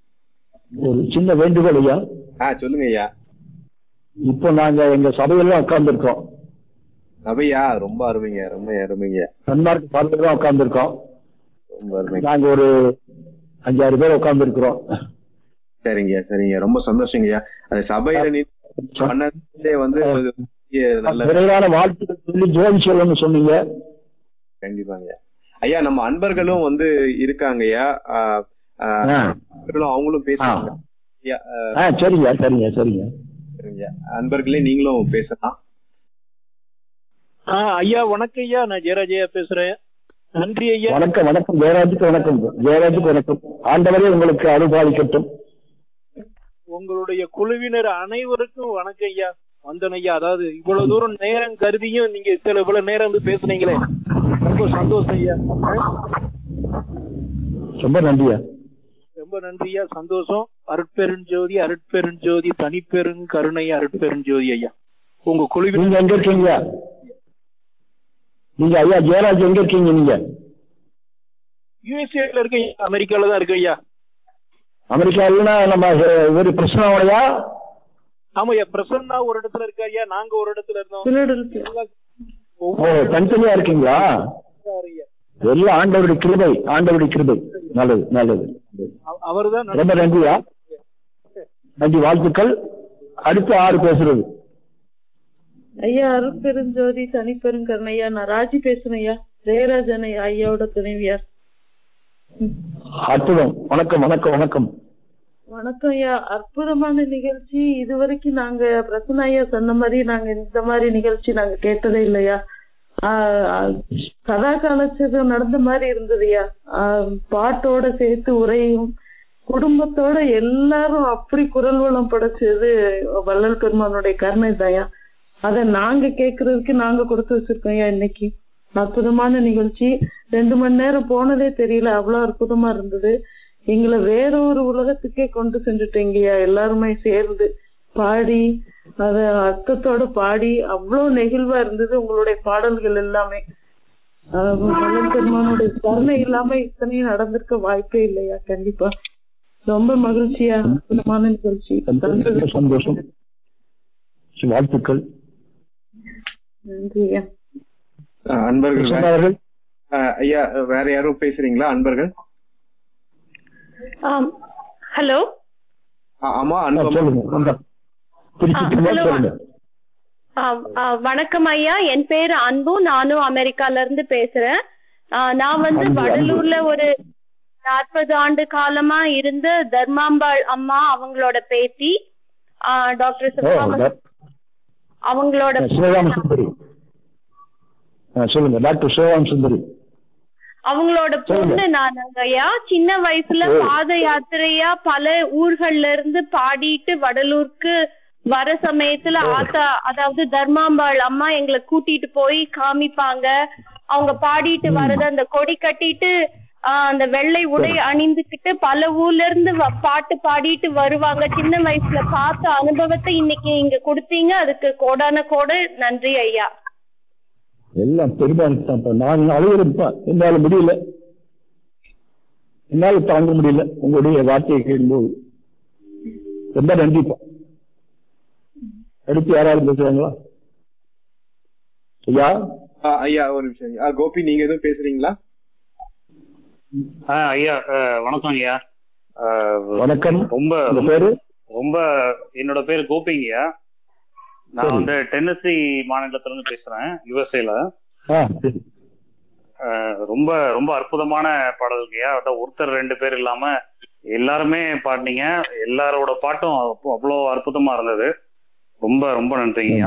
ஒரு சின்ன வேண்டுகோள் ஐயா ஆ சொல்லுங்க ஐயா இப்போ நாங்க எங்க சபையெல்லாம் உட்கார்ந்துருக்கோம் அவையா ரொம்ப அருமைங்க ரொம்ப அருமைங்க சன்மார்க் சபையில தான் உட்கார்ந்துருக்கோம் ரொம்ப அருமைங்க நாங்க ஒரு அஞ்சாறு பேர் உட்கார்ந்துருக்கிறோம் சரிங்க சரிங்க ரொம்ப சந்தோஷங்கய்யா அது சபையில நின்று பண்ணதே வந்து ஒரு பெரிய நல்ல நிறைவான வாழ்த்துக்கள் சொல்லி ஜோதி சொல்லணும்னு சொன்னீங்க கண்டிப்பாங்க ஐயா நம்ம அன்பர்களும் வந்து இருக்காங்கய்யா ஆ, ஆ, ஆ. அன்பர்களும் அவங்களும் பேசுவாங்க ஐயா, ஆ, ஆ சரிங்க சரிங்க சரிங்க சரிங்க. அன்பர்களே நீங்களும் பேசலாம் ஆ, ஐயா வணக்கம் ஐயா நான் ஜெயராஜையா பேசுறேன் நன்றி ஐயா வணக்கம் வணக்கம் ஜெயராஜுக்கு வணக்கம் ஜெயராஜுக்கு வணக்கம் ஆண்டவரே உங்களுக்கு அனுபாலிக்கட்டும் உங்களுடைய குழுவினர் அனைவருக்கும் வணக்கம் ஐயா வந்தன் ஐயா அதாவது இவ்வளவு தூரம் நேரம் கருதியும் நீங்க சில இவ்வளவு நேரம் வந்து பேசுனீங்களே ரொம்ப சந்தோஷம் ஐயா ரொம்ப நன்றியா ரொம்ப நன்றி ஐயா சந்தோஷம் அருட்பெருஞ்சோதி அருட்பெருஞ்சோதி தனிப்பெருங் கருணை அருட்பெருஞ்சோதி ஐயா உங்க குழுவினர் நீங்க எங்க இருக்கீங்க நீங்க ஐயா ஜெயராஜ் எங்க இருக்கீங்க நீங்க யூஎஸ்ஏல இருக்க ஐயா, அமெரிக்கால தான் இருக்கு ஐயா அமெரிக்காவில்னா நம்ம அஹ், ஒரு பிரச்சனையா ஆமா ஐயா பிரசன்னா ஒரு இடத்துல இருக்கா ஐயா நாங்க ஒரு இடத்துல இருந்தோம் எல்லாம் ஓ ஒவ்வொரு தனித்தனியா இருக்கீங்களா இடத்துல ஐயா எல்லாம் ஆண்டவருடைய கிருபை ஆண்டவருடைய கிருபை நல்லது நல்லது அவர் தான் ரொம்ப நன்றியா நன்றி வாழ்த்துக்கள் அடுத்து ஆறு பேசுறது ஐயா அருட்பெருஞ்சோதி தனிப்பெருங்கருணையா நான் ராஜி பேசுறேன் ஐயா ஜெயராஜன் ஐயா ஐயாவோட துணைவியார் அற்புதம் வணக்கம் வணக்கம் வணக்கம் வணக்கம் ஐயா அற்புதமான நிகழ்ச்சி இதுவரைக்கும் நாங்க பிரசன்ன ஐயா சொன்ன மாதிரி நாங்க இந்த மாதிரி நிகழ்ச்சி நாங்க கேட்டதே இல்லையா ஆஹ் ஆஹ் கதா காலட்சேபம் நடந்த மாதிரி இருந்ததுயா ஆஹ் பாட்டோட சேர்த்து உரையும் குடும்பத்தோட எல்லாரும் அப்படி குரல் வளம் படைச்சது வள்ளல் பெருமானுடைய கருணை தயா அத நாங்க கேக்குறதுக்கு நாங்க கொடுத்து வச்சிருக்கோம் இன்னைக்கு அற்புதமான நிகழ்ச்சி ரெண்டு மணி நேரம் போனதே தெரியல அவ்வளவு அற்புதமா இருந்தது எங்களை வேற ஒரு உலகத்துக்கே கொண்டு சென்றுட்டீங்கய்யா எல்லாருமே சேர்ந்து பாடி அத அர்த்தத்தோட பாடி அவ்வளவு நெகிழ்வா இருந்தது உங்களுடைய பாடல்கள் எல்லாமே ஆஹ் வள்ளல் பெருமானுடைய கருணை இல்லாம இத்தனையும் நடந்திருக்க வாய்ப்பே இல்லையா கண்டிப்பா ரொம்ப மகிழ்ச்சியா அற்புதமான நிகழ்ச்சி சந்தோஷம், சந்தோஷம் வாழ்த்துக்கள் நன்றியா அஹ் அன்பர்கள் வேற- சொன்னார்கள் அஹ் ஐயா வேற யாரும் பேசுறீங்களா அன்பர்கள் ஹலோ அஹ் ஆமா ஆ, அன்பு சொல்லுங்க வந்தா. திருச்சிக்கு hello. சொல்லுங்க வணக்கம் ஐயா என் பேரு அன்பு நானும் அமெரிக்கால இருந்து பேசுறேன் ஆ, நான் வந்து அன்பு, அன்பு. வடலூர்ல ஒரு நாற்பது ஆண்டு காலமா இருந்த தர்மாம்பாள் அம்மா அவங்களோட பேத்தி ஆ, டாக்டர் ஓ, சுப்பிரமணியம் டாக்- அவங்களோட சிவகாம சுந்தரி ஆ, சொல்லுங்க டாக்டர் சிவகாம சுந்தரி அவங்களோட சொல்லுங்க. பொண்ணு நான் ஐயா சின்ன வயசுல ஓ. பாத யாத்திரையா பல ஊர்கள்ல இருந்து பாடிட்டு வடலூருக்கு வர சமயத்துல ஆத்தா அதாவது தர்மாம்பாள் அம்மா எங்களை கூட்டிட்டு போய் காமிப்பாங்க அவங்க பாடிட்டு வரத அந்த கொடி கட்டிட்டு ஆஹ் அந்த வெள்ளை உடை அணிந்துக்கிட்டு பல ஊர்ல இருந்து வ- பாட்டு பாடிட்டு வருவாங்க சின்ன வயசுல பார்த்த அனுபவத்தை இன்னைக்கு இங்க கொடுத்தீங்க அதுக்கு கோடான கோடு நன்றி ஐயா எல்லாம் பெருமாளுக்கு தான் நான் அழுகிறப்பா என்னால முடியல என்னால தாங்க முடியல உங்களுடைய வார்த்தையை கேட்கும்போது ரொம்ப நன்றிப்பா அடுத்து யாராவது பேசுறாங்களா ஐயா அஹ் ஐயா ஒரு நிமிஷம் அஹ் கோபி நீங்க எதுவும் பேசுறீங்களா ஆ, ஐயா ஆ, வணக்கம் ஐயா ஆ, வணக்கம் ரொம்ப உங்க பேரு ரொம்ப என்னோட பேர் கோபிங்கய்யா நான் சரி. வந்து டென்னசி மாநிலத்துல இருந்து பேசுறேன் யுஎஸ்ஏல ஆ சரி ரொம்ப ரொம்ப அற்புதமான பாடல்கய்யா அதான் ஒருத்தர் ரெண்டு பேர் இல்லாம எல்லாருமே பாடினீங்க எல்லாரோட பாட்டும் அவ்வ- அவ்வளோ அற்புதமா இருந்தது ரொம்ப ரொம்ப நன்றிங்கய்யா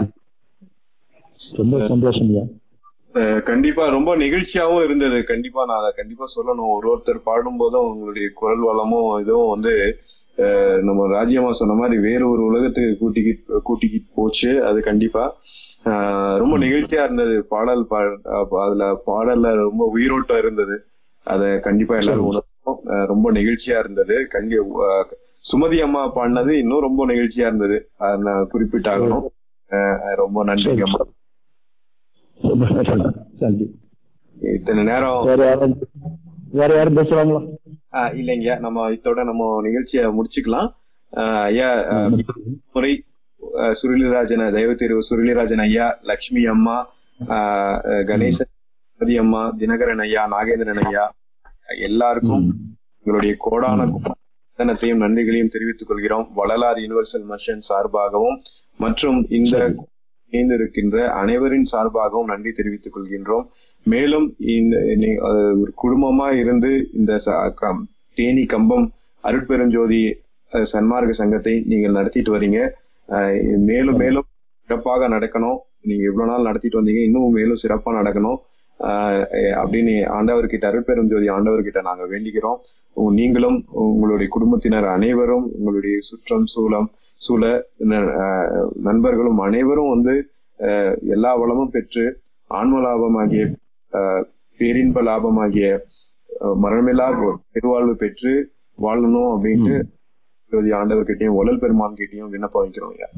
ரொம்ப சந்தோஷம் ஐயா அஹ் கண்டிப்பா ரொம்ப நெகிழ்ச்சியாவும் இருந்தது கண்டிப்பா நான் அதை கண்டிப்பா சொல்லணும் ஒரு ஒருத்தர் பாடும் போதும் உங்களுடைய குரல் வளமும் இதுவும் வந்து அஹ் நம்ம ராஜ்யமா சொன்ன மாதிரி வேற ஒரு உலகத்துக்கு கூட்டிக்கிட்டு கூட்டிக்கிட்டு போச்சு அது கண்டிப்பா அஹ் ரொம்ப நெகிழ்ச்சியா இருந்தது பாடல் பா அப்ப அதுல பாடல்ல ரொம்ப உயிரோட்டம் இருந்தது அத கண்டிப்பா எல்லாரும் உணர்ந்தோம் அஹ் ரொம்ப நெகிழ்ச்சியா இருந்தது கண்டி அஹ் சுமதி அம்மா பாடினது இன்னும் ரொம்ப நெகிழ்ச்சியா இருந்தது அதை நான் குறிப்பிட்டாகணும் அஹ் ரொம்ப நன்றி அம்மா ரொம்ப நன்றி. நன்றி இத்தனை நேரம் வேற யாரும் வேற யாரும் பேசுறாங்களா ஆஹ் இல்லைங்க நம்ம இதோட நம்ம நிகழ்ச்சியை முடிச்சுக்கலாம் ஆஹ் ஐயா ஆஹ் முறை ஆஹ் சுருளிராஜன் தெய்வ திரு சுருளிராஜன் ஐயா லட்சுமி அம்மா ஆஹ் ஆஹ் கணேசன் சுமதி அம்மா தினகரன் ஐயா நாகேந்திரன் ஐயா எல்லாருக்கும் உங்களுடைய கோடான கோடானத்தையும் நன்றிகளையும் தெரிவித்துக் கொள்கிறோம் வள்ளலார் யுனிவர்சல் மிஷன் சார்பாகவும் மற்றும் இந்த இணைந்திருக்கின்ற அனைவரின் சார்பாகவும் நன்றி தெரிவித்துக் கொள்கின்றோம் மேலும் இந்த நீ- அஹ் ஒரு குடும்பமா இருந்து இந்த ச- கம்- தேனி கம்பம் அருட்பெருஞ்சோதி அஹ், சன்மார்க்க சங்கத்தை நீங்கள் நடத்திட்டு வரீங்க அஹ், மேலும் மேலும் சிறப்பாக நடக்கணும் நீங்க இவ்வளவு நாள் நடத்திட்டு வந்தீங்க இன்னும் மேலும் சிறப்பா நடக்கணும் ஆஹ் அஹ் அப்படின்னு ஆண்டவர்கிட்ட அருட்பெருஞ்சோதி ஆண்டவர்கிட்ட நாங்க வேண்டிக்கிறோம் உ- நீங்களும் உங்களுடைய குடும்பத்தினர் அனைவரும் உங்களுடைய சுற்றம் சூழம் சூழ ந- ஆஹ் நண்பர்களும் அனைவரும் வந்து ஆஹ் எல்லா வளமும் பெற்று ஆன்ம லாபமாகிய ஆஹ் பேரின்ப லாபமாகிய ஆஹ் மரணமில்லா ஒரு பெருவாழ்வு பெற்று வாழணும் அப்படின்ட்டு ஜோதி ஆண்டவர்கிட்டயும் ஒலல் பெருமான் கிட்டயும் விண்ணப்பம் வைக்கிறோம் ஐயா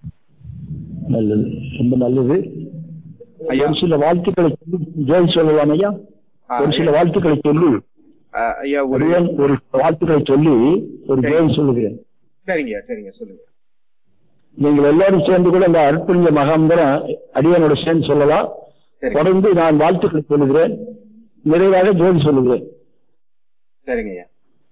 நல்லது ரொம்ப நல்லது ஐயா. ஒரு சில வாழ்த்துக்களை சொல்லி ஜோதி சொல்லலாம் ஐயா ஆ, ஒரு சில வாழ்த்துக்களை சொல்லி ஆஹ் ஐயா ஒரு ஒருவன் ஒரு சில வாழ்த்துக்களை சொல்லி ஒரு ஜோதி சொல்லுகிறேன் சரிங்க சரிங்க சொல்லுங்க நீங்கள் எல்லாரும் சேர்ந்து கூட இந்த அற்புத மகாந்தரம் அடியனோட சேர்ந்து சொல்லலாம் சரி. தொடர்ந்து நான் வாழ்த்துக்களை சொல்லுகிறேன் நிறைவாக ஜோதி சொல்லுகிறேன் சரிங்க ஐயா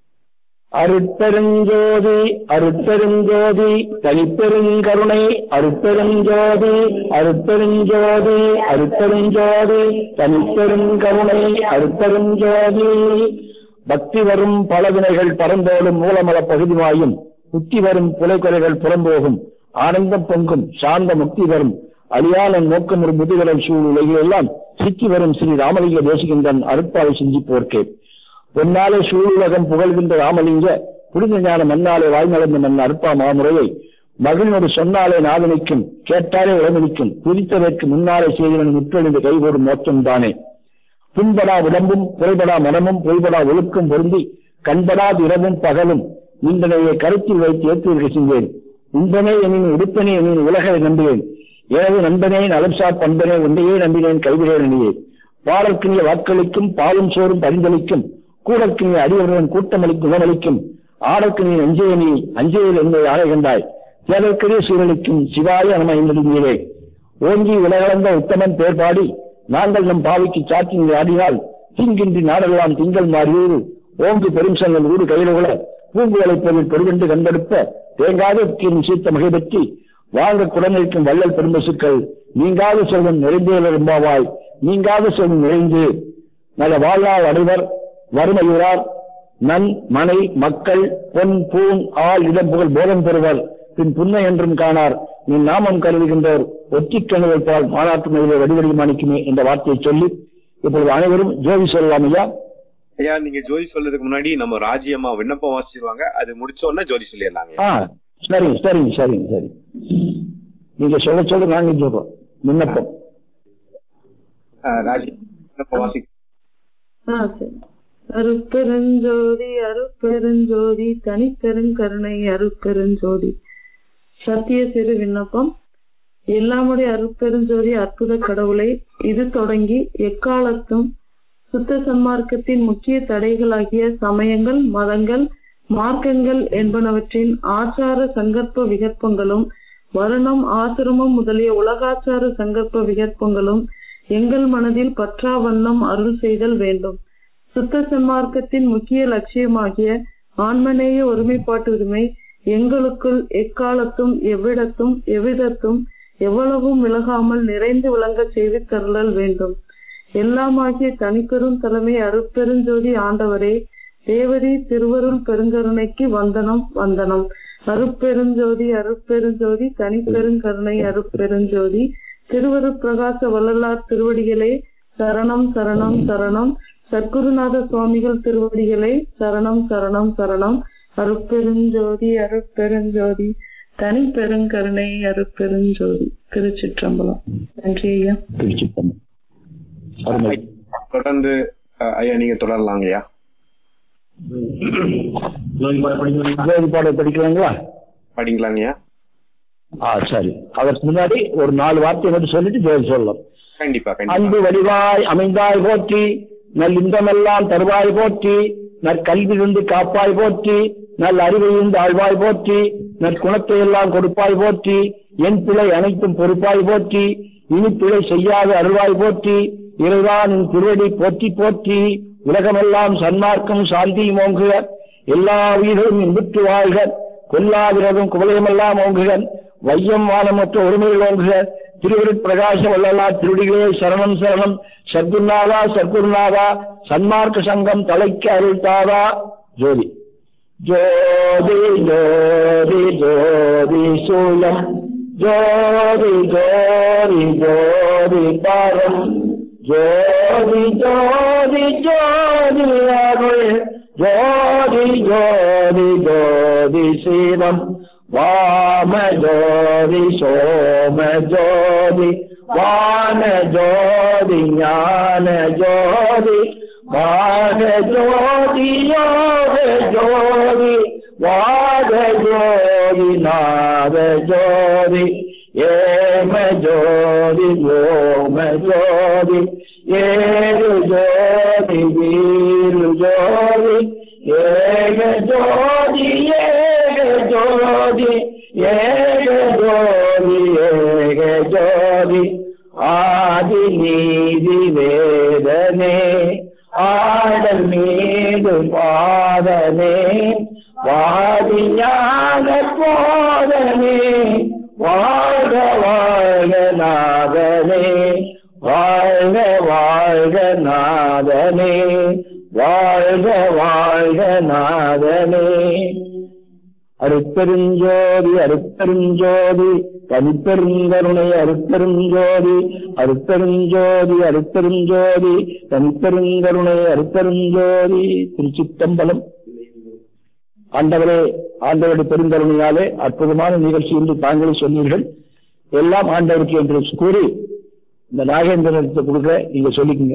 அருட்பெருஞ்சோதி அருட்பெருஞ்சோதி தனிப்பெருங்கருணை அருட்பெருஞ்சோதி அருட்பெருஞ்சோதி அருட்பெருஞ்சோதி தனிப்பெருங்கருணை அருட்பெருஞ்சோதி பக்தி வரும் பலவினைகள் பரந்தோடும் மூலமல பகுதிவாயும் புத்தி வரும் புலைக்குறைகள் புறம்போகும் ஆனந்தம் பொங்கும் சாந்த முக்தி வரும் அழியாளன் நோக்கம் ஒரு முதுகடல் சூழ் உலகிலெல்லாம் சிக்கி வரும் ஸ்ரீ ராமலிங்க தேசிகந்தன் அருட்பாவை சிந்திப்போர்க்கே பொன்னாலே சூழுலகம் புகழ்கின்ற ராமலிங்க புனித ஞான மண்ணாலே வாய்நடந்த மண் அருப்பா மாமுறையை மகிழ்நோடு சொன்னாலே நாதனிக்கும் கேட்டாலே உடம்பனிக்கும் குறித்ததற்கு முன்னாலே செய்தவன் முற்றெழுந்து கைகூடும் மோட்சம் தானே புண்படா உடம்பும் குறைபடா மனமும் பொய்படா ஒழுக்கம் பொருந்தி கண்படாது இரவும் பகலும் நின்றனையை கருத்தில் வைத்து ஏற்றுவதற்கு சென்றேன் உண்பனே எனின் உடுப்பனே எனின் உலகை நம்புவேன் எனது நண்பனே நலம்சார் பண்பனே ஒன்றையே நம்பினேன் கைவிடேன் அணியே பாடற்கினிய வாக்களிக்கும் பாலும் சோறும் பரிந்தளிக்கும் கூடற்கினிய அடியவருடன் கூட்டமளிக்கும் குணமளிக்கும் ஆடற்கினிய அஞ்சேயனி அஞ்சேயல் என்பதை ஆளுகின்றாய் தேவற்கரிய சீரழிக்கும் சிவாய நம என்பது ஓங்கி உலகளந்த உத்தமன் பேர் பாடி நாங்கள் நம் பாவிக்கு சாற்றின் ஆடினால் தீங்கின்றி நாடெல்லாம் திங்கள் மாறியூறு ஓங்கு பெரும் சங்கல் ஊடு கையிலுகள பூங்குகளை பொருள் பெருவென்று கண்டெடுப்ப தேங்காத சீர்த்த மகை பற்றி வாங்க குடநிற்கும் வள்ளல் பெரும்பசுக்கள் நீங்காத செல்வம் நிறைந்தே விரும்பாவாய் நீங்காத செல்வம் நிறைந்து நல்ல வாழ்நாள் அடைவர் வறுமையுறார் நன் மனை மக்கள் பொன் பூன் ஆள் இடம் புகழ் போதம் பெறுவர் பின் புன்னை என்றும் காணார் நீ நாமம் கருதுகின்றோர் ஒத்திக்கணு வைப்பால் மாநாட்டு மயிலை வடிவடி மாணிக்குமே என்ற வார்த்தையை சொல்லி இப்பொழுது அனைவரும் ஜோதி சொல்லலாம் ஐயா ஐயா நீங்க ஜோதி சொல்றதுக்கு முன்னாடி நம்ம ராஜ்யம்மா விண்ணப்பம் வாசிச்சிருவாங்க அது முடிச்ச உடனே ஜோதி சொல்லிடலாங்க ஆ சரிங்க சரிங்க சரிங்க சரி நீங்க சொல்ல சொல்ல நாங்க சொல்றோம் விண்ணப்பம் ராஜி விண்ணப்பம் வாசி ஆ, சரி. அருட்பெருஞ்சோதி அருட்பெருஞ்சோதி தனிப்பெருங்கருணை அருட்பெருஞ்சோதி சத்திய சிறு விண்ணப்பம் எல்லாமுடைய அருட்பெருஞ்சோதி அற்புத கடவுளை இது தொடங்கி எக்காலத்தும் சுத்த சன்மார்க்கத்தின் முக்கிய தடைகளாகிய சமயங்கள் மதங்கள் மார்க்கங்கள் என்பனவற்றின் ஆச்சார சங்கற்ப விகற்பங்களும் வருணம் ஆசிரமம் முதலிய உலகாச்சார சங்கற்ப விகற்பங்களும் எங்கள் மனதில் பற்றா வண்ணம் அருள் செய்தல் வேண்டும் சுத்த சன்மார்க்கத்தின் முக்கிய லட்சியமாகிய ஆன்மநேய ஒருமைப்பாட்டு உரிமை எங்களுக்குள் எக்காலத்தும் எவ்விடத்தும் எவ்விதத்தும் எவ்வளவும் விலகாமல் நிறைந்து விளங்கச் செய்து தருளல் வேண்டும் எல்லாமாகிய தனிப்பெரும் தலைமை அருட்பெருஞ்சோதி ஆண்டவரே தேவரி திருவருள் பெருங்கருணைக்கு வந்தனம் வந்தனம் அருட்பெருஞ்சோதி அருட்பெருஞ்சோதி தனிப்பெருங்கருணை அருட்பெருஞ்சோதி திருவருட் பிரகாச வள்ளலார் திருவடிகளே சரணம் சரணம் சரணம் சத்குருநாத சுவாமிகள் திருவடிகளே சரணம் சரணம் சரணம் அருட்பெருஞ்சோதி அருட்பெருஞ்சோதி தனி பெருங்கருணை அருட்பெருஞ்சோதி திருச்சிற்றம்பலம் நன்றி ஐயா திருச்சித்தம்பலம் அருமை தொடர்ந்து அஹ், ஐயா நீங்க தொடரலாங்க ஐயா ஜோதி பாடல் படிக்கிறாங்களா படிங்களாங்க ஐயா ஆ சரி அதற்கு முன்னாடி ஒரு நாலு வார்த்தை மட்டும் சொல்லிட்டு ஜோதி சொல்லலாம் கண்டிப்பா கண்டிப்பா அன்பு வடிவாய் அமைந்தாய் போற்றி நல் இன்பமெல்லாம் தருவாய் போற்றி நற்கல்வியிருந்து காப்பாய் போற்றி நல் அறிவையிருந்து ஆழ்வாய் போற்றி நற்குணத்தை எல்லாம் கொடுப்பாய் போற்றி என் பிழை அனைத்தும் பொறுப்பாய் போற்றி இனி பிழை செய்யாத அருள்வாய் போற்றி இறைவா நின் திருவடி போற்றி போற்றி உலகமெல்லாம் சன்மார்க்கம் சாந்தி ஓங்குக எல்லா உயிர்களும் இன்புற்று வாழ்க கொல்லாவிரதும் குவலயமெல்லாம் ஓங்குக வையம் வானமற்ற ஒருமையில் ஓங்குக திருவருட் பிரகாச வல்லலா திருடிகளே சரணம் சரணம் சத்குருநாதா சத்குருநாதா சன்மார்க்க சங்கம் தலைக்கு அருள் தாதா ஜோதி ஜோதி ஜோதி ஜோதி சூலம் ஜோதி ஜோதி ஜோதி பாரம் ஜோதி ஜோதி ஜோதி அருள் ஜோதி ஜோதி ஜோதி சீரம் வாம ஜோதி சோம ஜோதி வான ஜோதி ஞான ஜோதி வாக ஜோதி யோக ஜோதி வாக ஜோதி நாத ஜோதி ஏம ஜோதி ஓம ஜோதி ஏழு ஜோதி வீரு ஜோதி ஏக ஜோதி ஏக ஜோதி ஏக ஜோதி ஏக ஜோதி ஆதி நீதி வேதனே ஆடல் மீது பாதனே வாதி ஞான போதனே வாழ்க வாழ்க நாதனே வாழ்க வாழ்க நாதனே வாழ்க வாழ்க நாதனே அருட்பெருஞ்சோதி அருட்பெருஞ்சோதி தனிப்பெருங்கருணை அருட்பெருஞ்சோதி அருட்பெருஞ்சோதி அருட்பெருஞ்சோதி தனிப்பெருங்கருணை அருட்பெருஞ்சோதி திருச்சித்தம்பலம் ஆண்டவரே ஆண்டவருடைய பெருங்கருணையாலே அற்புதமான நிகழ்ச்சி என்று தாங்களும் சொன்னீர்கள் எல்லாம் ஆண்டவருக்கு என்று கூறி இந்த நாகேந்திரத்தை கொடுக்க நீங்க சொல்லிக்கங்க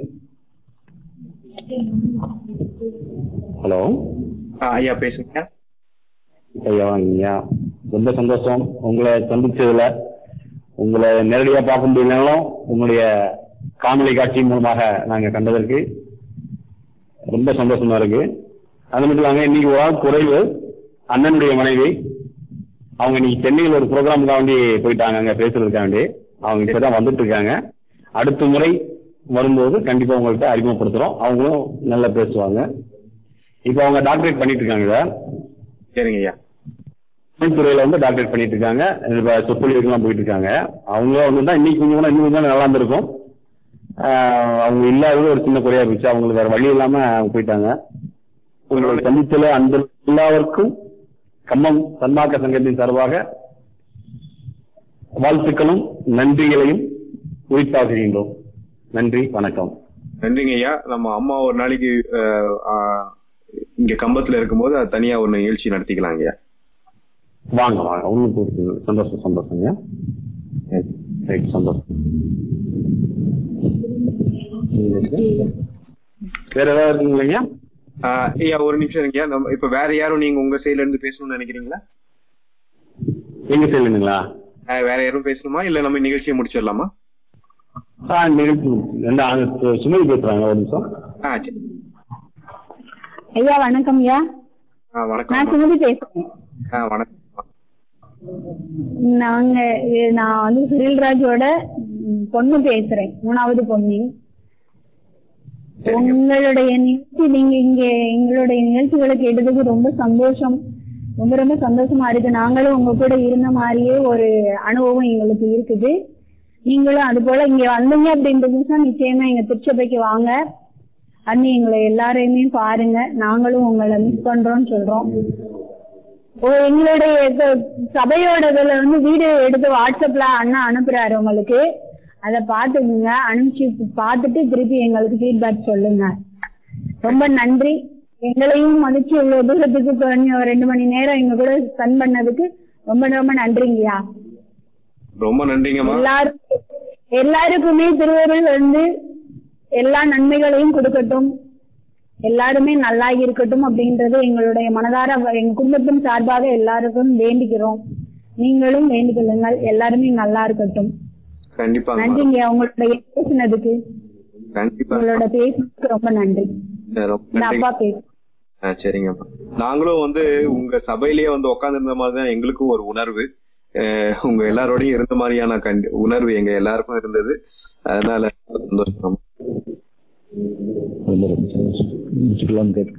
ஹலோ ஐயா பேசுங்க ஐயா வாங்கய்யா ரொம்ப சந்தோஷம் உங்களை சந்திச்சதுல உங்களை நேரடியா பார்க்க முடியலனாலும் உங்களுடைய காணொளி காட்சி மூலமாக நாங்க கண்டதற்கு ரொம்ப சந்தோஷமா இருக்கு அது மட்டும் இல்லாம இன்னைக்கு ஒரு ஆள் குறைவு அண்ணனுடைய மனைவி அவங்க இன்னைக்கு சென்னையில் ஒரு ப்ரோக்ராமுக்காக வேண்டி போயிட்டாங்க அங்க பேசுறதுக்காண்டி அவங்க இப்பதான் வந்துட்டு இருக்காங்க அடுத்த முறை வரும்போது கண்டிப்பா உங்கள்கிட்ட அறிமுகப்படுத்துறோம் அவங்களும் நல்லா பேசுவாங்க இப்போ அவங்க டாக்டரேட் பண்ணிட்டு இருக்காங்க சார் சரிங்க ஐயா துறையில வந்து டாக்டரேட் பண்ணிட்டு இருக்காங்க இப்ப சொற்பொழிவுக்கெல்லாம் போயிட்டு இருக்காங்க அவங்க வந்து தான் இன்னைக்கு கொஞ்சம் கூட இன்னும் கொஞ்சம் நல்லா இருந்திருக்கும் ஆஹ் அவங்க இல்லாதது ஒரு சின்ன குறையா இருந்துச்சு அவங்களுக்கு வேற வழி இல்லாம அவங்க போயிட்டாங்க உங்களோட சந்தித்துல அந்த எல்லாருக்கும் கம்மம் சன்மார்க்க சங்கத்தின் சார்பாக வாழ்த்துக்களும் நன்றிகளையும் உரித்தாக்குகின்றோம் நன்றி வணக்கம் நன்றிங்க ஐயா நம்ம அம்மா ஒரு நாளைக்கு அஹ், ஆஹ், இங்க கம்பத்துல இருக்கும்போது அது தனியா ஒரு நிகழ்ச்சி நடத்திக்கலாம் ஐயா வாங்க வாங்க உங்களுக்கு சந்தோஷம் சந்தோஷங்க ரைட் சந்தோஷம் வேற ஏதாவது இருக்குங்களா ஆஹ், ஐயா ஒரு நிமிஷம் இருங்க நம்ம இப்ப வேற யாரும் நீங்க உங்க சைடுல இருந்து பேசணும்னு நினைக்கிறீங்களா எங்க சொல்லுங்களா ஆஹ், வேற யாரும் பேசணுமா இல்ல நம்ம நிகழ்ச்சியை முடிச்சிடலாமா ஆ நிகழ்ச்சி ரெண்டு ஆ, சுமதி பேசுறாங்க ஒரு நிமிஷம் ஆ சரி ஐயா வணக்கம் ஐயா ஆ வணக்கம் நான் அம்மா. சுமதி பேசுறேன் ஆ வணக்கம் நாங்க எ- நான் வந்து சுரில்ராஜோட ம், பொண்ணு பேசுறேன் மூணாவது பொண்ணு உங்களுடைய நிகழ்ச்சி நீங்க இங்க எங்களுடைய நிகழ்ச்சிகளை கேட்டதுக்கு ரொம்ப சந்தோஷம் ரொம்ப ரொம்ப சந்தோஷமா இருக்கு நாங்களும் உங்க கூட இருந்த மாதிரியே ஒரு அனுபவம் எங்களுக்கு இருக்குது நீங்களும் அது போல இங்க வந்தீங்க அப்படின்றது நிச்சயமா எங்க திருச்சபைக்கு வாங்க அண்ணி எங்களை எல்லாரையுமே பாருங்க நாங்களும் உங்களை மிஸ் பண்றோம்னு சொல்றோம் ஓ எங்களுடைய க- சபையோட இதுல வந்து வீடியோ எடுத்து வாட்ஸ்அப்ல அண்ணா அனுப்புறாரு உங்களுக்கு அத பாத்துக்குங்க அனுப்பிச்சு பார்த்துட்டு திருப்பி எங்களுக்கு ஃபீட்பேக் சொல்லுங்க ரொம்ப நன்றி எங்களையும் மதிச்சு இவ்வளவு தூரத்துக்கு கொஞ்சம் ரெண்டு மணி நேரம் எங்க கூட ஸ்பெண்ட் பண்ணதுக்கு ரொம்ப ரொம்ப நன்றிங்கய்யா ரொம்ப நன்றிங்கம்மா எல்லாரும் எல்லாருக்குமே திருவருள் வந்து எல்லா நன்மைகளையும் கொடுக்கட்டும் எல்லாருமே நல்லா இருக்கட்டும் அப்படின்றது எங்களுடைய மனதார எங்க குடும்பத்தின் சார்பாக எல்லாருக்கும் வேண்டிக்கிறோம் நீங்களும் வேண்டிக் கொள்ளுங்கள் எல்லாருமே நல்லா இருக்கட்டும் கண்டிப்பாங்க நன்றிங்க உங்களுடைய பேசினதுக்கு கண்டிப்பா உங்களோட பேசினதுக்கு ரொம்ப நன்றி ரொம்ப இந்த நன்றி அப்பா பேசு ஆ, சரிங்கம்மா நாங்களும் வந்து உங்க சபையிலேயே வந்து உட்கார்ந்திருந்த மாதிரி தான் எங்களுக்கும் ஒரு உணர்வு அஹ், உங்க எல்லாரோடையும் இருந்த மாதிரியான கண்டி- உணர்வு எங்க எல்லாருக்கும் இருந்தது அதனால சந்தோஷம் முடிச்சுக்கலாம் கேட்டு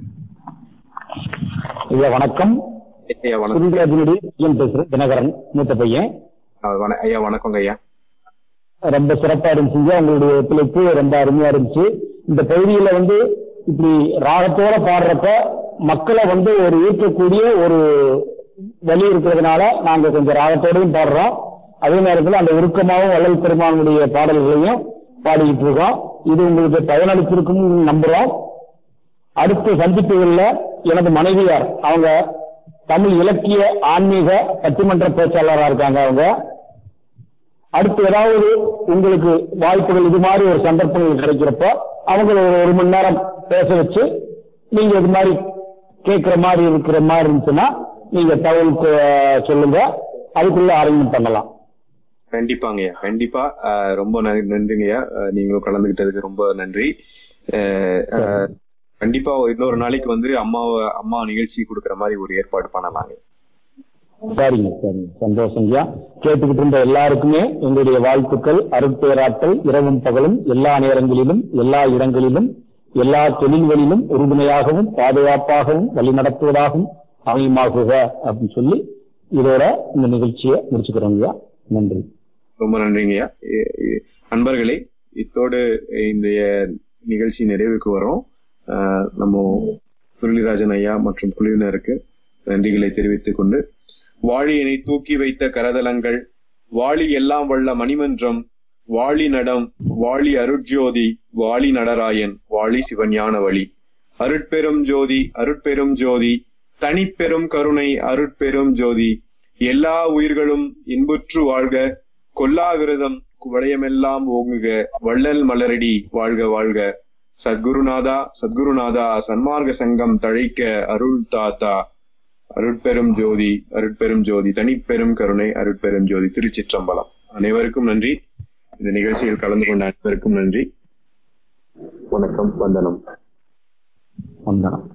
ஐயா வணக்கம் ஐயா வணக்கம் சுருங்கராஜனுடைய பையன் பேசுறேன் தினகரன் மூத்த பையன் ஆ, வண- ஐயா வணக்கங்க ஐயா ரொம்ப சிறப்பா இருந்துச்சுங்க உங்களுடைய ஒத்துழைப்பு ரொம்ப அருமையா இருந்துச்சு இந்த பகுதியில வந்து இப்படி ராகத்தோட பாடுறப்ப மக்களை வந்து ஒரு ஈர்க்கக்கூடிய ஒரு வழி இருக்கிறதுனால நாங்க கொஞ்சம் ராகத்தோடையும் பாடுறோம் அதே நேரத்தில் அந்த உருக்கமாகவும் வள்ளல் பெருமானுடைய பாடல்களையும் பாடிக்கிட்டு இருக்கோம் இது உங்களுக்கு பயனளித்திருக்கும் நம்புறோம் அடுத்த சந்திப்புகள்ல எனது மனைவியார் அவங்க தமிழ் இலக்கிய ஆன்மீக பட்டிமன்ற பேச்சாளராக இருக்காங்க அவங்க அடுத்து ஏதாவது உங்களுக்கு வாய்ப்புகள் இது மாதிரி ஒரு சந்தர்ப்பங்கள் கிடைக்கிறப்போ அவங்க ஒரு ஒரு மணி நேரம் பேச வச்சு நீங்க இது மாதிரி கேட்கிற மாதிரி இருக்கிற மாதிரி இருந்துச்சுன்னா நீங்க தகவல் கொ- சொல்லுங்க அதுக்குள்ள அரேஞ்ச் பண்ணலாம் கண்டிப்பாங்க ஐயா கண்டிப்பா அஹ், ரொம்ப நன்றி- நன்றிங்க ஐயா அஹ், நீங்களும் கலந்துகிட்டதுக்கு ரொம்ப நன்றி அஹ், அஹ், கண்டிப்பா இன்னொரு நாளைக்கு வந்து அம்மாவை அம்மா நிகழ்ச்சி கொடுக்குற மாதிரி ஒரு ஏற்பாடு பண்ணலாங்க சரிங்க சரிங்க சந்தோஷங்கய்யா கேட்டுக்கிட்டு இருந்த எல்லாருக்குமே எங்களுடைய வாழ்த்துக்கள் அருட்பேராற்றல் இரவும் பகலும் எல்லா நேரங்களிலும் எல்லா இடங்களிலும் எல்லா தொழில்களிலும் உறுதுணையாகவும் பாதுகாப்பாகவும் வழிநடத்துவதாகவும் அமையுமாகுக அப்படின்னு சொல்லி இதோட இந்த நிகழ்ச்சியை முடிச்சுக்கிறோங்கய்யா நன்றி ரொம்ப நன்றிங்கய்யா எ- எ- நண்பர்களே இத்தோடு இந்த நிகழ்ச்சி நிறைவுக்கு வரோம் அஹ், நம்ம முரளிராஜன் ஐயா மற்றும் குழுவினருக்கு நன்றிகளை தெரிவித்துக் கொண்டு வாழியினை தூக்கி வைத்த கரதலங்கள் வாளி எல்லாம் வல்ல மணிமன்றம் வாளி நடம் வாளி அருட்ஜோதி வாளி நடராயன் வாளி சிவஞான வழி அருட்பெரும் ஜோதி அருட்பெரும் ஜோதி தனிப்பெரும் கருணை அருட்பெரும் ஜோதி எல்லா உயிர்களும் இன்புற்று வாழ்க கொல்லா விரதம் வளையமெல்லாம் ஓங்குக வள்ளல் மலரடி வாழ்க வாழ்க சத்குருநாதா சத்குருநாதா சன்மார்க்க சங்கம் தழைக்க அருள் தாத்தா அருட்பெரும் ஜோதி அருட்பெரும் ஜோதி தனிப்பெரும் கருணை அருட்பெரும் ஜோதி திருச்சிற்றம்பலம் அனைவருக்கும் நன்றி இந்த நிகழ்ச்சியில் கலந்து கொண்ட அனைவருக்கும் நன்றி வணக்கம் வந்தனம் வந்தனம்